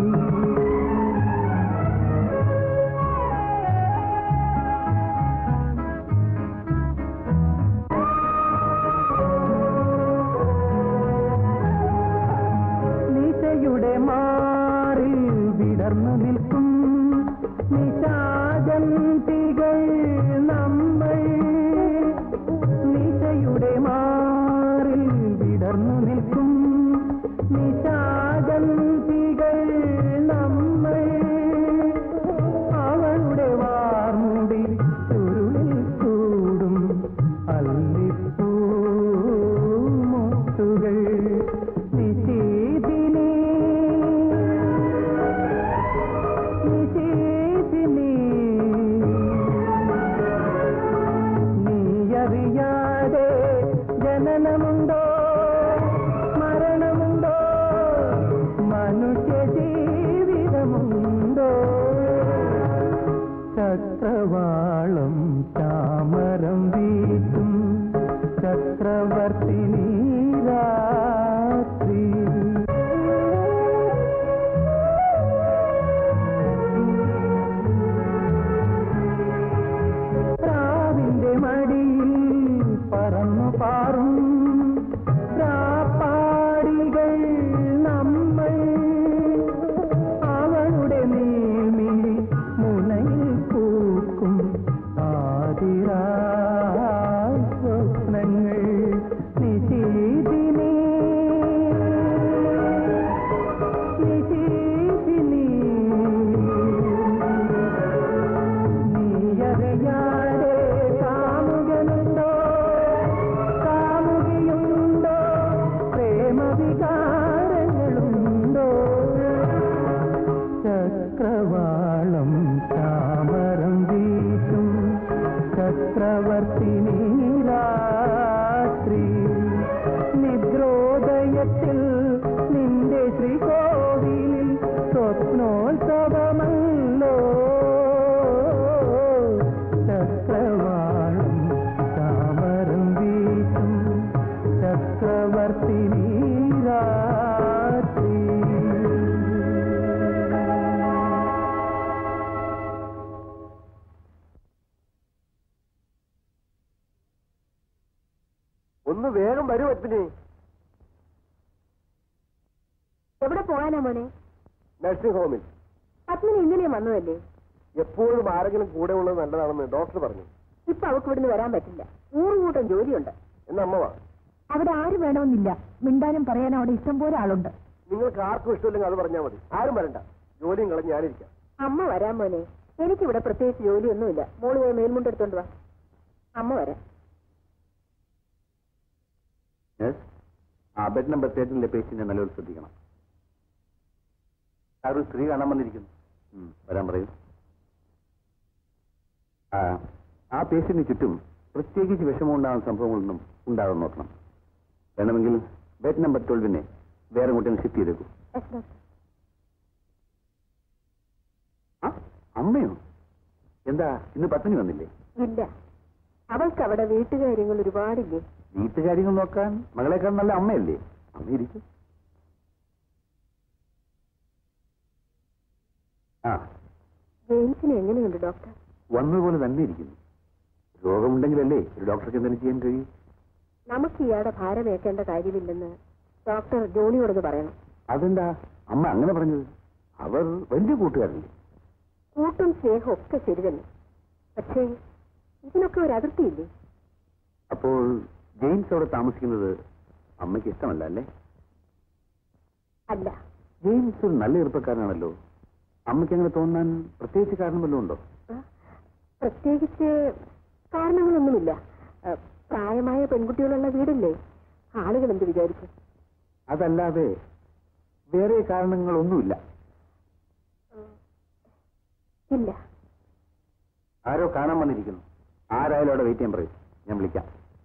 നിശയുടെ മാറിൽ വിടർന്നു നിൽക്കും നിശാജന്തികൾ നമ്മൾ നിശയുടെ മാറിൽ വിടർന്നു നിൽക്കും നിശാജന്തികൾ നമ്മൾ അവളുടെ വാർമുടി ചുരുളിൽ ചൂടും അല്ലിപ്പൂമൊട്ടുകൾ നിശീതിനി നിശീതിനി നീയറിയാതെ ജനനമുണ്ടോ മരണമുണ്ടോ മനുഷ്യ ജീവിതമുണ്ടോ ചക്രവാളം ചാമരം വീട്ടും ചക്രവർത്തിനി രാത്രി പ്രാവിന്റെ മടിയിൽ പറന്നു പാറും പ്രാപ്പാടികൾ നമ്മൾ അവളുടെ നീമിഴി മുനയിൽ പൂക്കും ആതിരാ സ്വപ്നങ്ങൾ നിശീതിനി നിശീതിനി നീയറിയാതെ കാമുകനുണ്ടോ കാമുകി ഒന്ന് വേഗം വരൂ പത്മിനി എവിടെ പോകാനാ മോനെ നഴ്സിംഗ് ഹോമിൽ പത്മിനി ഇന്നലെയും വന്നതല്ലേ എപ്പോഴും ആരെങ്കിലും കൂടെ ഉള്ളത് നല്ലതാണെന്ന് ഡോക്ടർ പറഞ്ഞു ഇപ്പൊ അവൾക്ക് ഇവിടുന്ന് വരാൻ പറ്റില്ല നൂറ് കൂട്ടം ജോലിയുണ്ട് എന്ന് അമ്മ വാ അവിടെ ആര് വേണമെന്നില്ല മിണ്ടാനും പറയാനും അവിടെ ഇഷ്ടം പോലെ ആളുണ്ട് നിങ്ങൾക്ക് ആർക്കും ഇഷ്ടമില്ലെങ്കിൽ അത് പറഞ്ഞാൽ മതി ആരും വരണ്ട ജോലിയും കളഞ്ഞ് ഞാനിരിക്കാം അമ്മ വരാൻ മോനെ എനിക്കിവിടെ പ്രത്യേകിച്ച് ജോലിയൊന്നുമില്ല മോള് പോയി മേൽമുണ്ടെടുത്തോണ്ട് വാ അമ്മ വരാം യെസ് ആ ബെഡ് നമ്പർ തേർട്ടീനിലെ പേഷ്യന്റിനെ നല്ലൊരു ശ്രദ്ധിക്കണം ആ ഒരു സ്ത്രീ കാണാൻ വന്നിരിക്കുന്നു ഉം, വരാൻ പറയൂ ആ, ആ പേഷ്യന്റിന് ചുറ്റും പ്രത്യേകിച്ച് വിഷമമുണ്ടാകുന്ന സംഭവങ്ങളൊന്നും ഉണ്ടാകാൻ നോക്കണം വേണമെങ്കിൽ ബെഡ് നമ്പർ ട്വൽവിനെ വേറെ കൂട്ടി ഷിഫ്റ്റ് ചെയ്തേക്കൂ ആ അമ്മയോ എന്താ ഇന്ന് പത്നി വന്നില്ലേ ഇല്ല അവൾക്ക് അവിടെ വീട്ടുകാര്യങ്ങൾ ഒരുപാടില്ലേ വീട്ടുകാര്യങ്ങൾ നോക്കാൻ മകളെക്കാൾ നല്ല അമ്മയല്ലേ അമ്മ ഇരിക്കും ആ ജെയിംസിന് എങ്ങനെയുണ്ട് ഡോക്ടർ വന്നതുപോലെ തന്നെ ഇരിക്കുന്നു രോഗമുണ്ടെങ്കിലല്ലേ ഒരു ഡോക്ടർക്ക് എന്തെങ്കിലും ചെയ്യാൻ കഴിയും നമുക്ക് ഇയാളുടെ ഭാരമേക്കേണ്ട കാര്യമില്ലെന്ന് ഡോക്ടർ ജോണിയോടൊന്ന് പറയണം അതെന്താ അമ്മ അങ്ങനെ പറഞ്ഞത് അവർ വലിയ കൂട്ടുകാരല്ലേ കൂട്ടും സ്നേഹവും ഒക്കെ ശരി തന്നെ പക്ഷേ ഇതിനൊക്കെ ഒരു അതിർത്തിയില്ലേ അപ്പോൾ ജെയിംസ് അവിടെ താമസിക്കുന്നത് അമ്മയ്ക്ക് ഇഷ്ടമല്ല അല്ലേ അല്ല ജെയിംസ് ഒരു നല്ല ചെറുപ്പക്കാരനാണല്ലോ അമ്മയ്ക്ക് അങ്ങനെ തോന്നാൻ പ്രത്യേകിച്ച് കാരണം വല്ലതും ഉണ്ടോ ആ, പ്രത്യേകിച്ച് കാരണങ്ങളൊന്നുമില്ല ആ, പ്രായമായ പെൺകുട്ടികളുള്ള വീടല്ലേ ആളുകൾ എന്ത് വിചാരിക്കും അതല്ലാതെ വേറെ കാരണങ്ങളൊന്നുമില്ല ഇല്ല ആരോ കാണാൻ വന്നിരിക്കുന്നു ആരായാലും അവിടെ വെയിറ്റ് ചെയ്യാൻ പറയും ഞാൻ വിളിക്കാം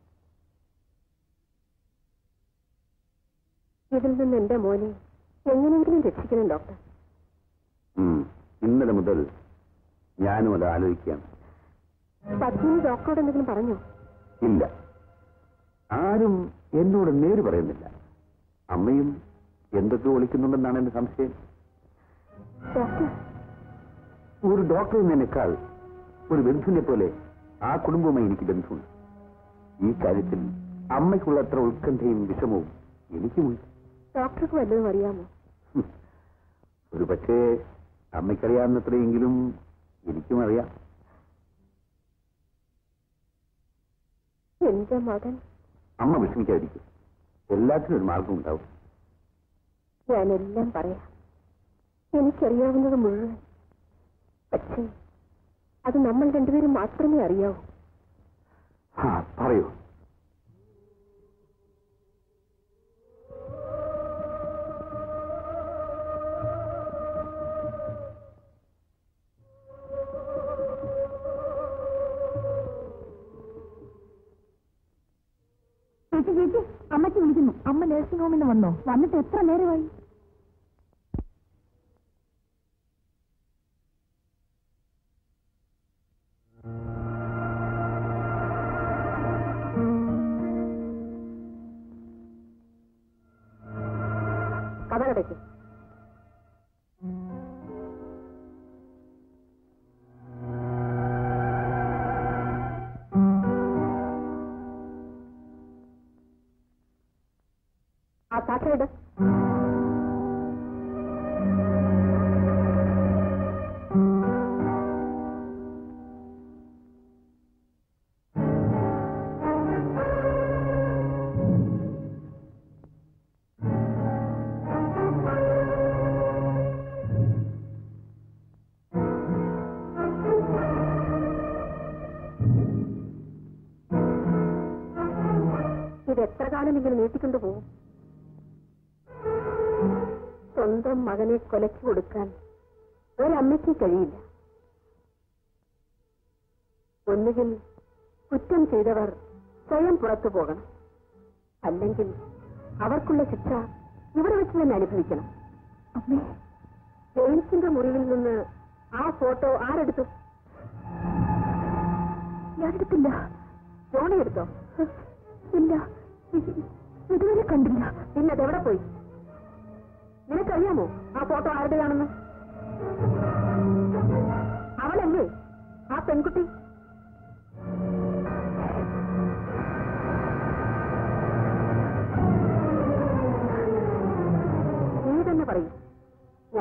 ഇതിൽ നിന്ന് എന്റെ മോനെ എങ്ങനെയെങ്കിലും രക്ഷിക്കണം ഡോക്ടർ ഉം. ഇന്നലെ മുതൽ ഞാനും അത് ആലോചിക്കുകയാണ് പത്മിനി ഡോക്ടറോട് എന്തെങ്കിലും പറഞ്ഞോ ഇല്ല ആരും എന്നോട് നേര് പറയുന്നില്ല അമ്മയും എന്തൊക്കെ ഒളിക്കുന്നുണ്ടെന്നാണ് എന്റെ സംശയം ഡോക്ടർ ഒരു ഡോക്ടർ എന്നതിനേക്കാൾ ഒരു ബന്ധുവിനെ പോലെ ആ കുടുംബവുമായി എനിക്ക് ബന്ധമുണ്ട് ഈ കാര്യത്തിൽ അമ്മയ്ക്കുള്ള അത്ര ഉത്കണ്ഠയും വിഷമവും എനിക്കുമുണ്ട് ഡോക്ടർക്ക് വല്ലതും അറിയാമോ ഹും. ഒരു പക്ഷേ അമ്മയ്ക്കറിയാവുന്നത്രയെങ്കിലും എനിക്കും അറിയാം എന്റെ മകൻ അമ്മ വിഷമിക്കാതിരിക്കും എല്ലാത്തിനും ഒരു മാർഗം ഉണ്ടാവും ഞാനെല്ലാം പറയാം എനിക്കറിയാവുന്നത് മുഴുവൻ പക്ഷേ അത് നമ്മൾ രണ്ടുപേരും മാത്രമേ അറിയാവൂ ആ പറയൂ ചേച്ചി ചേച്ചി അമ്മയ്ക്ക് വിളിക്കുന്നു അമ്മ നഴ്സിംഗ് ഹോമിൽ നിന്ന് വന്നോ വന്നിട്ട് എത്ര നേരമായി കഥ കടയ്ക്ക് ആ സാക്ഷരയുടെ ഇത് എത്ര കാലം ഇങ്ങനെ നീട്ടിക്കൊണ്ടു പോകും സ്വന്തം മകനെ കൊലച്ചു കൊടുക്കാൻ ഒരമ്മയ്ക്ക് കഴിയില്ല ഒന്നുകിൽ കുറ്റം ചെയ്തവർ സ്വയം പുറത്തു പോകണം അല്ലെങ്കിൽ അവർക്കുള്ള ശിക്ഷ ഇവിടെ വെച്ച് തന്നെ അനുഭവിക്കണം അമ്മേ ജെയിംസിന്റെ മുറിയിൽ നിന്ന് ആ ഫോട്ടോ ആരെടുത്തു ഞാനെടുത്തില്ല ജോണി എടുത്തോ ഇല്ല ഇ- ഇതുവരെ കണ്ടില്ല പിന്നെ അതെവിടെ പോയി നിനക്കറിയാമോ ആ ഫോട്ടോ ആരുടെയാണെന്ന് അവളല്ലേ ആ പെൺകുട്ടി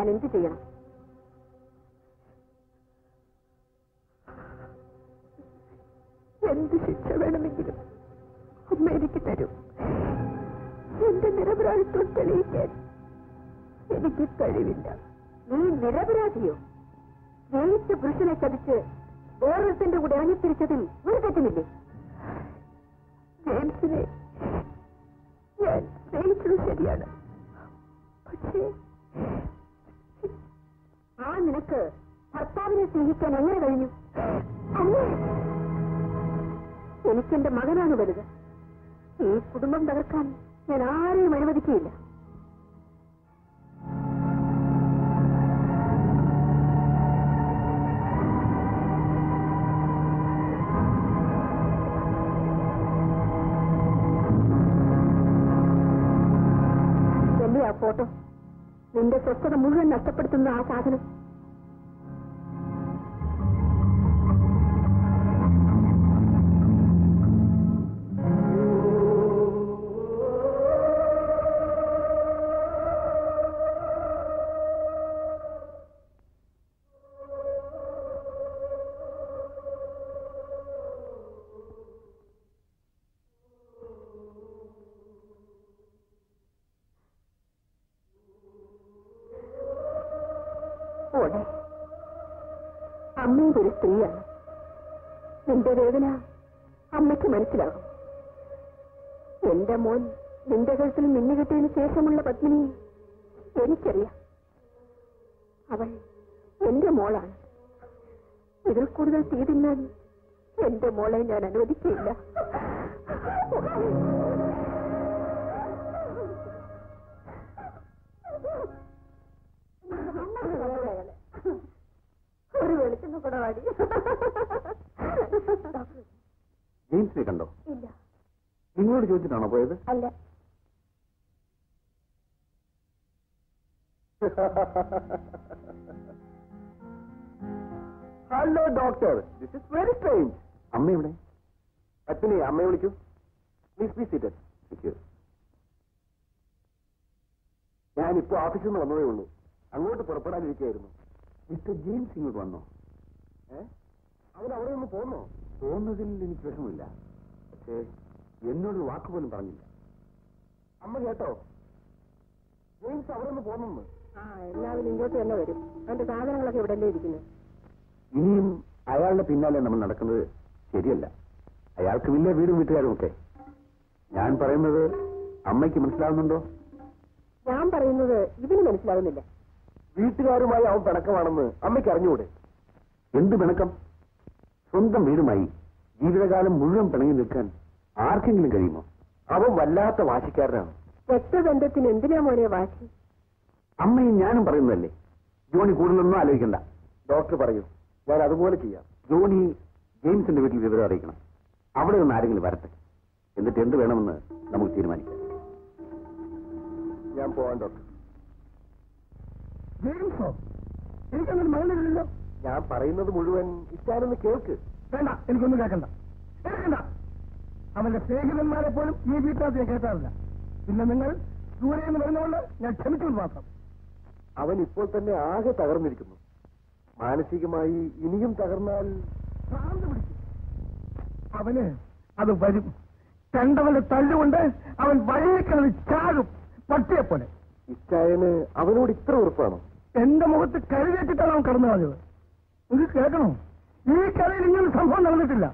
ഞാൻ എന്ത് ചെയ്യണം എന്ത് ശിക്ഷ വേണമെങ്കിലും അമ്മ എനിക്ക് തരും എന്റെ നിരപരാധിത്വം തെളിയിക്കാൻ എനിക്ക് കഴിവില്ല നീ നിരപരാധിയോ സ്നേഹിച്ച പുരുഷനെ ചതിച്ച് വേറൊരുത്തിന്റെ കൂടെ ഇറങ്ങിത്തിരിച്ചതിൽ ഒരു തെറ്റുമില്ലേ ജെയിംസിനെ ഞാൻ സ്നേഹിച്ചത് ശരിയാണ് പക്ഷേ ആ നിനക്ക് ഭർത്താവിനെ സ്നേഹിക്കാൻ എങ്ങനെ കഴിഞ്ഞു അമ്മേ എനിക്കെന്റെ മകനാണ് വലുത് ഈ കുടുംബം തകർക്കാൻ ഞാൻ ആരെയും അനുവദിക്കുകയില്ല എന്റെ ആ ഫോട്ടോ നിന്റെ സ്വസ്ഥത മുഴുവൻ നഷ്ടപ്പെടുത്തുന്ന ആ സാധനം ഓടെ അമ്മയും ഒരു സ്ത്രീയാണ് നിന്റെ വേദന അമ്മയ്ക്ക് മനസ്സിലാകും എന്റെ മോൻ നിന്റെ കഴുത്തിൽ മിന്നുകെട്ടിയതിനു ശേഷമുള്ള പത്മിനി എനിക്കറിയാം അവൾ എന്റെ മോളാണ് ഇതിൽ കൂടുതൽ തീ തിന്നാൻ എന്റെ മോളെ ഞാൻ അനുവദിക്കില്ല ഒരു വെളിച്ചെണ്ണ കൂടെ വാടി ജെയിംസിനെ കണ്ടോ ഇല്ല നിങ്ങളോട് ചോദിച്ചിട്ടാണോ പോയത് അല്ല hello doctor this is very strange അമ്മ എവിടെ പത്മിനി അമ്മയെ വിളിക്കൂ പ്ലീസ് പ്ലീസ് സീറ്റഡ് Secure. ഞാനിപ്പോ ഓഫീസിൽ നിന്ന് വന്നതേ ഉള്ളൂ അങ്ങോട്ട് പുറപ്പെടാനിരിക്കുകയായിരുന്നു മിസ്റ്റർ ജെയിംസ് ഇങ്ങോട്ട് വന്നോ ഏ അവൻ അവിടെ നിന്ന് പോന്നോ പോകുന്നതിൽ എനിക്ക് വിഷമമില്ല പക്ഷേ എന്നോട് ഒരു വാക്ക് പോലും പറഞ്ഞില്ല അമ്മ കേട്ടോ ജെയിംസ് അവിടെ നിന്ന് പോന്നെന്ന് ആ എല്ലാവരും ഇങ്ങോട്ട് തന്നെ വരും അവന്റെ സാധനങ്ങളൊക്കെ ഇവിടെ അല്ലേ ഇരിക്കുന്നത് ഇനിയും അയാളുടെ പിന്നാലെ നമ്മൾ നടക്കുന്നത് ശരിയല്ല അയാൾക്ക് വലിയ വീടും വീട്ടുകാരും ഒക്കെ ഞാൻ പറയുന്നത് അമ്മയ്ക്ക് മനസ്സിലാവുന്നുണ്ടോ ഞാൻ പറയുന്നത് ഇവന് മനസ്സിലാവുന്നില്ല വീട്ടുകാരുമായി അവൻ പിണക്കമാണെന്ന് അമ്മയ്ക്ക് അറിഞ്ഞുകൂടെ എന്ത് പിണക്കം സ്വന്തം വീടുമായി ജീവിതകാലം മുഴുവൻ പിണങ്ങി നിൽക്കാൻ ആർക്കെങ്കിലും കഴിയുമോ അവൻ വല്ലാത്ത വാശിക്കാരനാണ് രക്തബന്ധത്തിന് എന്തിനാ മോനെ വാശി അമ്മയും ഞാനും പറയുന്നതല്ലേ ജോണി കൂടുതലൊന്നും ആലോചിക്കണ്ട ഡോക്ടർ പറയൂ ഞാൻ അതുപോലെ ചെയ്യാം ജോണി ജെയിംസിന്റെ വീട്ടിൽ വിവരം അറിയിക്കണം അവിടെ നിന്ന് ആരെങ്കിലും വരട്ടെ എന്നിട്ട് എന്ത് വേണമെന്ന് നമുക്ക് തീരുമാനിക്കാം ഞാൻ പോവാൻ ഡോക്ടർ ജെയിംസോ എനിക്കങ്ങനെ മകനില്ലല്ലോ ഞാൻ പറയുന്നത് മുഴുവൻ ഇച്ചാനൊന്ന് കേൾക്ക് വേണ്ട എനിക്കൊന്നും കേൾക്കണ്ട കേൾക്കണ്ട അവന്റെ സ്നേഹിതന്മാരെ പോലും ഈ വീട്ടിനകത്ത് ഞാൻ കേട്ടാറില്ല പിന്നെ നിങ്ങൾ ദൂരെ നിന്ന് വരുന്നതുകൊണ്ട് ഞാൻ ക്ഷമിച്ചു മാത്രം അവൻ ഇപ്പോൾ തന്നെ ആകെ തകർന്നിരിക്കുന്നു മാനസികമായി ഇനിയും തകർന്നാൽ ഭ്രാന്ത് പിടിക്കും അവന് അത് വരും കണ്ടവന്റെ തല്ലുകൊണ്ട് അവൻ വഴിയേക്കണത് ചാടും പട്ടിയെ പോലെ ഇച്ചായന് അവനോട് ഇത്ര ഉറപ്പാണോ എന്റെ മുഖത്ത് കരുതേറ്റിട്ടാണ് അവൻ കടന്നു കളഞ്ഞത് നിങ്ങൾക്ക് കേൾക്കണോ ഈ കഥയിൽ ഇങ്ങനെ സംഭവം നടന്നിട്ടില്ല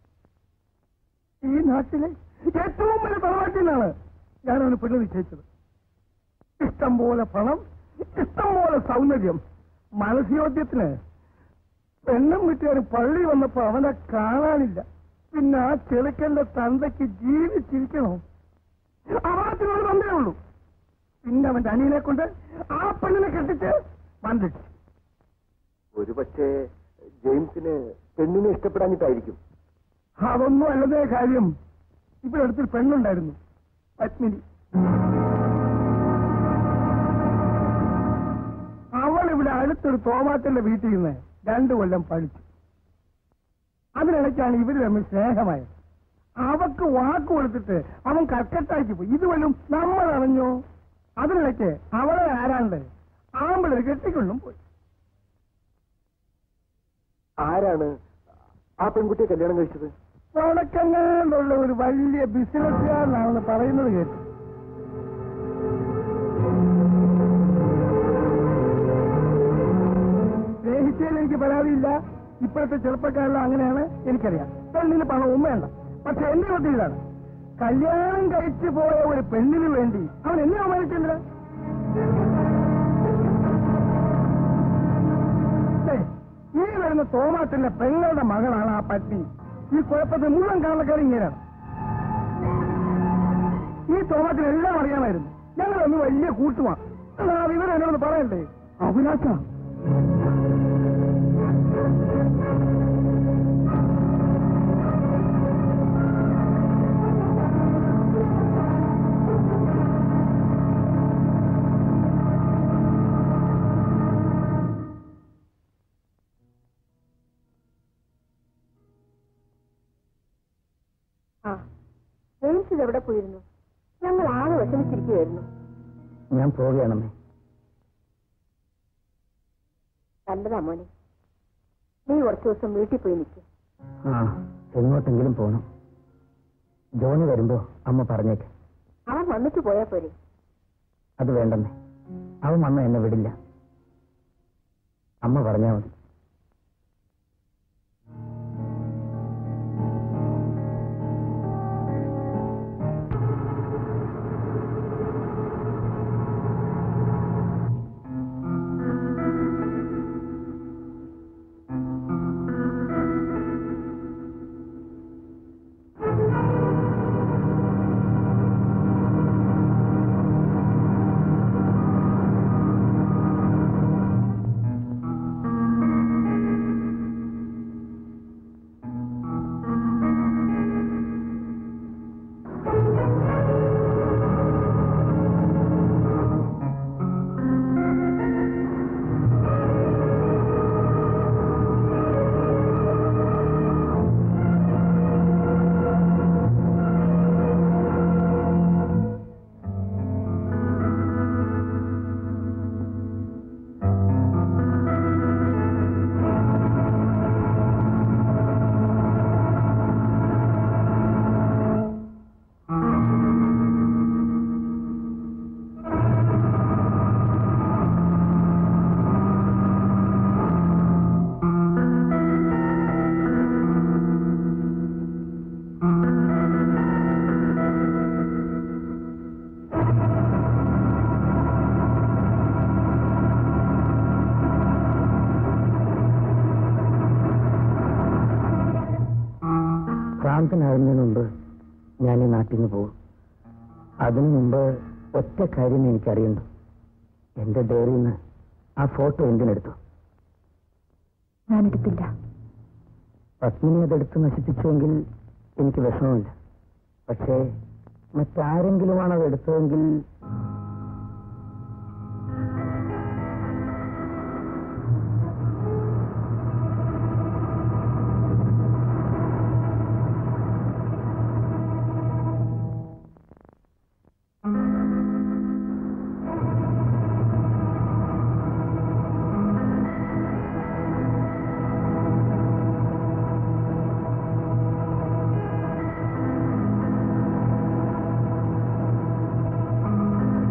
ഈ നാട്ടിലെ ഏറ്റവും വലിയ തറവാട്ടിൽ നിന്നാണ് ഞാൻ അവന് പെണ്ണ് നിശ്ചയിച്ചത് ഇഷ്ടം പോലെ പണം ഇഷ്ടം പോലെ സൗന്ദര്യം മനസ്യോദ്യത്തിന് പെണ്ണും വീട്ടുകാർ പള്ളി വന്നപ്പോ അവനെ കാണാനില്ല പിന്നെ ആ ചെറുക്കന്റെ തന്തയ്ക്ക് ജീവിച്ചിരിക്കണോ അവനത്തിനോട് ബന്ധമേ ഉള്ളൂ പിന്നെ അവന്റെ അനിയനെ കൊണ്ട് ആ പെണ്ണിനെ കെട്ടിച്ച് ബന്ധിച്ചു ഒരു പക്ഷേ ജെയിംസിന് പെണ്ണിനെ ഇഷ്ടപ്പെടാഞ്ഞിട്ടായിരിക്കും അതൊന്നും അല്ലതേ കാര്യം ഇവിടെ അടുത്തൊരു പെണ്ണുണ്ടായിരുന്നു പത്മിനി അവൾ ഇവിടെ അടുത്തൊരു തോമാറ്റന്റെ വീട്ടിൽ നിന്ന് രണ്ടു കൊല്ലം പഠിച്ചു അതിനിടയ്ക്കാണ് ഇവര് തമ്മിൽ സ്നേഹമായത് അവക്ക് വാക്ക് കൊടുത്തിട്ട് അവൻ കക്കട്ടാക്കി പോയി ഇതുവല്ലും നമ്മൾ അറിഞ്ഞോ അതിനിടയ്ക്ക് അവളെ ആരാണ്ട് ആമ്പിളർ കെട്ടിക്കൊണ്ടും പോയി ആരാണ് ആ പെൺകുട്ടിയെ കല്യാണം കഴിച്ചത് വടക്കങ്ങാണ്ടുള്ള ഒരു വലിയ ബിസിനസ്സുകാരനാണെന്ന് പറയുന്നത് കേട്ടു സ്നേഹിച്ചതിൽ എനിക്ക് പരാതിയില്ല ഇപ്പോഴത്തെ ചെറുപ്പക്കാരെല്ലാം അങ്ങനെയാണ് എനിക്കറിയാം പെണ്ണിന് പണവും വേണ്ട പക്ഷെ എന്റെ ചോദ്യം ഇതാണ് കല്യാണം കഴിച്ചു പോയ ഒരു പെണ്ണിന് വേണ്ടി അവൻ എന്നെ അവമാനിച്ചെന്തിനാ ദേ, ഈ വരുന്ന തോമാത്തിന്റെ പെങ്ങളുടെ മകളാണ് ആ പത്നി ഈ കുഴപ്പത്തിൽ മുഴുവൻ കാരണക്കാരും ഇങ്ങനെയാണ് ഈ തോമാത്തിന് എല്ലാം അറിയാമായിരുന്നു ഞങ്ങൾ ഒന്ന് വലിയ കൂട്ടുമാണ് ആ വിവരം എന്നോട് പറയണ്ടേ അഭിലാഷ ആ ജെയിംസ് എവിടെ പോയിരുന്നു ഞങ്ങൾ ആകെ വിഷമിച്ചിരിക്കുകയായിരുന്നു ഞാൻ പോവുകയാണമ്മേ നല്ലതാ മോനെ നീ കുറച്ചു ദിവസം വീട്ടിൽ പോയി നിൽക്കും ആ എങ്ങോട്ടെങ്കിലും പോകണം ജോണി വരുമ്പോ അമ്മ പറഞ്ഞേക്ക് അവൻ വന്നിട്ട് പോയാ പോരെ അത് വേണ്ടമ്മേ അവൻ വന്ന എന്നെ വിടില്ല അമ്മ പറഞ്ഞാൽ മതി ഭ്രാന്തനാകുന്നതിന് മുമ്പ് ഞാൻ ഈ നാട്ടിൽ നിന്ന് പോകും അതിനു മുമ്പ് ഒറ്റ കാര്യം എനിക്കറിയണ്ടു എന്റെ ഡയറിയിൽ നിന്ന് ആ ഫോട്ടോ എന്തിനെടുത്തു ഞാനെടുത്തില്ല പത്മിനി അതെടുത്ത് നശിപ്പിച്ചുവെങ്കിൽ എനിക്ക് വിഷമമില്ല പക്ഷേ മറ്റാരെങ്കിലുമാണ് അത് എടുത്തതെങ്കിൽ ആ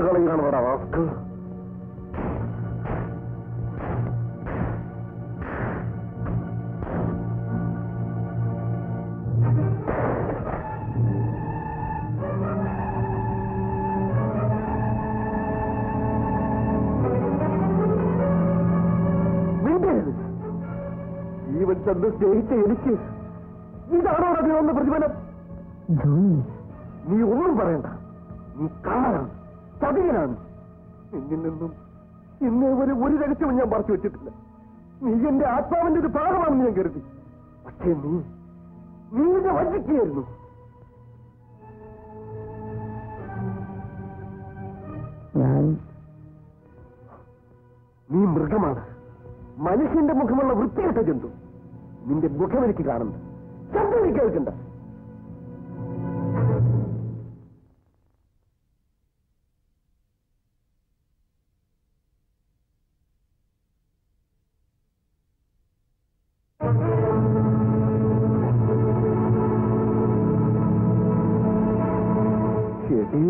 കളയുകയാണ് വാക്ക് മിണ്ടരുത്. ജീവൻ തന്ന് സ്നേഹിച്ച എനിക്ക് ഇതാണോ അതിനൊന്ന് പ്രതിഫലം ജോണി നീ ഒന്നും പറയണ്ട നീ കള്ളനാണ് ചതിയനാണ് എന്നിൽ നിന്നും ഇന്നേ വരെ ഒരു രഹസ്യവും ഞാൻ മറച്ചു വെച്ചിട്ടില്ല നീ എന്റെ ആത്മാവിന്റെ ഒരു ഭാഗമാണെന്ന് ഞാൻ കരുതി പക്ഷേ നീ നീ എന്നെ വഞ്ചിക്കുകയായിരുന്നു ഞാൻ നീ മൃഗമാണ് മനുഷ്യന്റെ മുഖമുള്ള വൃത്തികെട്ട ജന്തു നിന്റെ മുഖം എനിക്ക് കാണുന്നു ശബ്ദം എനിക്ക് കേൾക്കണ്ട എടീ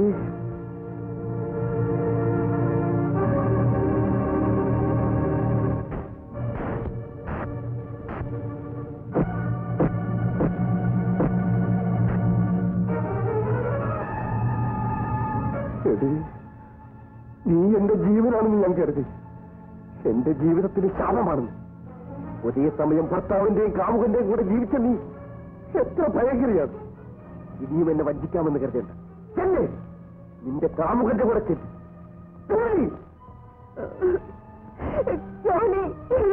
എടീ, നീ എന്റെ ജീവനാണെന്ന് ഞാൻ കരുതി എന്റെ ജീവിതത്തിന് ശാപമാണെന്ന് ഒരേ സമയം ഭർത്താവിന്റെയും കാമുകന്റെയും കൂടെ ജീവിച്ച നീ എത്ര ഭയങ്കരിയാണ് ഇനിയും എന്നെ വഞ്ചിക്കാമെന്ന് കരുതേണ്ട ചെല്ലേ നിന്റെ കാമുകന്റെ കൂടെ ചെല്ലി ചെല്ലി. ജോണി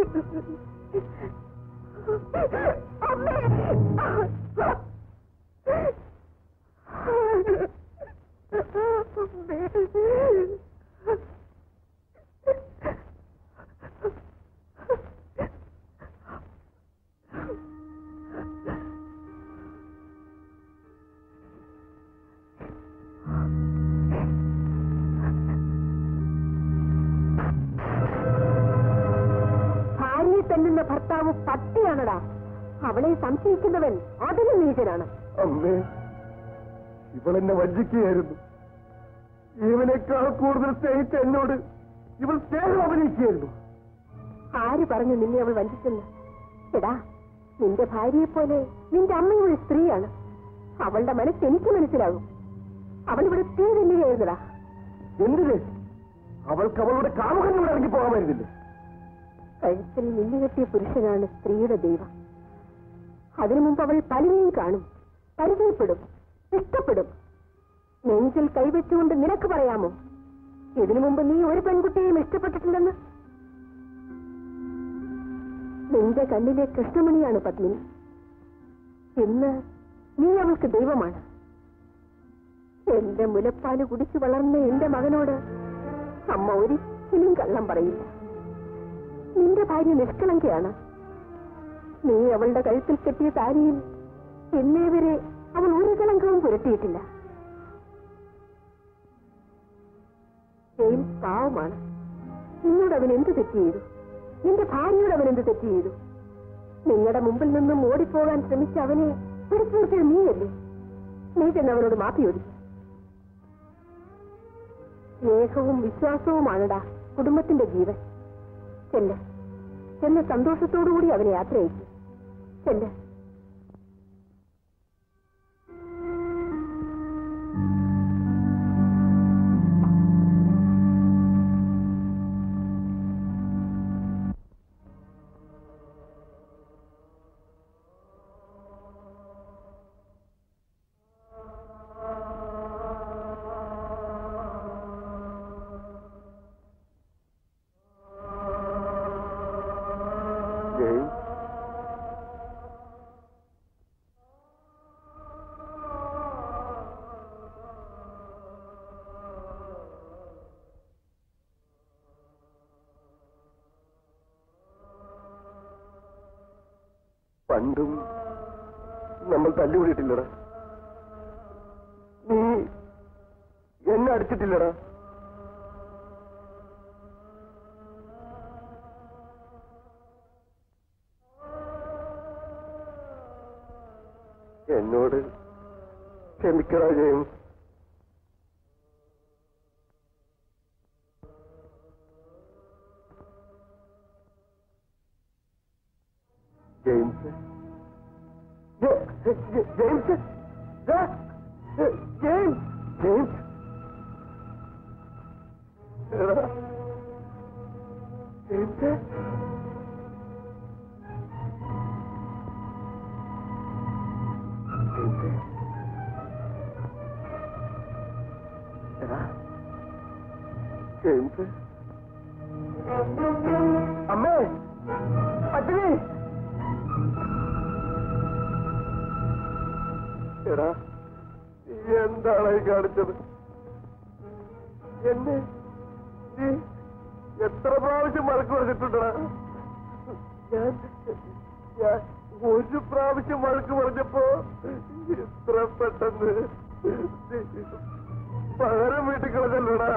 അമ്മേ ഭാര്യയെ തന്നുന്ന ഭർത്താവ് പട്ടിയാണടാ അവളെ സംശയിക്കുന്നവൻ അതിലും നീചനാണ് അമ്മേ ഇവളെന്നെ വഞ്ചിക്കുകയായിരുന്നു ഇവനേക്കാൾ കൂടുതൽ സ്നേഹിച്ച എന്നോട് ഇവൾ സ്നേഹം അഭിനയിക്കുകയായിരുന്നു ആര് പറഞ്ഞു നിന്നെ അവൾ വഞ്ചിച്ചെന്ന് എടാ നിന്റെ ഭാര്യയെ പോലെ നിന്റെ അമ്മയും ഒരു സ്ത്രീയാണ് അവളുടെ മനസ്സ് എനിക്ക് മനസ്സിലാകും അവൾ ഇവിടെ തീ തന്നെയായിരുന്നടാ എന്തിന് അവൾക്ക് അവളുടെ കാമുകനോട് ഇറങ്ങി പോകാമായിരുന്നില്ലേ കഴുത്തിൽ മിന്നുകെട്ടിയ പുരുഷനാണ് സ്ത്രീയുടെ ദൈവം അതിനു മുമ്പ് അവൾ പലരെയും കാണും പരിചയപ്പെടും ഇഷ്ടപ്പെടും നെഞ്ചിൽ കൈവച്ചുകൊണ്ട് നിനക്ക് പറയാമോ ഇതിനു മുമ്പ് നീ ഒരു പെൺകുട്ടിയെയും ഇഷ്ടപ്പെട്ടിട്ടില്ലെന്ന് നിന്റെ കണ്ണിലെ കൃഷ്ണമണിയാണ് പത്മിനി ഇന്ന് നീ അവൾക്ക് ദൈവമാണ് എന്റെ മുലപ്പാല് കുടിച്ചു വളർന്ന എന്റെ മകനോട് അമ്മ ഒരിക്കലും കള്ളം പറയില്ല നിന്റെ ഭാര്യ നിഷ്കളങ്കയാണ് നീ അവളുടെ കഴുത്തിൽ കെട്ടിയ താരിയിൽ ഇന്നേ വരെ അവൾ ഒരു കളങ്കവും പുരട്ടിയിട്ടില്ല ജെയിംസ് പാവമാണ് നിന്നോട് അവൻ എന്ത് തെറ്റ് ചെയ്തു നിന്റെ ഭാര്യയോട് അവൻ എന്ത് തെറ്റ് ചെയ്തു നിങ്ങളുടെ മുമ്പിൽ നിന്നും ഓടിപ്പോകാൻ ശ്രമിച്ച അവനെ പിടിച്ചു നിർത്തിയത് നീയല്ലേ നീ ചെന്ന് അവനോട് മാപ്പി ചോദിക്കും സ്നേഹവും വിശ്വാസവുമാണടാ കുടുംബത്തിന്റെ ജീവൻ ചെല്ല് ചെന്ന് സന്തോഷത്തോടുകൂടി അവനെ യാത്ര അയക്കും ചെല്ല് ജയ് പണ്ടും നമ്മൾ തല്ലുകൂടിയിട്ടില്ലടാ നീ എന്നെ അടിച്ചിട്ടില്ലടാ എന്നോട് ക്ഷമിക്കടാ James James J- J- James ദാ, ജെയിംസ് ജെയിംസ് എടാ ജെയിംസ് ജെയിംസ് എടാ ജെയിംസ് അമ്മേ പട്ടിണി എടാ നീ എന്താണ് ഈ കാണിച്ചത് എന്നെ നീ എത്ര പ്രാവശ്യം വഴക്ക് പറഞ്ഞിട്ടുണ്ടടാ ഞാൻ ഞാൻ ഒരു പ്രാവശ്യം വഴക്ക് പറഞ്ഞപ്പോ ഇത്ര പെട്ടെന്ന് നീ പകരം വീട്ടിൽ കളഞ്ഞല്ലടാ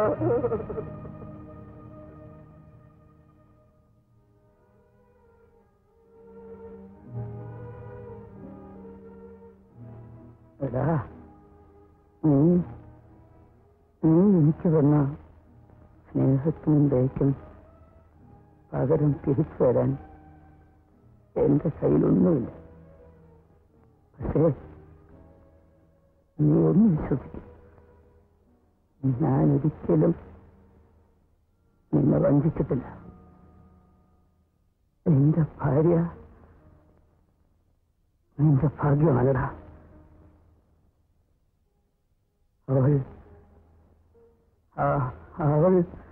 എടാ നീ നീ എനിക്ക് തന്ന സ്നേഹത്തിനും ദയക്കും പകരം തിരിച്ചു വരാൻ എന്റെ കയ്യിലൊന്നുമില്ല പക്ഷേ നീ ഒന്ന് വിശ്വസിക്കും ഞാൻ ഒരിക്കലും നിന്നെ വഞ്ചിച്ചിട്ടില്ല എന്റെ ഭാര്യ നിന്റെ ഭാഗ്യമാണടാ അവൾ ആ- അവൾ